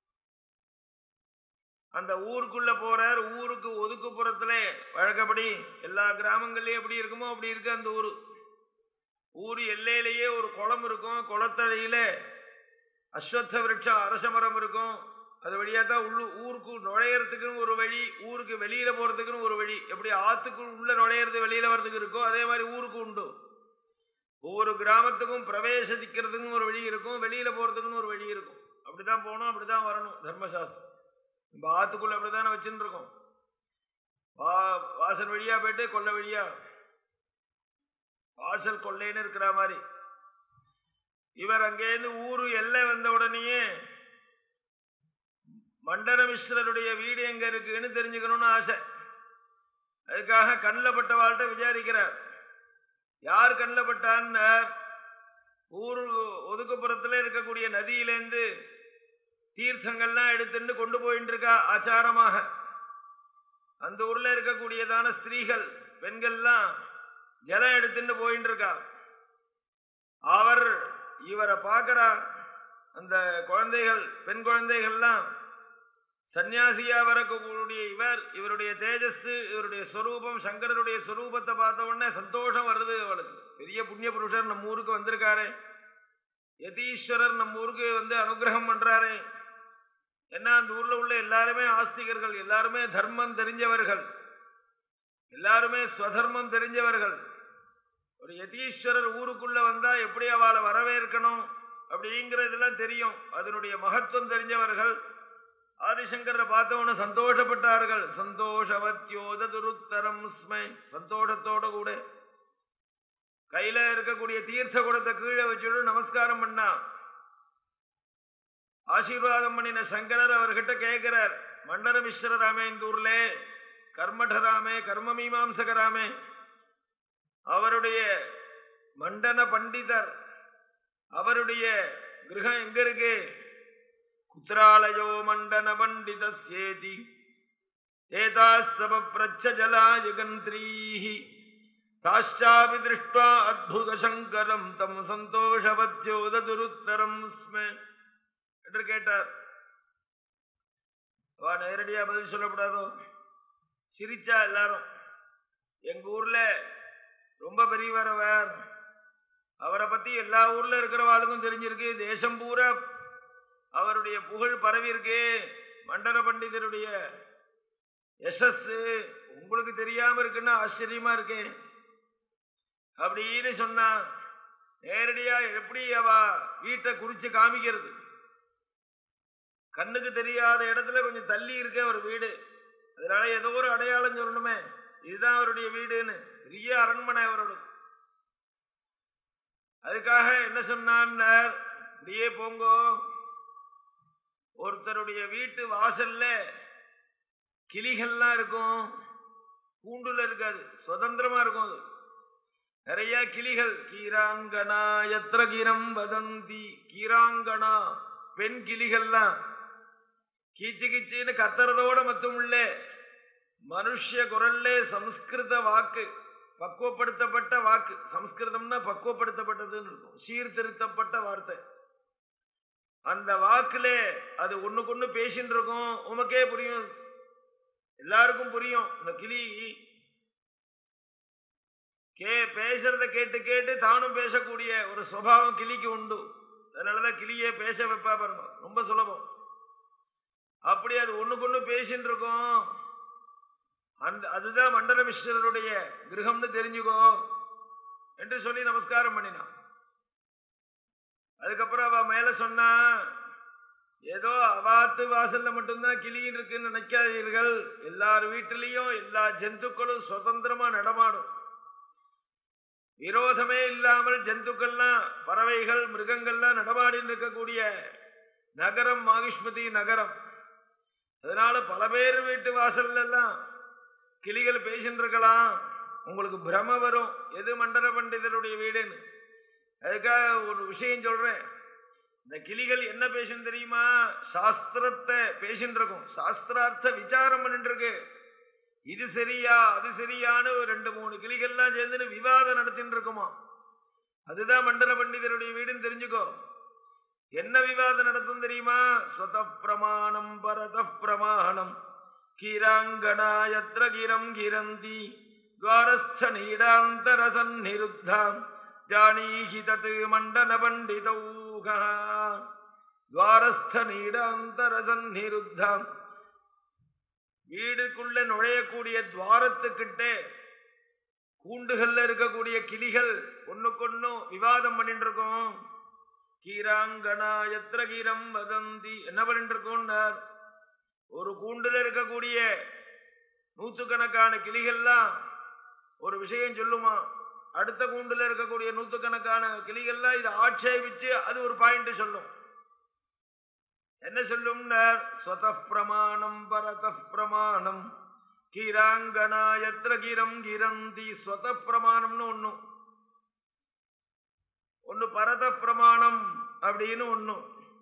அந்த ஊருக்குள்ள போறார் ஊருக்கு ஒதுக்குப்புறத்துல வழக்கப்படி எல்லா கிராமங்கள்லயும் எப்படி இருக்குமோ அப்படி இருக்கு அந்த ஊரு ஊர் எல்லையிலேயே ஒரு குளம் இருக்கும் குளத்தடியில அஸ்வத்த விருட்சம் அரச மரம் இருக்கும் அது வழியா தான் உள்ளு ஊருக்கு நுழையறதுக்குன்னு ஒரு வழி ஊருக்கு வெளியில போறதுக்குன்னு ஒரு வழி எப்படி ஆத்துக்கு உள்ள நுழையிறது வெளியில வர்றதுக்கு இருக்கோ அதே மாதிரி ஊருக்கு உண்டு ஒவ்வொரு கிராமத்துக்கும் பிரவேசிக்கிறதுக்கும் ஒரு வழி இருக்கும் வெளியில போறதுக்குன்னு ஒரு வழி இருக்கும் அப்படிதான் போகணும் அப்படிதான் வரணும் தர்மசாஸ்திரம் நம்ம ஆத்துக்குள்ள அப்படித்தானே வச்சுட்டு இருக்கோம் வா வாசல் வழியா போயிட்டு கொல்லை வழியா வாசல் கொள்ளைன்னு இருக்கிற மாதிரி இவர் அங்கேருந்து ஊரு எல்லை வந்த உடனேயே மண்டன மிஸ்ரருடைய வீடு எங்க இருக்குன்னு தெரிஞ்சுக்கணும்னு ஆசை அதுக்காக கண்ணில் பட்டவாள்கிட்ட விசாரிக்கிறார் யார் கண்ணில் பட்டான்னு ஊர் ஒதுக்குப்புறத்தில் இருக்கக்கூடிய நதியிலேருந்து தீர்த்தங்கள்லாம் எடுத்துட்டு கொண்டு போயிட்டு இருக்கா ஆச்சாரமாக அந்த ஊர்ல இருக்கக்கூடியதான ஸ்திரீகள் பெண்கள்லாம் ஜலம் எடுத்துட்டு போயிட்டு இருக்கா அவர் இவரை பார்க்கறா அந்த குழந்தைகள் பெண் குழந்தைகள்லாம் சன்னியாசியா வரக்கூடிய இவர் இவருடைய தேஜஸ் இவருடைய ஸ்வரூபம் சங்கரருடைய ஸ்வரூபத்தை பார்த்த உடனே சந்தோஷம் வருது அவளுக்கு பெரிய புண்ணிய புருஷர் நம்ம ஊருக்கு வந்திருக்காரே யதீஸ்வரர் நம்ம ஊருக்கு வந்து அனுகிரகம் பண்றாரே ஏன்னா அந்த ஊர்ல உள்ள எல்லாருமே ஆஸ்திகர்கள் எல்லாருமே தர்மம் தெரிஞ்சவர்கள் எல்லாருமே ஸ்வதர்மம் தெரிஞ்சவர்கள் ஒரு யதீஸ்வரர் ஊருக்குள்ள வந்தா எப்படி அவளை வரவேற்கணும் அப்படிங்கிறதெல்லாம் தெரியும் அதனுடைய மகத்துவம் தெரிஞ்சவர்கள் ஆதிசங்கரை பார்த்தவன சந்தோஷப்பட்டார்கள் சந்தோஷவத்யோத துருத்தரம் ஸ்மை சந்தோஷத்தோட கூட கையில இருக்கக்கூடிய தீர்த்த குடத்தை கீழே வச்சுட்டு நமஸ்காரம் பண்ணா ஆசீர்வாதம் பண்ணின சங்கரர் அவர்கிட்ட கேட்கிறார் மண்டல மிஸ்ரராமே இந்த ஊர்ல கர்மடராமே கர்ம மீமாம்சகராமே அவருடைய மண்டன பண்டிதர் அவருடைய கிரகம் எங்க இருக்கு குத்ராலயோ மண்டன பண்டிதஸ்யேதி ஏதாசப பிரச்சஜலா ஜகந்திரீஹி தாஷ்டாபி திருஷ்டுவா அத்புத சங்கரம் தம் சந்தோஷவத்யோததுருத்தரம் ஸ்ம என்று கேட்டார் வா நேரடியா பதில் சொல்லக்கூடாதோ சிரிச்சா எல்லாரும் எங்க ஊர்ல ரொம்ப பெரியவர் அவர் அவரை பத்தி எல்லா ஊர்ல இருக்கிறவாளுக்கும் தெரிஞ்சிருக்கு தேசம் பூரா அவருடைய புகழ் பரவி இருக்கு மண்டல பண்டிதருடைய யசஸ் உங்களுக்கு தெரியாம இருக்குன்னா ஆச்சரியமா இருக்கு அப்படின்னு சொன்னா நேரடியா எப்படி அவ வீட்டை குறிச்சு காமிக்கிறது கண்ணுக்கு தெரியாத இடத்துல கொஞ்சம் தள்ளி இருக்க ஒரு வீடு அதனால ஏதோ ஒரு அடையாளம் சொல்லணுமே இதுதான் அவருடைய வீடுன்னு பெரிய அரண்மனை அவரோட அதுக்காக என்ன சொன்னார் இப்படியே போங்கோ ஒருத்தருடைய வீட்டு வாசல்ல கிளிகள்லாம் இருக்கும் கூண்டுல இருக்காது சுதந்திரமா இருக்கும் அது நிறைய கிளிகள் கீராங்கனா எத்திர கீரம் வதந்தி கீராங்கனா பெண் கிளிகள்லாம் கீச்சு கீச்சின்னு கத்துறதோட மட்டும் இல்ல மனுஷ குரல்ல சம்ஸ்கிருத வாக்கு பக்குவப்படுத்தப்பட்ட வாக்கு சம்ஸ்கிருதம்னா பக்குவப்படுத்தப்பட்டதுன்னு இருக்கும் சீர்திருத்தப்பட்ட வார்த்தை அந்த வாக்குல அது ஒண்ணுக்கு ஒண்ணு பேசின்னு இருக்கும் உமக்கே புரியும் எல்லாருக்கும் புரியும் இந்த கிளி கே பேசுறத கேட்டு கேட்டு தானும் பேசக்கூடிய ஒரு சுபாவம் கிளிக்கு உண்டு அதனாலதான் கிளியே பேச வைப்பா பாருங்க ரொம்ப சுலபம் அப்படி அது ஒண்ணுக்கு ஒண்ணு பேசின்னு இருக்கும் அந்த அதுதான் மண்டல மிஸ்ரருடைய கிரகம்னு தெரிஞ்சுக்கோ என்று சொல்லி நமஸ்காரம் பண்ணினான் அதுக்கப்புறம் அவ மேல சொன்னா ஏதோ அவாத்து வாசல்ல மட்டும்தான் கிளியின் இருக்குன்னு நினைக்காதீர்கள் எல்லார் வீட்டிலையும் எல்லா ஜந்துக்களும் சுதந்திரமா நடமாடும் விரோதமே இல்லாமல் ஜந்துக்கள்லாம் பறவைகள் மிருகங்கள்லாம் நடமாடின்னு இருக்கக்கூடிய நகரம் மாகிஷ்மதி நகரம் அதனால பல பேர் வீட்டு வாசல்ல எல்லாம் கிளிகள் பேசின்னு இருக்கலாம் உங்களுக்கு பிரம வரும் எது மண்டல பண்டிதருடைய வீடுன்னு அதுக்காக ஒரு விஷயம் சொல்றேன் இந்த கிளிகள் என்ன பேசுன்னு தெரியுமா சாஸ்திரத்தை பேசின்னு இருக்கும் சாஸ்திரார்த்த விசாரம் பண்ணிட்டு இருக்கு இது சரியா அது சரியான்னு ஒரு ரெண்டு மூணு கிளிகள்லாம் சேர்ந்து விவாதம் நடத்தின்னு இருக்குமா அதுதான் மண்டல பண்டிதருடைய வீடுன்னு தெரிஞ்சுக்கோ என்ன விவாதம் நடத்தும் தெரியுமா ஸ்வத பிரமாணம் பரத பிரமாணம் கீராங்கனா யத்ர கிரம் கிரந்தி துவாரஸ்த நீடாந்தர சந்நிருத்தாம் ஜானீஹி தத் மண்டல பண்டிதௌகா துவாரஸ்த நீடாந்தர சந்நிருத்தாம் வீடுக்குள்ள நுழையக்கூடிய துவாரத்துக்கிட்டே கூண்டுகள்ல இருக்கக்கூடிய கிளிகள் ஒண்ணுக்கொன்னு விவாதம் பண்ணிட்டு இருக்கோம் கீராங்கனா எத்திர கீரம் வதந்தி என்ன பண்ணிட்டு இருக்கோம்னார் ஒரு கூண்டுல இருக்கக்கூடிய நூற்றுக்கணக்கான கிளிகள்லாம் ஒரு விஷயம் சொல்லுமா அடுத்த கூண்டுல இருக்கக்கூடிய நூற்றுக்கணக்கான கிளிகள்லாம் இதை ஆட்சேபிச்சு அது ஒரு பாயிண்ட் சொல்லும் என்ன சொல்லும்னார் ஸ்வத பிரமாணம் பரத பிரமாணம் கீராங்கனா எத்திர கீரம் கிரந்தி ஸ்வத பிரமாணம்னு ஒண்ணும் ஒன்னு பரத பிரமாணம் அப்படின்னு ஒண்ணு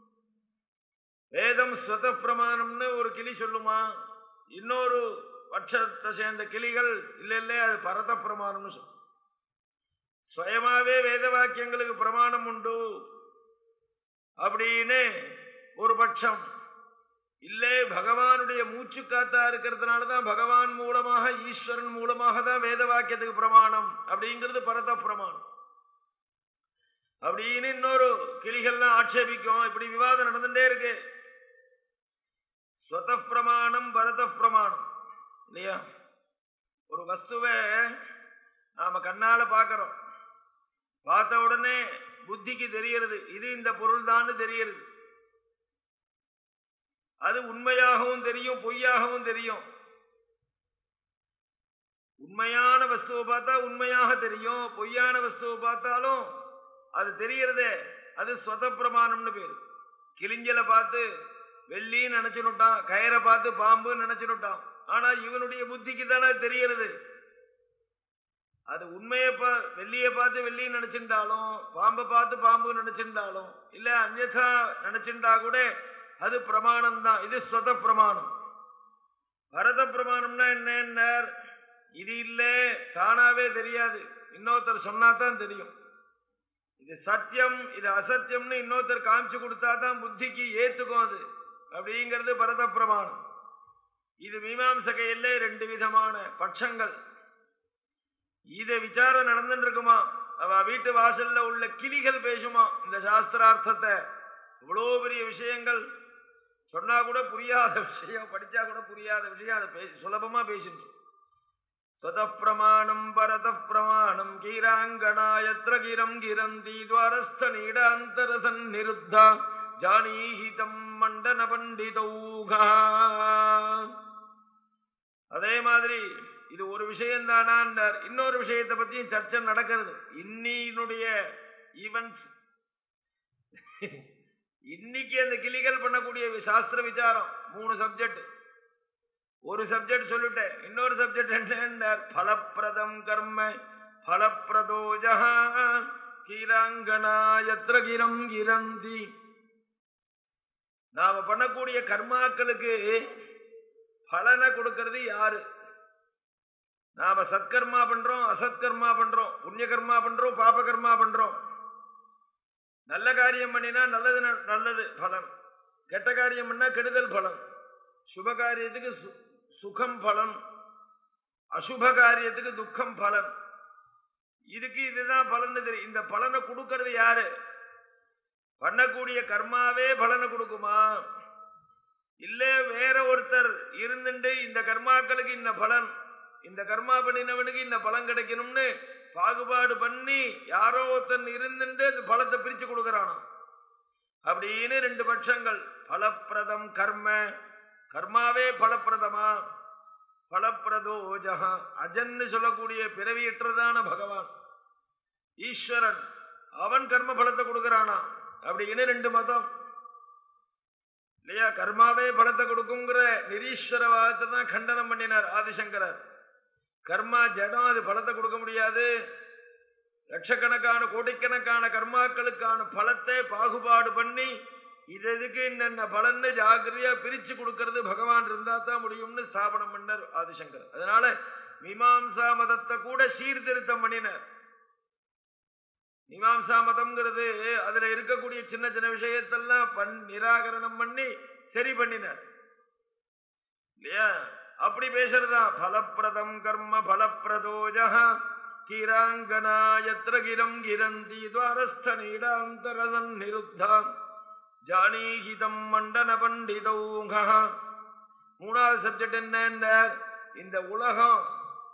வேதம் ஸ்வத பிரமாணம்னு ஒரு கிளி சொல்லுமா இன்னொரு பட்சத்தை சேர்ந்த கிளிகள் இல்ல இல்ல அது பரத பிரமாணம்னு சொல்லும் சுயமாவே வேத வாக்கியங்களுக்கு பிரமாணம் உண்டு அப்படின்னு ஒரு பட்சம் இல்லை பகவானுடைய மூச்சு காத்தா இருக்கிறதுனால தான் பகவான் மூலமாக ஈஸ்வரன் மூலமாக தான் வேத வாக்கியத்துக்கு பிரமாணம் அப்படிங்கிறது பரத பிரமாணம் அப்படின்னு இன்னொரு கிளிகள்லாம் ஆட்சேபிக்கும் இப்படி விவாதம் நடந்துட்டே இருக்கு ஸ்வத பிரமாணம் பரத பிரமாணம் இல்லையா ஒரு வஸ்துவை நாம கண்ணால பார்க்கிறோம் பார்த்த உடனே புத்திக்கு தெரியறது இது இந்த பொருள் தான் தெரியறது அது உண்மையாகவும் தெரியும் பொய்யாகவும் தெரியும் உண்மையான வஸ்துவை பார்த்தா உண்மையாக தெரியும் பொய்யான வஸ்துவை பார்த்தாலும் அது தெரியறதே அது சொத பிரமாணம்னு பேரு கிளிஞ்சலை பார்த்து வெள்ளின்னு நினைச்சுட்டான் கயரை பார்த்து பாம்புன்னு நினைச்சுட்டான் ஆனா இவனுடைய புத்திக்கு தானே தெரியறது அது உண்மையை பா வெள்ளியை பார்த்து வெள்ளின்னு நினைச்சிருந்தாலும் பாம்பை பார்த்து பாம்பு நினைச்சிருந்தாலும் இல்ல அந்நதா நினைச்சிருந்தா கூட அது பிரமாணம் தான் இது சொத பிரமாணம் பரத பிரமாணம்னா என்ன இது இல்லை தானாவே தெரியாது இன்னொருத்தர் சொன்னா தான் தெரியும் இது சத்தியம் இது அசத்தியம்னு இன்னொருத்தர் காமிச்சு கொடுத்தா தான் புத்திக்கு ஏத்துக்கும் அது அப்படிங்கிறது பரத பிரமாணம் இது மீமாம்சகையில் ரெண்டு விதமான பட்சங்கள் இத விசாரம் நடந்துட்டு இருக்குமா அவ வீட்டு வாசல்ல உள்ள கிளிகள் பேசுமா இந்த சாஸ்திரார்த்தத்தை இவ்வளோ பெரிய விஷயங்கள் சொன்னா கூட புரியாத விஷயம் படிச்சா கூட புரியாத விஷயம் அதை பே சுலபமா பேசிட்டு स्वतः परतः प्रमाणम् कीराङ्गनायत्र गिरम् गिरन्ति द्वारस्थनीडान्तरसन्निरुद्धा जानीहि तम् மண்டனபண்டிதௌகா அதே மாதிரி இது ஒரு விஷயம் தானான்றார் இன்னொரு விஷயத்தை பத்தியும் சர்ச்சை நடக்கிறது இன்னினுடைய ஈவெண்ட்ஸ் இன்னைக்கு அந்த கிளிகள் பண்ணக்கூடிய சாஸ்திர விசாரம் மூணு சப்ஜெக்ட் ஒரு சப்ஜெக்ட் சொல்லிட்டேன் இன்னொரு சப்ஜெக்ட் என்ன பலப்பிரதம் கர்ம பலப்பிரதோஜா கீராங்கனா எத்திர கிரம் கிரந்தி நாம பண்ணக்கூடிய கர்மாக்களுக்கு பலனை கொடுக்கறது யாரு நாம சத்கர்மா பண்றோம் அசத்கர்மா பண்றோம் புண்ணிய கர்மா பண்றோம் பாப கர்மா பண்றோம் நல்ல காரியம் பண்ணினா நல்லது நல்லது பலன் கெட்ட காரியம் பண்ணா கெடுதல் பலன் சுப காரியத்துக்கு சுகம் பலன் அசுப காரியத்துக்கு துக்கம் பலன் இதுக்கு இதுதான் பலன் தெரியும் இந்த பலனை கொடுக்கறது யாரு பண்ணக்கூடிய கர்மாவே பலனை கொடுக்குமா இல்ல வேற ஒருத்தர் இருந்துட்டு இந்த கர்மாக்களுக்கு இந்த பலன் இந்த கர்மா பண்ணினவனுக்கு இந்த பலன் கிடைக்கணும்னு பாகுபாடு பண்ணி யாரோ ஒருத்தன் இருந்துட்டு அந்த பலத்தை பிரிச்சு கொடுக்கறானோ அப்படின்னு ரெண்டு பட்சங்கள் பலப்பிரதம் கர்ம கர்மாவே பலப்பிரதமா பலப்பிரதோஜகா அஜன்னு சொல்லக்கூடிய பிறவியற்றதான பகவான் ஈஸ்வரன் அவன் கர்ம பலத்தை கொடுக்கறானா அப்படின்னு ரெண்டு மதம் இல்லையா கர்மாவே பலத்தை கொடுக்குங்கிற நிரீஸ்வரவாதத்தை தான் கண்டனம் பண்ணினார் ஆதிசங்கரர் கர்மா ஜடம் அது பலத்தை கொடுக்க முடியாது லட்சக்கணக்கான கோடிக்கணக்கான கர்மாக்களுக்கான பலத்தை பாகுபாடு பண்ணி இது எதுக்கு என்னென்ன பலன்னு ஜாகிரதையா பிரிச்சு கொடுக்கறது பகவான் இருந்தா தான் முடியும்னு ஸ்தாபனம் பண்ணார் ஆதிசங்கர் அதனால மீமாம்சா மதத்தை கூட சீர்திருத்தம் பண்ணினார் மீமாம்சா மதம்ங்கிறது அதுல இருக்கக்கூடிய சின்ன சின்ன விஷயத்தெல்லாம் பண் நிராகரணம் பண்ணி சரி பண்ணினார் இல்லையா அப்படி பேசுறதா பலப்பிரதம் கர்ம பலப்பிரதோஜா கீராங்கனா எத்திர கிரம் கிரந்தி துவாரஸ்த நீடாந்தரதன் நிருத்தாம் ஜானீகிதம் மண்டன பண்டிதௌக மூணாவது சப்ஜெக்ட் என்ன இந்த உலகம்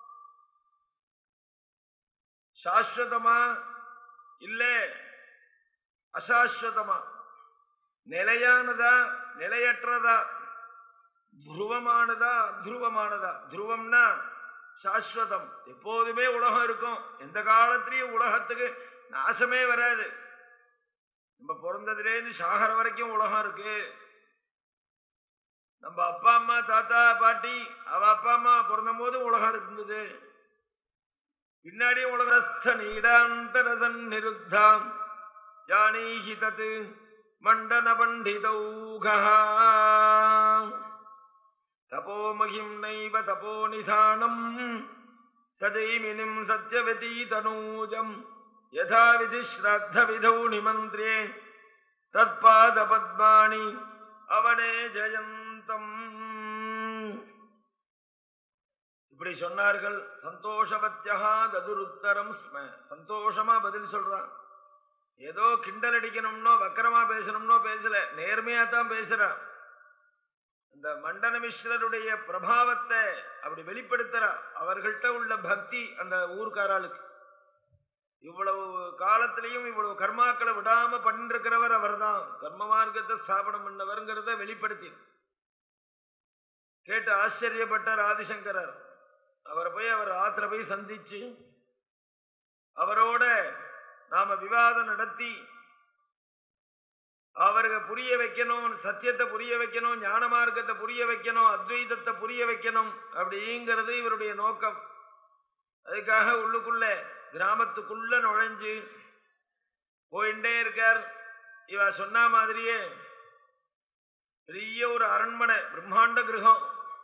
சாஸ்வதமா இல்ல அசாஸ்வதமா நிலையானதா நிலையற்றதா துருவமானதா துருவமானதா துருவம்னா சாஸ்வதம் எப்போதுமே உலகம் இருக்கும் எந்த காலத்திலையும் உலகத்துக்கு நாசமே வராது நம்ம பிறந்ததுலேருந்து சாகர வரைக்கும் உலகம் இருக்கு நம்ம அப்பா அம்மா தாத்தா பாட்டி அவ அப்பா அம்மா பிறந்த போது உலகம் இருந்தது பின்னாடி உலகஸ்த நீடாந்தரசன் நிருத்தாம் ஜானீஹி தத் மண்டன பண்டிதௌகா தபோமகிம் நைவ தபோ நிதானம் சஜைமினிம் சத்யவதீதனூஜம் யதா விதி ஸ்ரத்த விதௌ நிமந்திரே தத்பாத பத்மானி அவனே ஜெயந்தம் இப்படி சொன்னார்கள் சந்தோஷவத்தியா ததுருத்தரம் ஸ்ம சந்தோஷமா பதில் சொல்றான் ஏதோ கிண்டல் அடிக்கணும்னோ வக்கரமா பேசணும்னோ பேசல நேர்மையா தான் பேசுறான் இந்த மண்டன மிஸ்ரருடைய பிரபாவத்தை அப்படி வெளிப்படுத்துறா அவர்கள்ட்ட உள்ள பக்தி அந்த ஊர்க்காராளுக்கு இவ்வளவு காலத்திலையும் இவ்வளவு கர்மாக்களை விடாம பண்ணிருக்கிறவர் அவர்தான் கர்ம மார்க்கத்தை ஸ்தாபனம் பண்ணவர்ங்கிறத வெளிப்படுத்தி கேட்டு ஆச்சரியப்பட்டார் ஆதிசங்கரர் அவரை போய் அவர் ஆத்திர போய் சந்திச்சு அவரோட நாம விவாதம் நடத்தி அவருக்கு புரிய வைக்கணும் சத்தியத்தை புரிய வைக்கணும் ஞான மார்க்கத்தை புரிய வைக்கணும் அத்வைதத்தை புரிய வைக்கணும் அப்படிங்கிறது இவருடைய நோக்கம் அதுக்காக உள்ளுக்குள்ள கிராமத்துக்குள்ள நுழைஞ்சு போயிட்டே இருக்கார் இவ சொன்ன மாதிரியே பெரிய ஒரு அரண்மனை பிரம்மாண்ட கிரகம்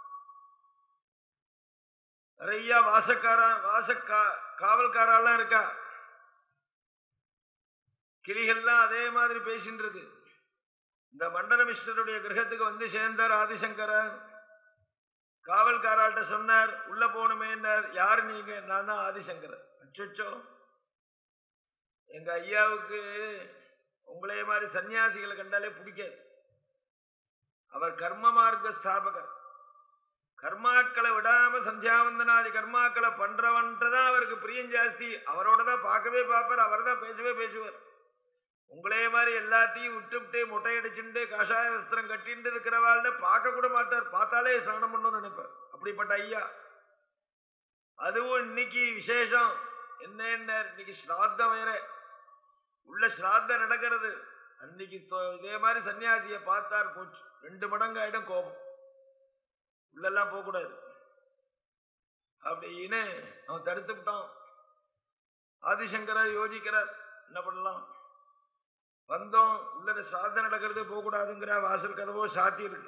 நிறைய வாசக்காரா வாசக்கா காவல்காரெல்லாம் இருக்கா கிளிகள்லாம் அதே மாதிரி பேசிட்டு இருக்கு இந்த மண்டல மிஸ்டருடைய கிரகத்துக்கு வந்து சேர்ந்தார் ஆதிசங்கரர் காவல்காரால்கிட்ட சொன்னார் உள்ள போகணுமேன்னார் யார் நீங்க நான் தான் ஆதிசங்கரர் அச்சோ எங்க ஐயாவுக்கு உங்களே மாதிரி சன்னியாசிகளை கண்டாலே பிடிக்காது அவர் கர்ம மார்க்க ஸ்தாபகர் கர்மாக்களை விடாம சந்தியாவந்தனாதி கர்மாக்களை பண்றவன்றதான் அவருக்கு பிரியம் ஜாஸ்தி அவரோட தான் பார்க்கவே பார்ப்பார் அவர் தான் பேசவே பேசுவார் உங்களே மாதிரி எல்லாத்தையும் விட்டுவிட்டு முட்டையடிச்சுட்டு காஷாய வஸ்திரம் கட்டிட்டு இருக்கிறவாள்ல பார்க்க கூட மாட்டார் பார்த்தாலே சரணம் பண்ணணும்னு நினைப்பார் அப்படிப்பட்ட ஐயா அதுவும் இன்னைக்கு விசேஷம் என்ன என்ன இன்னைக்கு ஸ்ராத்தம் வேற உள்ள ஸ்ராத்தம் நடக்கிறது அன்னைக்கு தொ- இதே மாதிரி சன்னியாசியை பார்த்தார் போச்சு ரெண்டு மடங்கு ஆயிடும் கோபம் உள்ளெல்லாம் போகக்கூடாது அப்படின்னு அவன் தடுத்து விட்டான் ஆதிசங்கரர் யோசிக்கிறார் என்ன பண்ணலாம் வந்தோம் உள்ள சாதனை நடக்கிறது போகக்கூடாதுங்கிற வாசல் கதவோ சாத்தி இருக்கு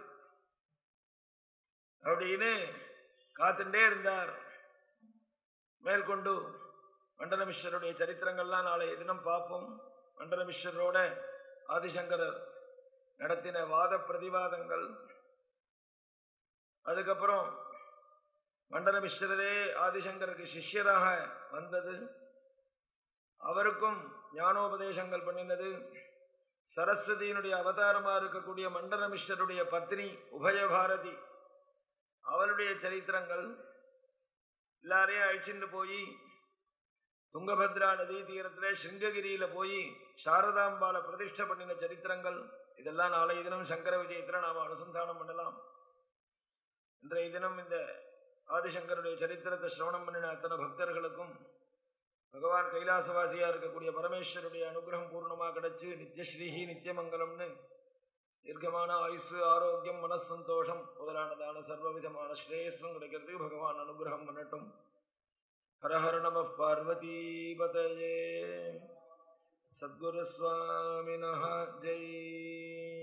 அப்படின்னு காத்துட்டே இருந்தார் மேற்கொண்டு மண்டலமிஸ்வருடைய சரித்திரங்கள்லாம் நாளை தினம் பார்ப்போம் மண்டலமிஸ்வரோட ஆதிசங்கரர் நடத்தின வாத பிரதிவாதங்கள் அதுக்கப்புறம் மண்டலமிஸ்வரரே ஆதிசங்கருக்கு சிஷ்யராக வந்தது அவருக்கும் ஞானோபதேசங்கள் பண்ணினது சரஸ்வதியினுடைய அவதாரமா இருக்கக்கூடிய மண்டலமிஸ்வருடைய பத்னி உபயபாரதி அவளுடைய சரித்திரங்கள் எல்லாரையும் அழிச்சுட்டு போய் துங்கபத்ரா நதி தீரத்துல சிங்ககிரியில போய் சாரதாம்பால பிரதிஷ்டை பண்ணின சரித்திரங்கள் இதெல்லாம் நாளைய தினம் சங்கர விஜயத்துல நாம அனுசந்தானம் பண்ணலாம் இன்றைய தினம் இந்த ஆதிசங்கருடைய சரித்திரத்தை சிரவணம் பண்ணின அத்தனை பக்தர்களுக்கும் பகவான் கைலாசவாசியா இருக்கக்கூடிய பரமேஸ்வருடைய அனுகிரகம் பூர்ணமாக கிடைச்சு நித்யஸ்ரீஹி நித்தியமங்கலம்னு தீர்க்கமான ஆயுசு ஆரோக்கியம் மனசந்தோஷம் முதலானதான சர்வவிதமான ஸ்ரேயஸும் கிடைக்கிறதுக்கு பகவான் அனுகிரகம் பண்ணட்டும் ஹரஹர நம பார்வதீபதயே சத்குரு சுவாமின ஜெய்